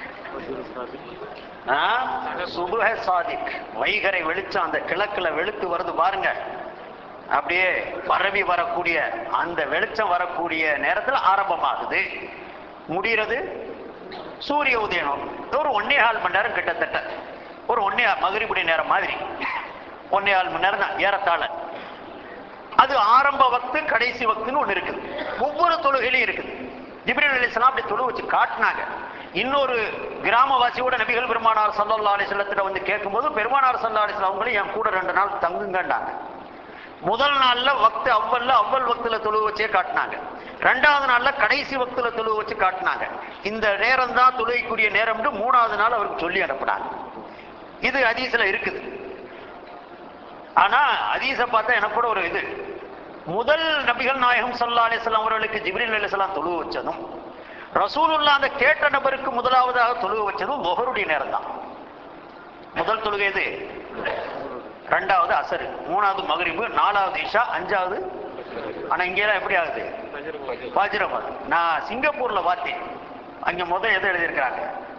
ஆ? சுபஹ சாதிக் வைகரை வெளிச்சம் அந்த கிழக்குல வெளுத்து வருது பாருங்க அப்படியே பரவி வரக்கூடிய அந்த வெளிச்சம் வரக்கூடிய நேரத்துல ஆரம்பமாகுது முடிகிறது சூரிய உதயம் ஒரு ஒன்னே கால் மணி நேரம் கிட்டத்தட்ட ஒரு ஒன்னே மகரிபுடைய நேரம் மாதிரி ஒன்னே கால் மணி நேரம் தான் ஏறத்தாழ அது ஆரம்ப வக்து கடைசி வக்துன்னு ஒண்ணு இருக்குது ஒவ்வொரு தொழுகையிலும் இருக்குது ஜிப்ரீல் அலிஸ்லாம் அப்படி தொழு வச்சு காட்டினாங்க இன்னொரு கிராமவாசியோட நபிகள் பெருமானார் சல்லல்லா அலிஸ்லத்திட்ட வந்து கேட்கும்போது பெருமானார் சல்லா அலிஸ்லாம் அவங்களும் என் கூட ரெண்டு நாள் தங்குங்கண்டாங்க முதல் நாள்ல வக்து அவ்வல்ல அவ்வல் வக்துல தொழு வச்சே காட்டினாங்க ரெண்டாவது நாள்ல கடைசி வக்துல தொழு வச்சு காட்டினாங்க இந்த நேரம் தான் தொழுகைக்குரிய நேரம்னு மூணாவது நாள் அவருக்கு சொல்லி அனுப்புனாங்க இது ஹதீஸ்ல இருக்குது ஆனா ஹதீஸ பார்த்தா எனக்கு கூட ஒரு இது முதல் நபிகள் நாயகம் ஸல்லல்லாஹு அலைஹி வஸல்லம் அவர்களுக்கு ஜிப்ரீல் அலைஹிஸ்ஸலாம் தொழுவு வச்சதும் ரசூலுல்லாஹ் அந்த கேட்ட நபருக்கு முதலாவதாக தொழுவு வச்சதும் லொஹருடைய நேரம் தான் முதல் தொழுகை எது ரெண்டாவது அசரு மூணாவது மகரிபு நாலாவது இஷா அஞ்சாவது ஆனா இங்கெல்லாம் எப்படி ஆகுது ஃபஜ்ரமாது நான் சிங்கப்பூர்ல பார்த்தேன் அங்க முதல் எதை எழுதியிருக்கிறாங்க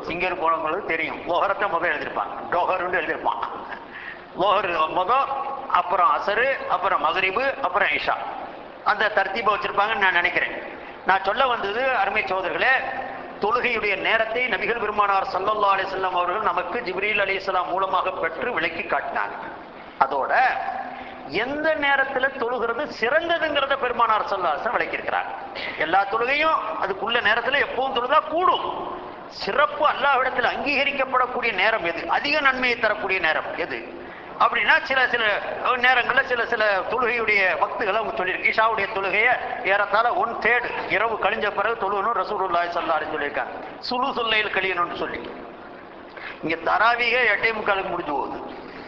சிங்கர் போனவங்களுக்கு தெரியும் லோகரத்தை முதல் எழுதியிருப்பான் டோஹர்னு எழுதியிருப்பான் லோஹர் முதல் அப்புறம் அசரு அப்புறம் மகரிபு அப்புறம் இஷா அந்த தர்த்தீபை வச்சிருப்பாங்கன்னு நான் நினைக்கிறேன் நான் சொல்ல வந்தது அருமை சோதர்களே தொழுகையுடைய நேரத்தை நபிகள் பெருமானார் சல்லல்லா அலிஸ்லாம் அவர்கள் நமக்கு ஜிப்ரீல் அலிஸ்லாம் மூலமாக பெற்று விளக்கி காட்டினாங்க அதோட எந்த நேரத்துல தொழுகிறது சிறந்ததுங்கிறத பெருமானார் சொல்லாசன் விளக்கியிருக்கிறார் எல்லா தொழுகையும் அதுக்குள்ள நேரத்துல எப்பவும் தொழுதா கூடும் சிறப்பு அல்லாஹ்விடத்தில் அங்கீகரிக்கப்படக்கூடிய நேரம் எது அதிக நன்மையை தரக்கூடிய நேரம் எது அப்படின்னா சில சில நேரங்கள்ல சில சில தொழுகையுடைய பக்துகளை அவங்க சொல்லியிருக்கு ஈஷாவுடைய தொழுகையை ஏறத்தாழ ஒன் தேர்ட் இரவு கழிஞ்ச பிறகு தொழுகணும் ரசூலுல்லாஹி ஸல்லல்லாஹு சொல்லியிருக்காங்க சுழு சொல்லையில் கழியணும்னு சொல்லி இங்க தராவிக எட்டே முக்காலுக்கு முடிஞ்சு போகுது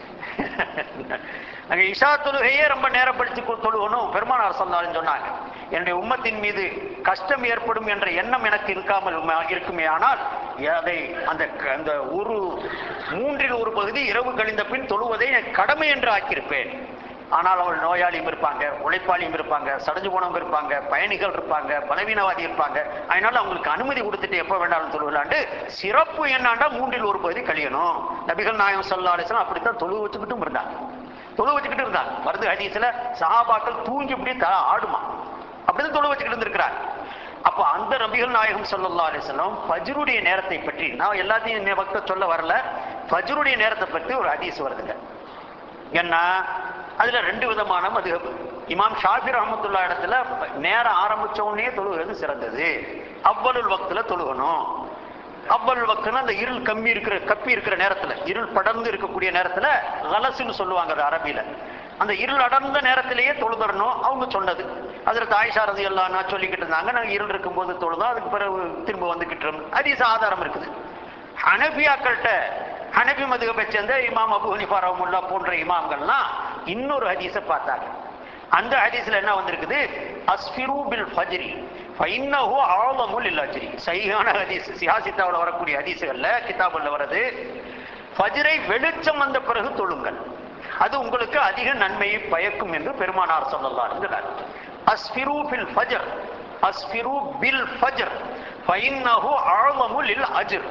அங்க இஷா தொழுகையே ரொம்ப நேரம் படிச்சு கு- தொழுகணும் பெருமானார் சொன்னாலும் சொன்னாங்க என்னுடைய உம்மத்தின் மீது கஷ்டம் ஏற்படும் என்ற எண்ணம் எனக்கு இருக்காமல் உம- இருக்குமே ஆனால் அதை அந்த க- அந்த ஒரு மூன்றில் ஒரு பகுதி இரவு கழிந்த பின் தொழுவதை என் கடமை என்று ஆக்கியிருப்பேன் ஆனால் அவள் நோயாளியும் இருப்பாங்க உழைப்பாளியும் இருப்பாங்க சடஞ்சு போனவங்க இருப்பாங்க பயணிகள் இருப்பாங்க பலவீனவாதி இருப்பாங்க அதனால அவங்களுக்கு அனுமதி கொடுத்துட்டு எப்ப வேண்டாலும் தொழுகலாண்டு சிறப்பு என்னாண்டா மூன்றில் ஒரு பகுதி கழியணும் நபிகள் நாயம் சல்லா அலிஸ்லாம் அப்படித்தான் தொழுவு வச்சுக்கிட்டும் இருந்தாங்க தொழு வச்சுக்கிட்டு இருந்தாங்க வருது ஹதீஸ்ல சஹாபாக்கள் தூங்கி இப்படி த ஆடுமா அப்படிதான் தொழு வச்சுக்கிட்டு இருந்திருக்கிறார் அப்ப அந்த நபிகள் நாயகம் ஸல்லல்லாஹு அலைஹி வஸல்லம் ஃபஜ்ருடைய நேரத்தை பற்றி நான் எல்லாத்தையும் இந்த வக்த சொல்ல வரல ஃபஜ்ருடைய நேரத்தை பற்றி ஒரு ஹதீஸ் வருதுங்க என்ன அதுல ரெண்டு விதமான மதுஹப் இமாம் ஷாஃபி ரஹமத்துல்லா இடத்துல நேரம் ஆரம்பிச்ச உடனே தொழுகிறது சிறந்தது அவ்வளுல் வக்துல தொழுகணும் அவ்வள் வக்துன்னா அந்த இருள் கம்மி இருக்கிற கப்பி இருக்கிற நேரத்துல இருள் படர்ந்து இருக்கக்கூடிய நேரத்துல கலசுன்னு சொல்லுவாங்க அது அரபியில அந்த இருள் அடர்ந்த நேரத்திலேயே தொழுதரணும் அவங்க சொன்னது அதில் தாய்ஷா ரதி எல்லாம் நான் சொல்லிக்கிட்டு இருந்தாங்க நாங்கள் இருள் இருக்கும்போது தொழுதோம் அதுக்கு பிறகு திரும்ப வந்துக்கிட்டு இருந்தோம் அதிக ஆதாரம் இருக்குது ஹனபியாக்கள்கிட்ட ஹனபி மதுகபை சேர்ந்த இமாம் அபு ஹனிஃபா ரஹமுல்லா போன்ற இமாம்கள்லாம் இன்னொரு ஹதீஸை பார்த்தாங்க அந்த ஹதீஸ்ல என்ன வந்திருக்குது அஸ்ஃபிரு பில் ஃபஜ்ரி ஃபைன்னஹு ஆலமுல் லில் அஜ்ரி சஹீஹான ஹதீஸ் சியாசித்தாவில் வரக்கூடிய ஹதீஸ்கள்ல கிதாபுல்ல வருது ஃபஜ்ரை வெளிச்சம் வந்த பிறகு தொழுங்கள் அது உங்களுக்கு அதிக நன்மையை பயக்கும் என்று பெருமானார் சொல்லலாம் என்கிறார் அஸ்ஃபிரு பில் ஃபஜர் அஸ்ஃபிரு பில் ஃபஜர் ஃபைன்னஹு ஆலமு லில் அஜ்ர்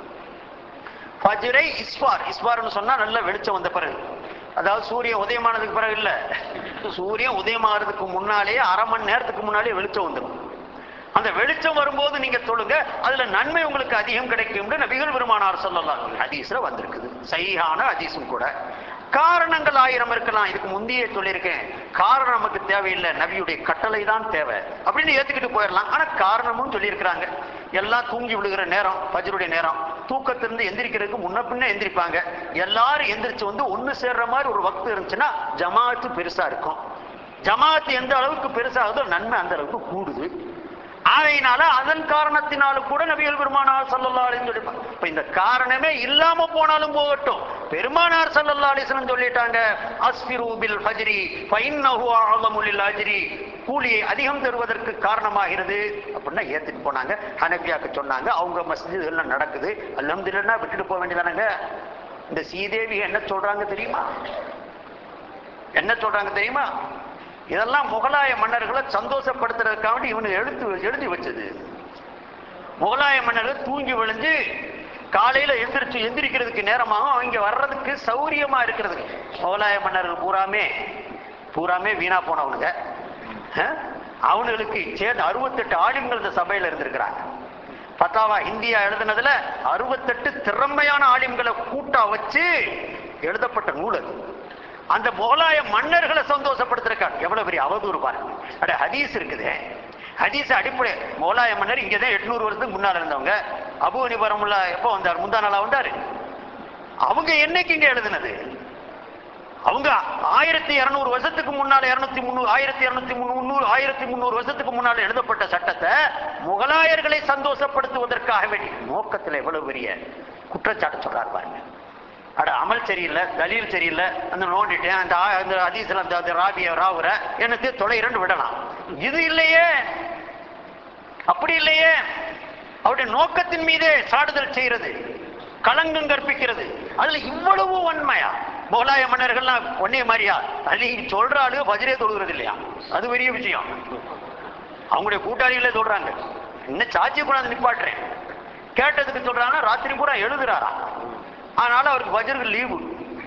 ஃபஜ்ரை இஸ்பார் இஸ்பார்னு சொன்னா நல்ல வெளிச்சம் வந்த பிறகு அதாவது சூரியன் உதயமானதுக்கு பிறகு இல்ல சூரியன் உதயமாகிறதுக்கு முன்னாலேயே அரை மணி நேரத்துக்கு முன்னாலே வெளிச்சம் வந்துடும் அந்த வெளிச்சம் வரும்போது நீங்க தொழுங்க அதுல நன்மை உங்களுக்கு அதிகம் கிடைக்கும் நபிகள் பெருமானார் சொல்லலாம் ஹதீஸ்ல வந்திருக்குது சைஹான ஹதீஸும் கூட காரணங்கள் ஆயிரம் இருக்கலாம் இதுக்கு முந்தையே சொல்லியிருக்கேன் காரணம் நமக்கு தேவையில்லை நபியுடைய கட்டளை தான் தேவை அப்படின்னு ஏத்துக்கிட்டு போயிடலாம் ஆனா காரணமும் சொல்லியிருக்கிறாங்க எல்லாம் தூங்கி விழுகிற நேரம் பஜருடைய நேரம் தூக்கத்திலிருந்து எந்திரிக்கிறதுக்கு முன்ன பின்ன எந்திரிப்பாங்க எல்லாரும் எந்திரிச்சு வந்து ஒண்ணு சேர்ற மாதிரி ஒரு வக்து இருந்துச்சுன்னா ஜமாத்து பெருசா இருக்கும் ஜமாத்து எந்த அளவுக்கு பெருசாகுதோ நன்மை அந்த அளவுக்கு கூடுது ஆகையினால அதன் காரணத்தினாலும் கூட நபிகள் பெருமானார் சல்லல்லா அலின்னு சொல்லிப்பாங்க இப்ப இந்த காரணமே இல்லாம போனாலும் போகட்டும் பெருமானார் சல்லல்லா அலிஸ்லம் சொல்லிட்டாங்க அஸ்பிரு பில் ஃபஜ்ரி ஃபைன்னஹு அஅலமு லில் அஜ்ரி கூலியை அதிகம் தருவதற்கு காரணமாகிறது அப்படின்னா ஏத்துட்டு போனாங்க ஹனபியாக்கு சொன்னாங்க அவங்க மஸ்ஜிதுல நடக்குது அல்ஹம்துலில்லாஹ் விட்டுட்டு போக வேண்டியதானங்க இந்த சீதேவி என்ன சொல்றாங்க தெரியுமா என்ன சொல்றாங்க தெரியுமா இதெல்லாம் முகலாய மன்னர்களை சந்தோஷப்படுத்துறதுக்காக இவனு எழுத்து எழுதி வச்சது முகலாய மன்னர்கள் தூங்கி விழுந்து காலையில எந்திரிச்சு எந்திரிக்கிறதுக்கு நேரமாகும் அவங்க வர்றதுக்கு சௌரியமா இருக்கிறதுக்கு முகலாய மன்னர்கள் பூராமே பூராமே வீணா போனவனுங்க அஹ்? அவனுங்களுக்கு சேர்ந்து அறுபத்தெட்டு ஆலிம்கள் இந்த சபையில இருந்திருக்கிறாங்க பத்தாவா இந்தியா எழுதுனதுல அறுபத்தெட்டு திறமையான ஆலிம்களை கூட்டா வச்சு எழுதப்பட்ட நூல் அது அந்த முகலாய மன்னர்களை சந்தோஷப்படுத்திருக்காங்க எவ்வளவு பெரிய அவதூறு பாருங்க அட ஹதீஸ் இருக்குது ஹதீஸ் அடிப்படை முகலாய மன்னர் இங்கதான் எட்நூறு வருஷத்துக்கு முன்னால இருந்தவங்க அபு அனிபரமுல்லா எப்போ வந்தார் முந்தா நாளா வந்தாரு அவங்க என்னைக்கு இங்க எழுதுனது அவங்க ஆயிரத்தி இருநூறு வருஷத்துக்கு முன்னால இருநூத்தி முந்நூறு ஆயிரத்தி இருநூத்தி முந்நூறு ஆயிரத்தி முந்நூறு வருஷத்துக்கு முன்னால எழுதப்பட்ட சட்டத்தை முகலாயர்களை சந்தோஷப்படுத்துவதற்காக வேண்டி நோக்கத்துல எவ்வளவு பெரிய குற்றச்சாட்டு சொல்றாரு பாருங்க அட அமல் சரியில்லை தலீல் சரியில்லை அந்த நோண்டிட்டேன் அந்த ஆ- அந்த ஹதீஸ்ல அந்த அந்த ராபிய ராவுற எனக்கு தொலை இரண்டு விடலாம் இது இல்லையே அப்படி இல்லையே அவருடைய நோக்கத்தின் மீதே சாடுதல் செய்யறது களங்கம் கற்பிக்கிறது அதுல இவ்வளவு உண்மையா முகலாய மன்னர்கள்லாம் ஒன்னே மாதிரியா அலி சொல்ற ஆளு பஜ்ரே தொழுகிறது இல்லையா அது பெரிய விஷயம் அவங்களுடைய கூட்டாளிகளே சொல்றாங்க இன்னும் சாட்சி கொண்டாந்து நிப்பாட்டுறேன் கேட்டதுக்கு சொல்றாங்க ராத்திரி பூரா எழுதுறாரா அதனால அவருக்கு வஜருக்கு லீவு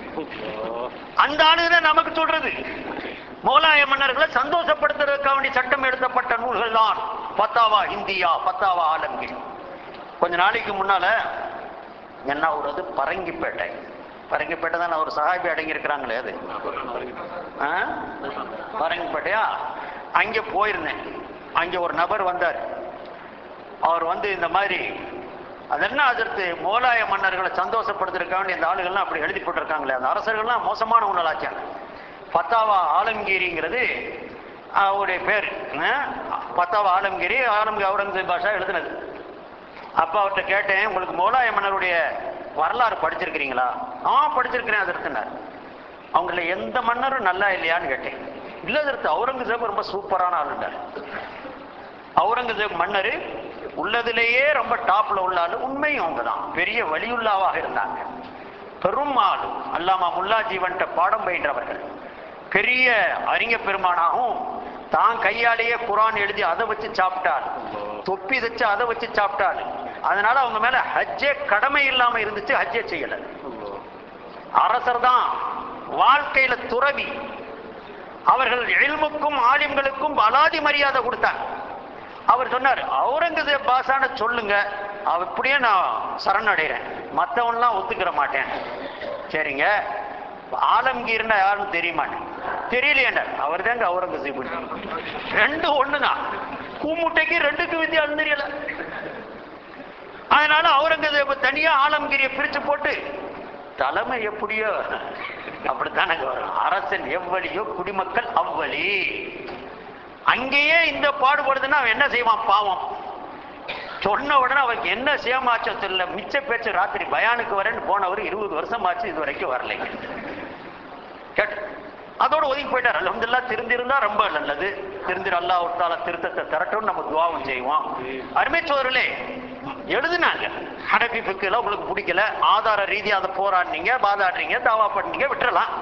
அந்த ஆளுங்க நமக்கு சொல்றது முகலாய மன்னர்களை சந்தோஷப்படுத்துறதுக்காக வேண்டி சட்டம் எழுதப்பட்ட நூல்கள் தான் பத்தாவா இந்தியா பத்தாவா ஆலம்கீர் கொஞ்ச நாளைக்கு முன்னால என்ன ஊரது பரங்கிப்பேட்டை பரங்கிப்பேட்டை தான் ஒரு சகாபி அடங்கி இருக்கிறாங்களே அது ஆ? பரங்கிப்பேட்டையா அங்கே போயிருந்தேன் அங்கே ஒரு நபர் வந்தார் அவர் வந்து இந்த மாதிரி அது என்ன அதற்கு மோலாய மன்னர்களை சந்தோஷப்படுத்துறதுக்காக இந்த ஆளுகள்லாம் அப்படி எழுதி போட்டிருக்காங்களே அந்த அரசர்கள்லாம் மோசமான உணலாச்சாங்க பத்தாவா ஆலம்கீரிங்கிறது அவருடைய பேர் ஆ? பத்தாவா ஆலம்கீரி ஆலம்கி அவுரங்கசீப் பாஷா எழுதுனது அப்ப அவர்கிட்ட கேட்டேன் உங்களுக்கு மோலாய மன்னருடைய வரலாறு படிச்சிருக்கிறீங்களா ஆ படிச்சிருக்கிறேன் அதற்குனார் அவங்கள எந்த மன்னரும் நல்லா இல்லையான்னு கேட்டேன் இல்ல அதற்கு அவுரங்கசீப் ரொம்ப சூப்பரான ஆளுண்டார் அவுரங்கசீப் மன்னர் உள்ளதிலேயே ரொம்ப டாப்ல உள்ள ஆளு உண்மையும் அவங்க தான் பெரிய வலியுள்ளாவாக இருந்தாங்க பெரும் ஆளு அல்லாமா முல்லா ஜீவன்ட்ட பாடம் பயின்றவர்கள் பெரிய அறிஞ பெருமானாகவும் தான் கையாலேயே குரான் எழுதி அதை வச்சு சாப்பிட்டாள் தொப்பி வச்சு அதை வச்சு சாப்பிட்டாள் அதனால அவங்க மேல ஹஜ்ஜே கடமை இல்லாம இருந்துச்சு ஹஜ்ஜே செய்யல அரசர் தான் வாழ்க்கையில துறவி அவர்கள் எல்முக்கும் ஆலிம்களுக்கும் அலாதி மரியாதை கொடுத்தாங்க அவர் சொன்னார் அவுரங்கசீப் பாஷான சொல்லுங்க அவ இப்படியே நான் சரணடைகிறேன் மற்றவன்லாம் ஒத்துக்கிற மாட்டேன் சரிங்க ஆலம்கீர்னா யாருன்னு தெரியுமான்னு தெரியலையேண்ட அவர் தாங்க அவுரங்கசீப் ரெண்டு ஒண்ணுதான் கூமுட்டைக்கு ரெண்டுக்கு வித்தியாசம் தெரியல அதனால அவுரங்கசீப் தனியா ஆலம்கிரியை பிரிச்சு போட்டு தலைமை எப்படியோ அப்படித்தானே வரும் அரசன் எவ்வளியோ குடிமக்கள் அவ்வளி அங்கேயே இந்த பாடுபடுதுன்னா அவன் என்ன செய்வான் பாவம் சொன்ன உடனே அவருக்கு என்ன சேமாச்சோ தெரியல மிச்ச பேச்சு ராத்திரி பயானுக்கு வரேன்னு போனவர் இருபது வருஷம் ஆச்சு இது வரைக்கும் வரலைங்க கேட்டு அதோட ஒதுங்கி போயிட்டார் அல்ஹம்துலில்லாஹ் திருந்திருந்தா ரொம்ப நல்லது திருந்திர அல்லாஹ் தால திருத்தத்தை தரட்டும் நம்ம துவாவும் செய்வோம் அருமை சோதரலே எழுதுனாங்க ஹனபி ஃபிக்குல உங்களுக்கு பிடிக்கல ஆதார ரீதியா அதை போராடினீங்க பாதாடுறீங்க தாவா பண்ணீங்க விட்டுறலாம்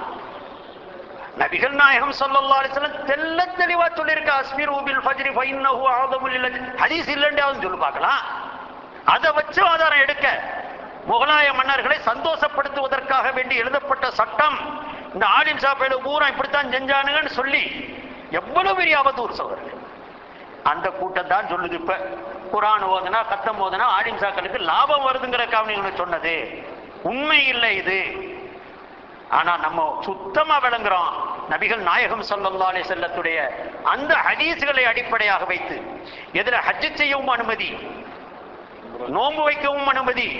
நபிகள் நாயகம் ஸல்லல்லாஹு அலைஹி வஸல்லம் தெல்ல தெளிவா சொல்லியிருக்க அஸ்மிர் உபில் ஃபஜ்ரி ஃபைன்னஹு ஆதமுல் லில் ஹதீஸ் இல்லைண்டாவது சொல்லி பார்க்கலாம் அதை வச்சு ஆதாரம் எடுக்க முகலாய மன்னர்களை சந்தோஷப்படுத்துவதற்காக வேண்டி எழுதப்பட்ட சட்டம் இந்த ஆலிம் சாப்பையில பூரா இப்படித்தான் செஞ்சானுங்கன்னு சொல்லி எவ்வளவு பெரிய அவதூறு சோதரர்கள் அந்த கூட்டம் தான் சொல்லுது இப்ப குரான் ஓதுனா கத்தம் ஓதுனா ஆலிம் சாக்களுக்கு லாபம் வருதுங்கிற கவனிங்க சொன்னது உண்மை இல்லை இது ஆனா நம்ம சுத்தமா விளங்குறோம் நபிகள் நாயகம் ஸல்லல்லாஹு அலைஹி செல்லத்துடைய அந்த ஹதீஸ்களை அடிப்படையாக வைத்து எதிர ஹஜ் செய்யவும் அனுமதி நோன்பு வைக்கவும் அனுமதி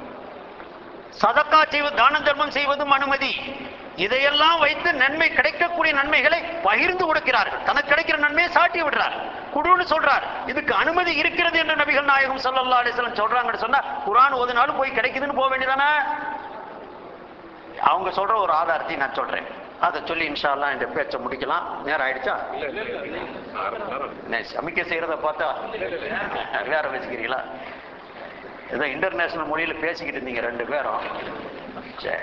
சதக்கா செய்வது தான தர்மம் செய்வதும் அனுமதி இதையெல்லாம் வைத்து நன்மை கிடைக்கக்கூடிய நன்மைகளை பகிர்ந்து கொடுக்கிறார்கள் தனக்கு கிடைக்கிற நன்மையை சாட்டி விடுறார் குடுன்னு சொல்றார் இதுக்கு அனுமதி இருக்கிறது என்று நபிகள் நாயகம் ஸல்லல்லாஹு அலைஹி வஸல்லம் சொல்றாங்கன்னு சொன்னா குர்ஆன் ஓதுனாலும் போய் கிடைக்குதுன்னு போக வேண்டியதானே அவங்க சொல்ற ஒரு ஆதாரத்தை நான் சொல்றேன் அதை சொல்லி இன்ஷா அல்லாஹ் இந்த பேச்சை முடிக்கலாம் நேரம் ஆயிடுச்சா நான் சமைக்க செய்யறத பார்த்தா வேற வச்சுக்கிறீங்களா ஏதோ இன்டர்நேஷனல் மொழியில பேசிக்கிட்டு இருந்தீங்க ரெண்டு பேரும் சரி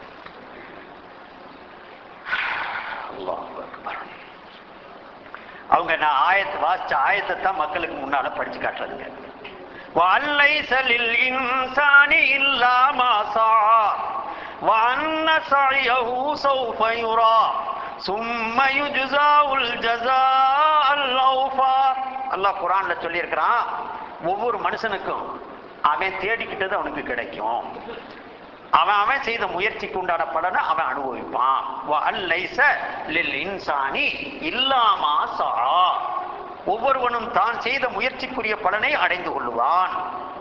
அல்லாஹ் அக்பர். அவங்க நான் ஆயத்து வாசிச்ச ஆயத்தை தான் மக்களுக்கு முன்னால படிச்சு காட்டுறதுங்க وَأَلَّيْسَ لِلْإِنسَانِ إِلَّا مَا سَعَى وَأَنَّ سَعْيَهُ سَوْفَ يُرَى ثُمَّ يُجْزَاهُ الْجَزَاءَ الْأَوْفَى அல்லாஹ் குர்ஆன்ல சொல்லியிருக்கிறான் ஒவ்வொரு மனுஷனுக்கும் அவன் தேடிக்கிட்டது அவனுக்கு கிடைக்கும் அவன் அவன் செய்த முயற்சிக்கு உண்டான பலனை அவன் அனுபவிப்பான் வஅல்லைஸ லில் இன்சானி இல்லாமா சஆ ஒவ்வொருவனும் தான் செய்த முயற்சிக்குரிய பலனை அடைந்து கொள்ளுவான்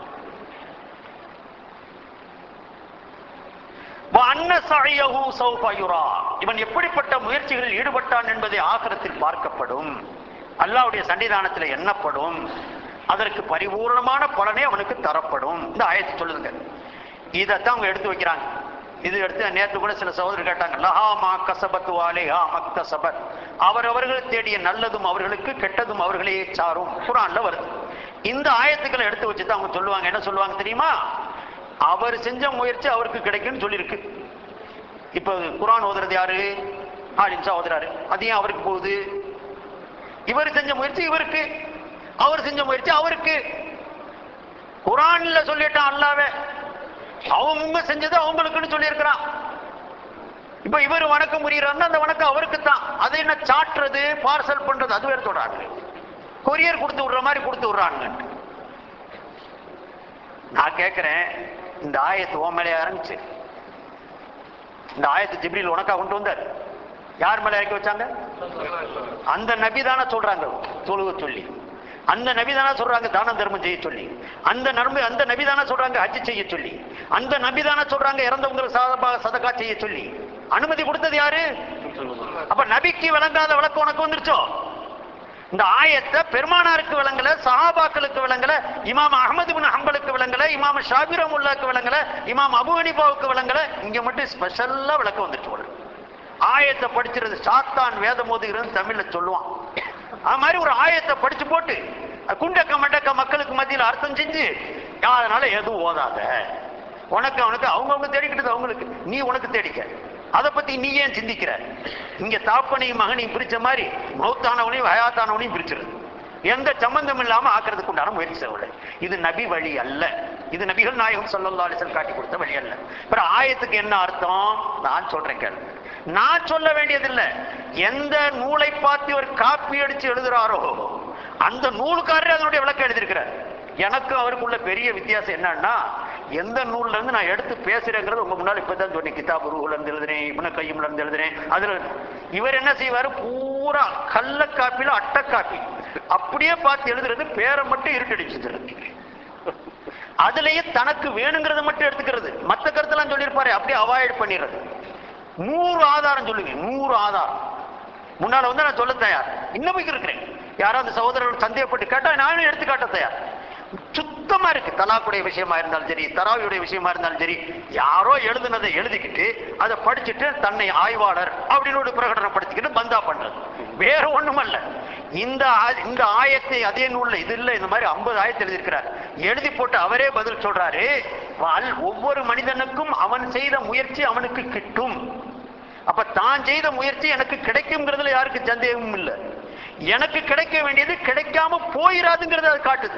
வஅன்ன சஅயஹு சௌஃப யுரா. இவன் எப்படிப்பட்ட முயற்சிகளில் ஈடுபட்டான் என்பதை ஆகரத்தில் பார்க்கப்படும் அல்லாஹ்வுடைய சன்னிதானத்தில் எண்ணப்படும் அதற்கு பரிபூர்ணமான பலனே அவனுக்கு தரப்படும் இந்த ஆயத்தை சொல்லுங்க இதைத்தான் அவங்க எடுத்து வைக்கிறாங்க இது எடுத்து நேற்று கூட சில சகோதரர் கேட்டாங்க லஹா மா கசபத் வாலேஹா மக்தசபத் அவரவர்கள் தேடிய நல்லதும் அவர்களுக்கு கெட்டதும் அவர்களையே சாரும் குரான்ல வருது இந்த ஆயத்துக்களை எடுத்து வச்சு தான் அவங்க சொல்லுவாங்க என்ன சொல்லுவாங்க தெரியுமா அவர் செஞ்ச முயற்சி அவருக்கு கிடைக்கும்னு சொல்லியிருக்கு இப்ப குரான் ஓதுறது யாரு ஆலிம்சா ஓதுறாரு அது ஏன் அவருக்கு போகுது இவர் செஞ்ச முயற்சி இவருக்கு அவர் செஞ்ச முயற்சி அவருக்கு குரான்ல சொல்லிட்டான் அல்லாவே அவங்க செஞ்சது அவங்களுக்குன்னு சொல்லியிருக்கிறான் இப்ப இவர் வணக்கம் புரியுறாருன்னா அந்த வணக்கம் அவருக்கு தான் அது என்ன சாட்டுறது பார்சல் பண்றது அது வேற சொல்றாங்க கொரியர் கொடுத்து விடுற மாதிரி கொடுத்து விடுறாங்க நான் கேட்கிறேன் இந்த ஆயத்து உன் மேலே ஆரம்பிச்சு இந்த ஆயத்து ஜிப்ரில் உனக்கா கொண்டு வந்தார் யார் மேல இறக்கி வச்சாங்க அந்த நபி தானே சொல்றாங்க தொழுவ சொல்லி அந்த நபி தானே சொல்றாங்க தான தர்மம் செய்ய சொல்லி அந்த நர்ம அந்த நபி தானே சொல்றாங்க ஹஜ் செய்ய சொல்லி அந்த நபி தானே சொல்றாங்க இறந்தவங்களுக்கு சாதபா சதகா செய்ய சொல்லி அனுமதி கொடுத்தது யாரு அப்ப நபிக்கு விளங்காத விளக்கம் உனக்கு வந்துருச்சோ இந்த ஆயத்தை பெருமானாருக்கு விளங்கல சஹாபாக்களுக்கு விளங்கல இமாம் அகமது பின் ஹம்பலுக்கு விளங்கல இமாம் ஷாபிரம் உள்ளாக்கு விளங்கல இமாம் அபு ஹனிஃபாவுக்கு விளங்கல இங்க மட்டும் ஸ்பெஷல்லா விளக்கம் வந்துருச்சு உனக்கு ஆயத்தை படிச்சிருது சாத்தான் வேதம் ஓதுகிறது தமிழ்ல சொல்லுவான் அது மாதிரி ஒரு ஆயத்தை படிச்சு போட்டு குண்டக்க மண்டக்க மக்களுக்கு மத்தியில் அர்த்தம் செஞ்சு அதனால எதுவும் ஓதாத உனக்கு அவனுக்கு அவங்கவுங்க தேடிக்கிட்டது அவங்களுக்கு நீ உனக்கு தேடிக்க அதை பத்தி நீ ஏன் சிந்திக்கிற இங்க தாப்பனையும் மகனையும் பிரிச்ச மாதிரி மௌத்தானவனையும் ஹயாத்தானவனையும் பிரிச்சிருது எந்த சம்பந்தம் இல்லாம ஆக்குறதுக்கு உண்டான முயற்சி செய்யவில்லை இது நபி வழி அல்ல இது நபிகள் நாயகம் ஸல்லல்லாஹு அலைஹி வஸல்லம் காட்டி கொடுத்த வழி அல்ல அப்புறம் ஆயத்துக்கு என்ன அர்த்தம் நான் சொல்றேன் கேளு நான் சொல்ல வேண்டியதில்லை எந்த நூலை பார்த்து ஒரு காப்பி அடிச்சு எழுதுறாரோ அந்த நூலுக்காரரே அதனுடைய விளக்கம் எழுதியிருக்கிறார் எனக்கு அவருக்குள்ள பெரிய வித்தியாசம் என்னன்னா எந்த நூல்ல இருந்து நான் எடுத்து பேசுறேங்கிறது உங்க முன்னாடி இப்பதான் சொன்னேன் கிதாப் ரூஹுல இருந்து எழுதுறேன் இவன கையும்ல இருந்து எழுதுறேன் அதுல இவர் என்ன செய்வாரு பூரா கள்ள காப்பில அட்டை காப்பி அப்படியே பார்த்து எழுதுறது பேரை மட்டும் இருட்டடிச்சுது அதுலயே தனக்கு வேணுங்கிறத மட்டும் எடுத்துக்கிறது மத்த கருத்தெல்லாம் சொல்லியிருப்பாரு அப்படியே அவாய்ட் பண்ணிடுறது நூறு ஆதாரம் சொல்லுங்க நூறு ஆதாரம் முன்னால வந்து நான் சொல்ல தயார் இன்னமும் இருக்கிறேன் யாராவது சகோதரர்கள் சந்தேகப்பட்டு கேட்டா நானும் எடுத்து காட்ட தயார் சுத்தமா இருக்கு தலாக்குடைய விஷயமா இருந்தாலும் சரி தராவியுடைய விஷயமா இருந்தாலும் சரி யாரோ எழுதுனதை எழுதிக்கிட்டு அதை படிச்சுட்டு தன்னை ஆய்வாளர் அப்படின்னு ஒரு பிரகடனப்படுத்திக்கிட்டு பந்தா பண்றது வேற ஒண்ணுமல்ல இந்த ஆ- இந்த ஆயத்தை அதே நூல்ல இது இல்ல இந்த மாதிரி 50 ஆயத்தை எழுதியிருக்கிறார் எழுதி போட்டு அவரே பதில் சொல்றாரு "வல்- ஒவ்வொரு மனிதனுக்கும் அவன் செய்த முயற்சி அவனுக்கு கிட்டும் அப்ப தான் செய்த முயற்சி எனக்கு கிடைக்குங்கிறதுல யாருக்கு சந்தேகமும் இல்லை எனக்கு கிடைக்க வேண்டியது கிடைக்காம போயிராதுங்கிறத அது காட்டுது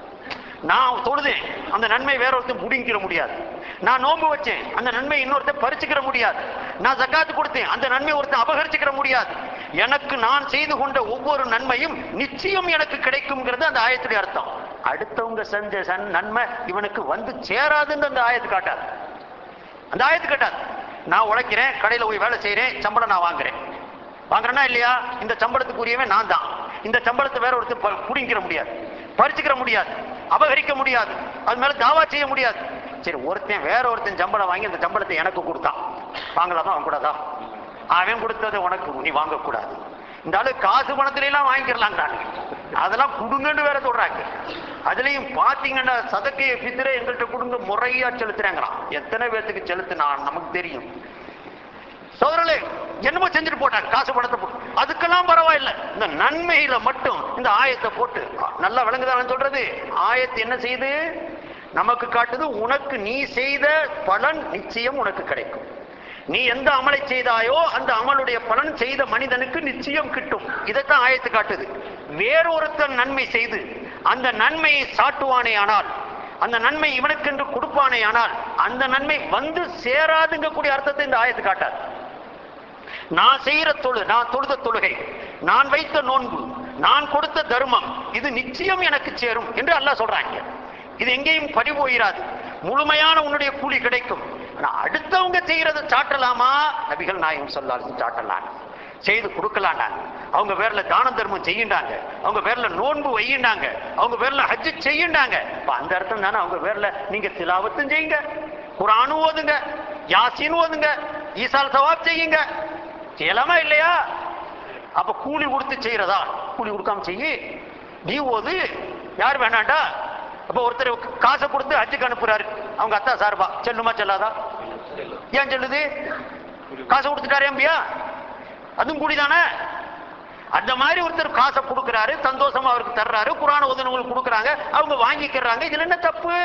நான் தொழுதேன் அந்த நன்மை வேற ஒருத்தன் புடிங்கிற முடியாது நான் நோன்பு வச்சேன் அந்த நன்மை இன்னொருத்தன் பறிச்சுக்கிற முடியாது நான் ஜக்காத்து கொடுத்தேன் அந்த நன்மை ஒருத்தன் அபகரிச்சுக்கிற முடியாது எனக்கு நான் செய்து கொண்ட ஒவ்வொரு நன்மையும் நிச்சயம் எனக்கு கிடைக்கும்ங்கிறது அந்த ஆயத்துடைய அர்த்தம் அடுத்தவங்க செஞ்ச சன் நன்மை இவனுக்கு வந்து சேராதுன்னு அந்த ஆயத்து காட்டாது அந்த ஆயத்து கேட்டார் நான் உழைக்கிறேன் கடையில போய் வேலை செய்றேன் சம்பளம் நான் வாங்குறேன் வாங்குறேனா இல்லையா இந்த சம்பளத்துக்குரியவன் நான் தான் இந்த சம்பளத்தை வேற ஒருத்தர் ப- புடிங்கிற முடியாது பறிச்சுக்கிற முடியாது அபகரிக்க முடியாது அது மேல தாவா செய்ய முடியாது சரி ஒருத்தன் வேற ஒருத்தன் சம்பளம் வாங்கி இந்த சம்பளத்தை எனக்கு கொடுத்தான் வாங்கலாமா அவன் கூடாதா அவன் கொடுத்ததை உனக்கு நீ வாங்கக்கூடாது இந்த ஆளு காசு பணத்துல எல்லாம் வாங்கிக்கிறலாங்கிறாங்க அதெல்லாம் குடுங்கன்னு வேற சொல்றாங்க அதுலயும் பாத்தீங்கன்னா சதக்கைய பித்திர எங்கள்கிட்ட கொடுங்க முறையா செலுத்துறாங்களாம் எத்தனை பேர்த்துக்கு செலுத்தினா நமக்கு தெரியும் சோதரலே என்னமோ செஞ்சுட்டு போட்டாங்க காசு பணத்தை போட்டு அதுக்கெல்லாம் பரவாயில்ல இந்த நன்மையில மட்டும் இந்த ஆயத்தை போட்டு நல்லா விளங்குதான் சொல்றது ஆயத்து என்ன செய்யுது நமக்கு காட்டுது உனக்கு நீ செய்த பலன் நிச்சயம் உனக்கு கிடைக்கும் நீ எந்த அமலை செய்தாயோ அந்த அமலுடைய பலன் செய்த மனிதனுக்கு நிச்சயம் கிட்டும் இதைத்தான் ஆயத்து காட்டுது வேறொருத்தன் நன்மை செய்து அந்த நன்மையை சாட்டுவானே ஆனால் அந்த நன்மை இவனுக்கென்று கொடுப்பானே ஆனால் அந்த நன்மை வந்து சேராதுங்க கூடிய அர்த்தத்தை இந்த ஆயத்து காட்டாது நான் செய்யற தொழு நான் தொழுத தொழுகை நான் வைத்த நோன்பு நான் கொடுத்த தர்மம் இது நிச்சயம் எனக்கு சேரும் என்று அல்லாஹ் சொல்றாங்க இது எங்கேயும் பறி போயிராது முழுமையான உன்னுடைய கூலி கிடைக்கும் ஆனா அடுத்தவங்க செய்யறதை சாட்டலாமா நபிகள் நாயகம் சொல்லாலும் சாட்டலாம் செய்து கொடுக்கலாண்டாங்க அவங்க பேர்ல தான தர்மம் செய்யுண்டாங்க அவங்க பேர்ல நோன்பு வையுண்டாங்க அவங்க பேர்ல ஹஜ்ஜு செய்யுண்டாங்க இப்ப அந்த அர்த்தம் தானே அவங்க பேர்ல நீங்க திலாவத்தும் செய்யுங்க குரானும் ஓதுங்க யாசின் ஓதுங்க ஈசால் சவாப் செய்யுங்க செய்யலாமா இல்லையா அப்ப கூலி கொடுத்து செய்யறதா கூலி கொடுக்காம செய்யி நீ ஓது யார் வேணாண்டா அப்ப ஒருத்தர் காசை கொடுத்து ஹஜ்ஜுக்கு அனுப்புறாரு அவங்க அத்தா சார்பா செல்லுமா செல்லாதா ஏன் சொல்லுது காசை கொடுத்துட்டாரே அம்பியா அதுவும் கூலிதானே அந்த மாதிரி ஒருத்தர் காசை கொடுக்கறாரு சந்தோஷமா அவருக்கு தர்றாரு குரான உதவிகளுக்கு கொடுக்கறாங்க அவங்க வாங்கிக்கிறாங்க இதுல என்ன தப்பு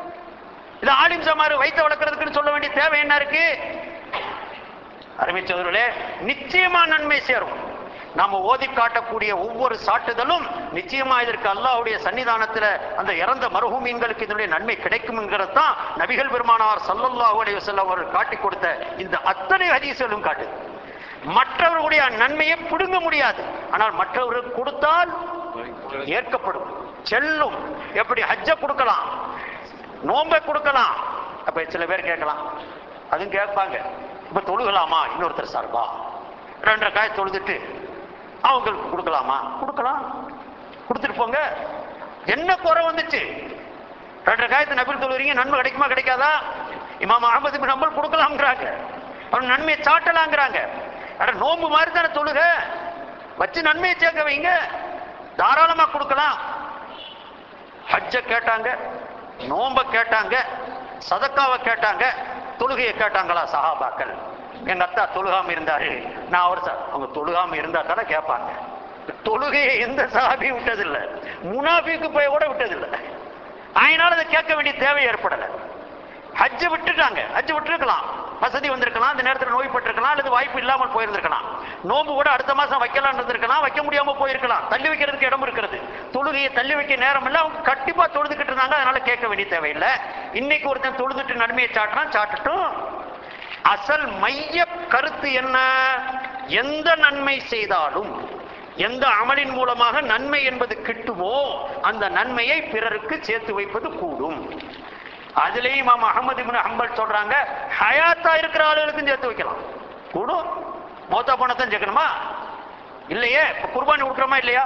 இது ஆலிம் சமாரு வைத்த வளர்க்கறதுக்குன்னு சொல்ல வேண்டிய தேவை என்ன இருக்கு அருமை சோதரர்களே நிச்சயமா நன்மை சேரும் நாம ஓதி காட்டக்கூடிய ஒவ்வொரு சாட்டுதலும் நிச்சயமா இதற்கு அல்லாஹ்வுடைய சன்னிதானத்துல அந்த இறந்த மருகுமீன்களுக்கு இதனுடைய நன்மை கிடைக்கும்ங்கிறது தான் நபிகள் பெருமானார் ஸல்லல்லாஹு அலைஹி வஸல்லம் அவர்கள் காட்டி கொடுத்த இந்த அத்தனை ஹதீஸ்களும் காட்டுது மற்றவர்களுடைய நன்மையை பிடுங்க முடியாது ஆனால் மற்றவர்களுக்கு கொடுத்தால் ஏற்கப்படும் செல்லும் எப்படி ஹஜ்ஜ கொடுக்கலாம் நோன்பை கொடுக்கலாம் அப்ப சில பேர் கேட்கலாம் அதுவும் கேட்பாங்க இப்ப தொழுகலாமா இன்னொருத்தர் சார்பா ரெண்டரை காய் தொழுதுட்டு அவங்களுக்கு கொடுக்கலாமா கொடுக்கலாம் கொடுத்துட்டு போங்க என்ன குறை வந்துச்சு ரெண்டரை காயத்து நபில் தொழுகிறீங்க நன்மை கிடைக்குமா கிடைக்காதா இமாம் அகமது பின் ஹம்பல் கொடுக்கலாம்ங்கிறாங்க அவர் நன்மையை சாட்டலாங்கிறாங்க அட நோன்பு மாதிரி தானே தொழுக வச்சு நன்மையை சேர்க்க வைங்க தாராளமா கொடுக்கலாம் ஹஜ்ஜ கேட்டாங்க நோம்ப கேட்டாங்க சதக்காவை கேட்டாங்க தொழுகையை கேட்டாங்களா சஹாபாக்கள் எங்க அத்தா தொழுகாம இருந்தாரு நான் அவர் ச- அவங்க தொழுகாம இருந்தா தானே கேட்பாங்க தொழுகையை எந்த சஹாபி விட்டதில்லை முனாஃபிக்கு போய் கூட விட்டதில்லை அதனால அதை கேட்க வேண்டிய தேவை ஏற்படலை ஹஜ்ஜை விட்டுட்டாங்க ஹஜ் விட்டுருக்கலாம் வசதி வந்திருக்கலாம் அந்த நேரத்தில் நோய்பட்டிருக்கலாம் அல்லது வாய்ப்பு இல்லாமல் போயிருந்திருக்கலாம் நோன்பு கூட அடுத்த மாசம் வைக்கலாம் இருந்திருக்கலாம் வைக்க முடியாம போயிருக்கலாம் தள்ளி வைக்கிறதுக்கு இடம் இருக்கிறது தொழுகையை தள்ளி வைக்க நேரம் இல்லை அவங்க கண்டிப்பா தொழுதுகிட்டு இருந்தாங்க அதனால கேட்க வேண்டிய தேவையில்லை இன்னைக்கு ஒருத்தன் தொழுதுட்டு நன்மையை சாட்டினா சாட்டட்டும் அசல் மைய கருத்து என்ன எந்த நன்மை செய்தாலும் எந்த அமலின் மூலமாக நன்மை என்பது கிட்டுமோ அந்த நன்மையை பிறருக்கு சேர்த்து வைப்பது கூடும் அதுலயும் இமாம் அகமது இப்னு ஹம்பல் சொல்றாங்க ஹயாத்தா இருக்கிற ஆளுகளுக்கும் சேர்த்து வைக்கலாம் கூடும் மௌத்தா பணத்தான் சேர்க்கணுமா இல்லையே இப்ப குர்பானி கொடுக்குறோமா இல்லையா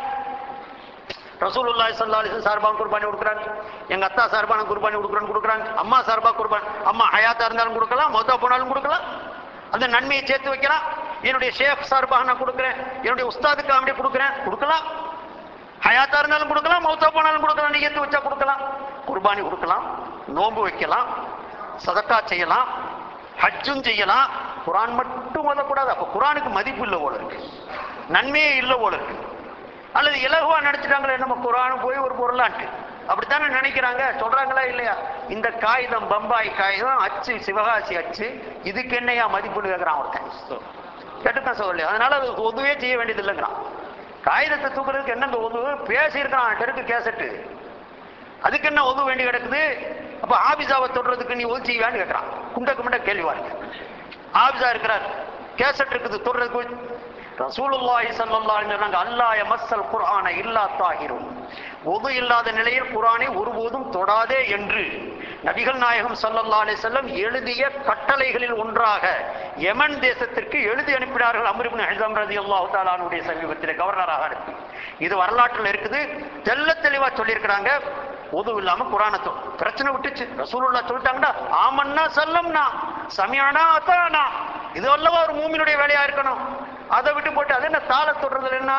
ரசூலுல்லாஹி ஸல்லல்லாஹு அலைஹி வஸல்லம் சார்பாக குர்பானி கொடுக்குறாங்க எங்க அத்தா சார்பான குர்பானி கொடுக்குறேன்னு கொடுக்குறாங்க அம்மா சார்பா குர்பான் அம்மா ஹயாத்தா இருந்தாலும் கொடுக்கலாம் மௌத்தா போனாலும் கொடுக்கலாம் அந்த நன்மையை சேர்த்து வைக்கலாம் என்னுடைய ஷேக் சார்பாக நான் கொடுக்குறேன் என்னுடைய உஸ்தாதுக்கு அப்படியே கொடுக்குறேன் கொடுக்கலாம் ஹயாத்தா இருந்தாலும் கொடுக்கலாம் மௌத்தா போனாலும் கொடுக்கலாம் நீயத்து வச்சா கொடுக்கலாம் குர்பானி கொடுக்கலாம் நோன்பு வைக்கலாம் சதக்கா செய்யலாம் ஹஜ்ஜும் செய்யலாம் குரான் மட்டும் ஓதக்கூடாது அப்ப குரானுக்கு மதிப்பு இல்லை போல இருக்கு நன்மையே இல்லை போல இருக்கு அல்லது இலகுவா நினைச்சிட்டாங்களே நம்ம குரான் போய் ஒரு பொருளான்ட்டு அப்படித்தானே நினைக்கிறாங்க சொல்றாங்களா இல்லையா இந்த காகிதம் பம்பாய் காகிதம் அச்சு சிவகாசி அச்சு இதுக்கு என்னையா மதிப்புன்னு கேட்கிறான் ஒருத்தன் கேட்டுதான் சொல்லி அதனால அது உதவியே செய்ய வேண்டியது இல்லைங்கிறான் காகிதத்தை தூக்குறதுக்கு என்னங்க உதவு பேசியிருக்கான் தெருக்கு கேசட்டு அதுக்கு என்ன உதவு வேண்டி கிடக்குது அப்ப ஆபிசாவை தொடுறதுக்கு நீ உதவி செய்வான்னு கேட்கறான் குண்டக்கு முண்ட கேள்வி வாருங்க ஆபிசா இருக்கிறார் கேசட் இருக்குது தொடுறதுக்கு ரசூலுல்லாஹி ஸல்லல்லாஹு அலைஹி வஸல்லம் அல்லாஹ் யமஸ்ஸல் குர்ஆன இல்லா தாஹிரும் ஒது இல்லாத நிலையில் குர்ஆனை ஒருபோதும் தொடாதே என்று நபிகள் நாயகம் ஸல்லல்லாஹு அலைஹி வஸல்லம் எழுதிய கட்டளைகளில் ஒன்றாக யமன் தேசத்திற்கு எழுதி அனுப்பினார்கள் அம்ர் இப்னு ஹிஸாம் ரலியல்லாஹு தஆலானுடைய சமீபத்தில் கவர்னராக அனுப்பி இது வரலாற்றில் இருக்குது தெள்ள தெளிவா சொல்லியிருக்கிறாங்க உது இல்லாம குரானை தொ- பிரச்சனை விட்டுச்சு ரசூலுல்லா சொல்லிட்டாங்கடா ஆமன்னா சல்லம்னா சமியானா அத்தானா இது அல்லவா ஒரு மூமினுடைய வேலையா இருக்கணும் அதை விட்டு போட்டு அது என்ன தாள தொடுறதுல என்ன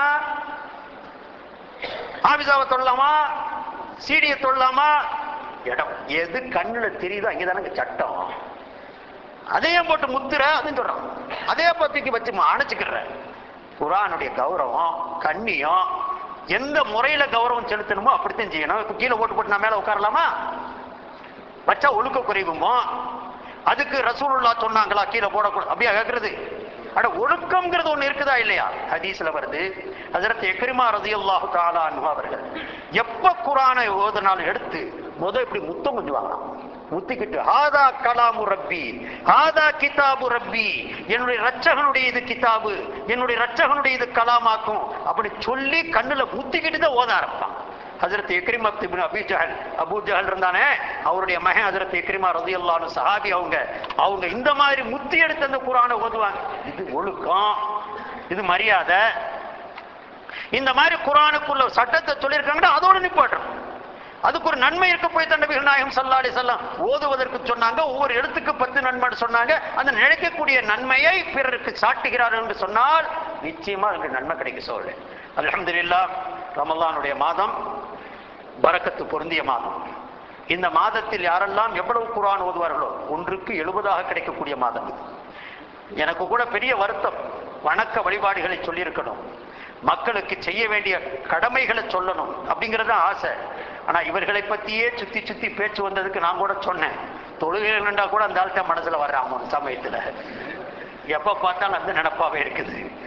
ஆபிசாவை தொடலாமா சீடியை தொடலாமா இடம் எது கண்ணுல தெரியுதோ அங்கதானங்க சட்டம் அதையும் போட்டு முத்துற அதுவும் சொல்றான் அதே பத்திக்கு வச்சு அணைச்சுக்கிற குரானுடைய கௌரவம் கண்ணியம் எந்த முறையில கௌரவம் செலுத்தணுமோ அப்படித்தான் செய்யணும் இப்ப கீழே போட்டு போட்டு நான் மேல உட்காரலாமா வச்சா ஒழுக்க குறைவுமோ அதுக்கு ரசூலுல்லா சொன்னாங்களா கீழே போடக்கூடாது அப்படியா கேட்கறது அட ஒழுக்கம்ங்கிறது ஒண்ணு இருக்குதா இல்லையா ஹதீஸ்ல வருது ஹஜரத் எக்ரிமா ரதியல்லாஹு தஆலா அன்ஹு அவர்கள் எப்ப குர்ஆனை ஓதுனாலும் எடுத்து முத இப்படி முத்தம் கொஞ்சுவாங்க முத்திக்கிட்டு ஹாதா கலாமு ரப்பி ஹாதா கிதாபு ரப்பி என்னுடைய ரட்சகனுடைய இது கிதாபு என்னுடைய ரட்சகனுடைய இது கலாமாக்கும் அப்படி சொல்லி கண்ணுல முத்திக்கிட்டு தான் ஓத ஆரம்பிப்பான் ஹஜரத் Ikrima ibn Abi Jahl Abu Jahl இருந்தானே அவருடைய மகன் ஹஜரத் இக்ரிமா ரலியல்லாஹு அன்ஹு சஹாபி அவங்க அவங்க இந்த மாதிரி முத்தி எடுத்து அந்த குர்ஆனை ஓதுவாங்க இது ஒழுக்கம் இது மரியாதை இந்த மாதிரி குர்ஆனுக்குள்ள சட்டத்தை சொல்லியிருக்காங்கன்னா அதோட நிப்பாட்டுறோம் அதுக்கு ஒரு நன்மை இருக்க போய் தான் நபிகள் நாயகம் ஸல்லல்லாஹு அலைஹி வஸல்லம் ஓதுவதற்கு சொன்னாங்க ஒவ்வொரு எழுத்துக்கு பத்து நன்மைன்னு சொன்னாங்க அந்த நினைக்கக்கூடிய நன்மையை பிறருக்கு சாட்டுகிறார்கள் என்று சொன்னால் நிச்சயமா அதுக்கு நன்மை கிடைக்க சொல்ல அல்ஹம்துலில்லாஹ் ரமலானுடைய மாதம் பரக்கத்து பொருந்திய மாதம் இந்த மாதத்தில் யாரெல்லாம் எவ்வளவு குர்ஆன் ஓதுவார்களோ ஒன்றுக்கு எழுபதாக கிடைக்கக்கூடிய மாதம் இது எனக்கு கூட பெரிய வருத்தம் வணக்க வழிபாடுகளை சொல்லியிருக்கணும் மக்களுக்கு செய்ய வேண்டிய கடமைகளை சொல்லணும் அப்படிங்கறது தான் ஆசை ஆனா இவர்களை பத்தியே சுத்தி சுத்தி பேச்சு வந்ததுக்கு நான் கூட சொன்னேன் தொழுகைகள்ண்டா கூட அந்த ஆள்கிட்ட மனசுல வர்றான் ஒரு சமயத்துல எப்ப பார்த்தாலும் அந்த நினப்பாவே இருக்குது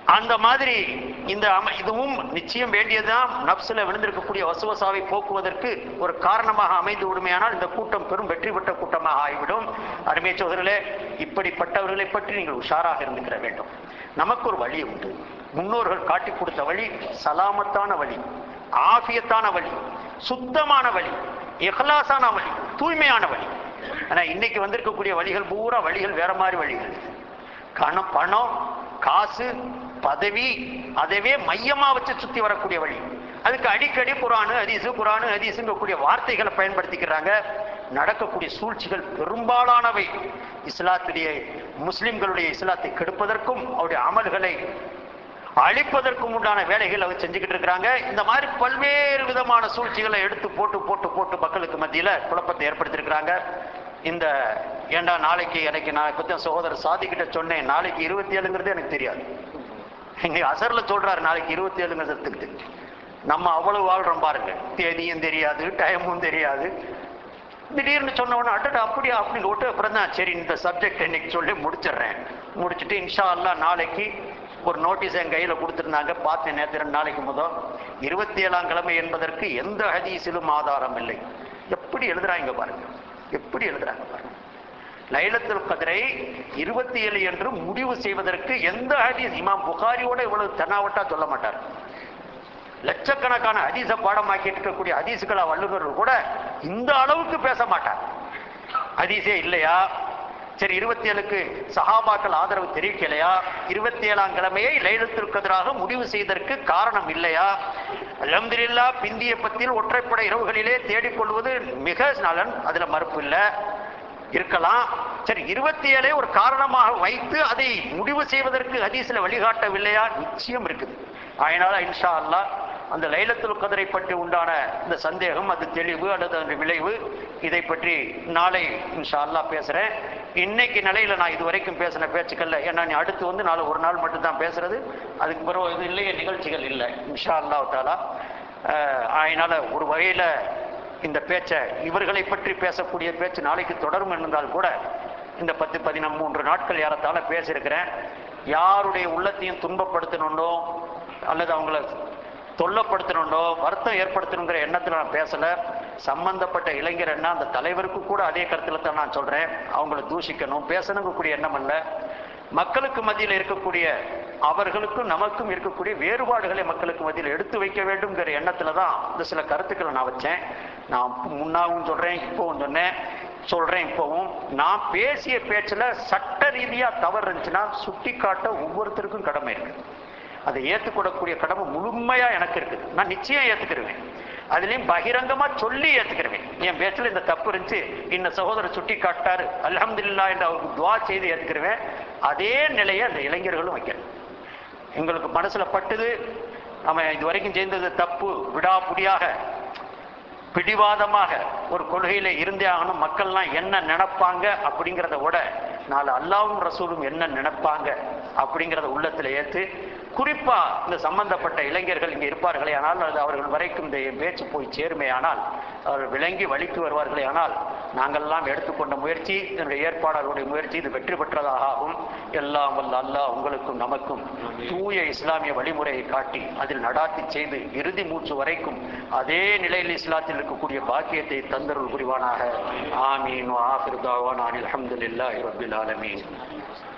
அந்த மாதிரி இந்த அம இதுவும் நிச்சயம் வேண்டியதுதான் நப்சுல விழுந்திருக்கக்கூடிய வசுவசாவை போக்குவதற்கு ஒரு காரணமாக அமைந்து விடுமையானால் இந்த கூட்டம் பெரும் வெற்றி பெற்ற கூட்டமாக ஆகிவிடும் அருமை சோதரிலே இப்படிப்பட்டவர்களை பற்றி நீங்கள் உஷாராக இருந்துக்கிற வேண்டும் நமக்கு ஒரு வழி உண்டு முன்னோர்கள் காட்டி கொடுத்த வழி சலாமத்தான வழி ஆபியத்தான வழி சுத்தமான வழி இஹ்லாசான வழி தூய்மையான வழி ஆனா இன்னைக்கு வந்திருக்கக்கூடிய வழிகள் பூரா வழிகள் வேற மாதிரி வழிகள் கணம் பணம் காசு பதவி அதவே மையமா வச்சு சுத்தி வரக்கூடிய வழி அதுக்கு அடிக்கடி குரானு ஹதீஸு குரானு ஹதீஸுங்கக்கூடிய வார்த்தைகளை பயன்படுத்திக்கிறாங்க நடக்கக்கூடிய சூழ்ச்சிகள் பெரும்பாலானவை இஸ்லாத்துடைய முஸ்லிம்களுடைய இஸ்லாத்தை கெடுப்பதற்கும் அவருடைய அமல்களை அழிப்பதற்கும் உண்டான வேலைகள் அவர் செஞ்சுக்கிட்டு இருக்கிறாங்க இந்த மாதிரி பல்வேறு விதமான சூழ்ச்சிகளை எடுத்து போட்டு போட்டு போட்டு மக்களுக்கு மத்தியில குழப்பத்தை ஏற்படுத்தியிருக்கிறாங்க இந்த ஏண்டா நாளைக்கு எனக்கு நான் இப்ப சகோதரர் சாதிக்கிட்ட சொன்னேன் நாளைக்கு இருபத்தி ஏழுங்கிறது எனக்கு தெரியாது இங்க அசர்ல சொல்றாரு நாளைக்கு இருபத்தி ஏழுங்கிறதுக்கு நம்ம அவ்வளவு வாழ்றோம் பாருங்க தேதியும் தெரியாது டைமும் தெரியாது திடீர்னு சொன்ன உடனே அடடா அப்படியா அப்படின்னு விட்டு அப்புறம் தான் சரி இந்த சப்ஜெக்ட் இன்னைக்கு சொல்லி முடிச்சிடுறேன் முடிச்சுட்டு இன்ஷா அல்லாஹ் நாளைக்கு ஒரு நோட்டீஸ் என் கையில் கொடுத்துருந்தாங்க பார்த்தேன் நேற்று ரெண்டு நாளைக்கு முதல் இருபத்தி ஏழாம் கிழமை என்பதற்கு எந்த ஹதீஸிலும் ஆதாரம் இல்லை எப்படி எழுதுறாங்க பாருங்க எப்படி எழுதுறாங்க பாருங்க லைலத்துல் கதிரை இருபத்தி ஏழு என்று முடிவு செய்வதற்கு எந்த ஹதீஸ் இமாம் புகாரியோட இவ்வளவு தென்னாவட்டா சொல்ல மாட்டார் லட்சக்கணக்கான ஹதீஸ பாடமாக்கிட்டு இருக்கக்கூடிய ஹதீஸுகளா வல்லுநர்கள் கூட இந்த அளவுக்கு பேச மாட்டார் ஹதீஸே இல்லையா சரி இருபத்தி ஏழுக்கு சஹாபாக்கள் ஆதரவு தெரிவிக்கலையா இருபத்தி ஏழாம் கிழமையை லைலத்துல் கதிராக முடிவு செய்ததற்கு காரணம் இல்லையா அல்ஹம்துலில்லா பிந்திய பத்தில் ஒற்றைப்படை இரவுகளிலே தேடிக்கொள்வது மிக நலன் அதுல மறுப்பு இல்லை இருக்கலாம் சரி இருபத்தி ஏழை ஒரு காரணமாக வைத்து அதை முடிவு செய்வதற்கு ஹதீஸ்ல வழிகாட்டவில்லையா நிச்சயம் இருக்குது அதனால இன்ஷா அல்லாஹ் அந்த லைலத்துல் கதரை பற்றி உண்டான இந்த சந்தேகம் அது தெளிவு அல்லது அந்த விளைவு இதை பற்றி நாளை இன்ஷா அல்லாஹ் பேசுறேன் இன்னைக்கு நிலையில நான் இது வரைக்கும் பேசின பேச்சுக்கள்ல ஏன்னா நீ அடுத்து வந்து நாளை ஒரு நாள் மட்டும் தான் பேசுறது அதுக்கு பிறகு இது இல்லையே நிகழ்ச்சிகள் இல்லை இன்ஷா அல்லாஹ் தாலா அஹ், அதனால ஒரு வகையில இந்த பேச்சை இவர்களை பற்றி பேசக்கூடிய பேச்சு நாளைக்கு தொடரும் இருந்தால் கூட இந்த பத்து பதினம் மூன்று நாட்கள் யாரத்தால பேசியிருக்கிறேன் யாருடைய உள்ளத்தையும் துன்பப்படுத்தணுண்டோ அல்லது அவங்கள தொல்லப்படுத்தணுண்டோ வருத்தம் ஏற்படுத்தணுங்கிற எண்ணத்தில் நான் பேசல சம்பந்தப்பட்ட இளைஞர் என்ன அந்த தலைவருக்கு கூட அதே கருத்துல தான் நான் சொல்றேன் அவங்கள தூஷிக்கணும் பேசணுங்கக்கூடிய எண்ணம் அல்ல மக்களுக்கு மத்தியில் இருக்கக்கூடிய அவர்களுக்கும் நமக்கும் இருக்கக்கூடிய வேறுபாடுகளை மக்களுக்கு மத்தியில் எடுத்து வைக்க வேண்டும்ங்கிற எண்ணத்துல தான் இந்த சில கருத்துக்களை நான் வச்சேன் நான் முன்னாவும் சொல்றேன் இப்பவும் சொன்னேன் சொல்றேன் இப்பவும் நான் பேசிய பேச்சுல சட்ட ரீதியா தவறு இருந்துச்சுன்னா சுட்டி காட்ட ஒவ்வொருத்தருக்கும் கடமை இருக்கு அதை ஏற்றுக்கொள்ளக்கூடிய கடமை முழுமையா எனக்கு இருக்குது நான் நிச்சயம் ஏத்துக்கிருவேன் அதுலயும் பகிரங்கமா சொல்லி ஏத்துக்கிருவேன் என் பேச்சுல இந்த தப்பு இருந்துச்சு இந்த சகோதரர் சுட்டி காட்டாரு அல்ஹம்துலில்லாஹ் என்று அவருக்கு துவா செய்து ஏத்துக்கிருவேன் அதே நிலையை அந்த இளைஞர்களும் வைக்கணும் எங்களுக்கு மனசுல பட்டுது நம்ம இது வரைக்கும் செய்தது தப்பு விடாப்புடியாக பிடிவாதமாக ஒரு கொள்கையில இருந்தே ஆகணும் மக்கள்லாம் என்ன நினைப்பாங்க அப்படிங்கிறத விட நாலு அல்லாவும் ரசூலும் என்ன நினைப்பாங்க அப்படிங்கிறத உள்ளத்துல ஏத்து குறிப்பா இந்த சம்பந்தப்பட்ட இளைஞர்கள் இங்கே இருப்பார்களே ஆனால் அது அவர்கள் வரைக்கும் இந்த பேச்சு போய் சேருமே ஆனால் அவர்கள் விளங்கி வழிக்கு வருவார்களே ஆனால் நாங்கள்லாம் எடுத்துக்கொண்ட முயற்சி என்னுடைய ஏற்பாளர்களுடைய முயற்சி இது வெற்றி பெற்றதாக ஆகும் எல்லாம் வல்ல அல்லாஹ் உங்களுக்கும் நமக்கும் தூய இஸ்லாமிய வழிமுறையை காட்டி அதில் நடாத்தி செய்து இறுதி மூச்சு வரைக்கும் அதே நிலையில் இஸ்லாத்தில் இருக்கக்கூடிய பாக்கியத்தை தந்தருள் புரிவானாக ஆமீன் ஆஃபிர் தாவான் அல்ஹம்துலில்லாஹி ரப்பில் ஆலமீன்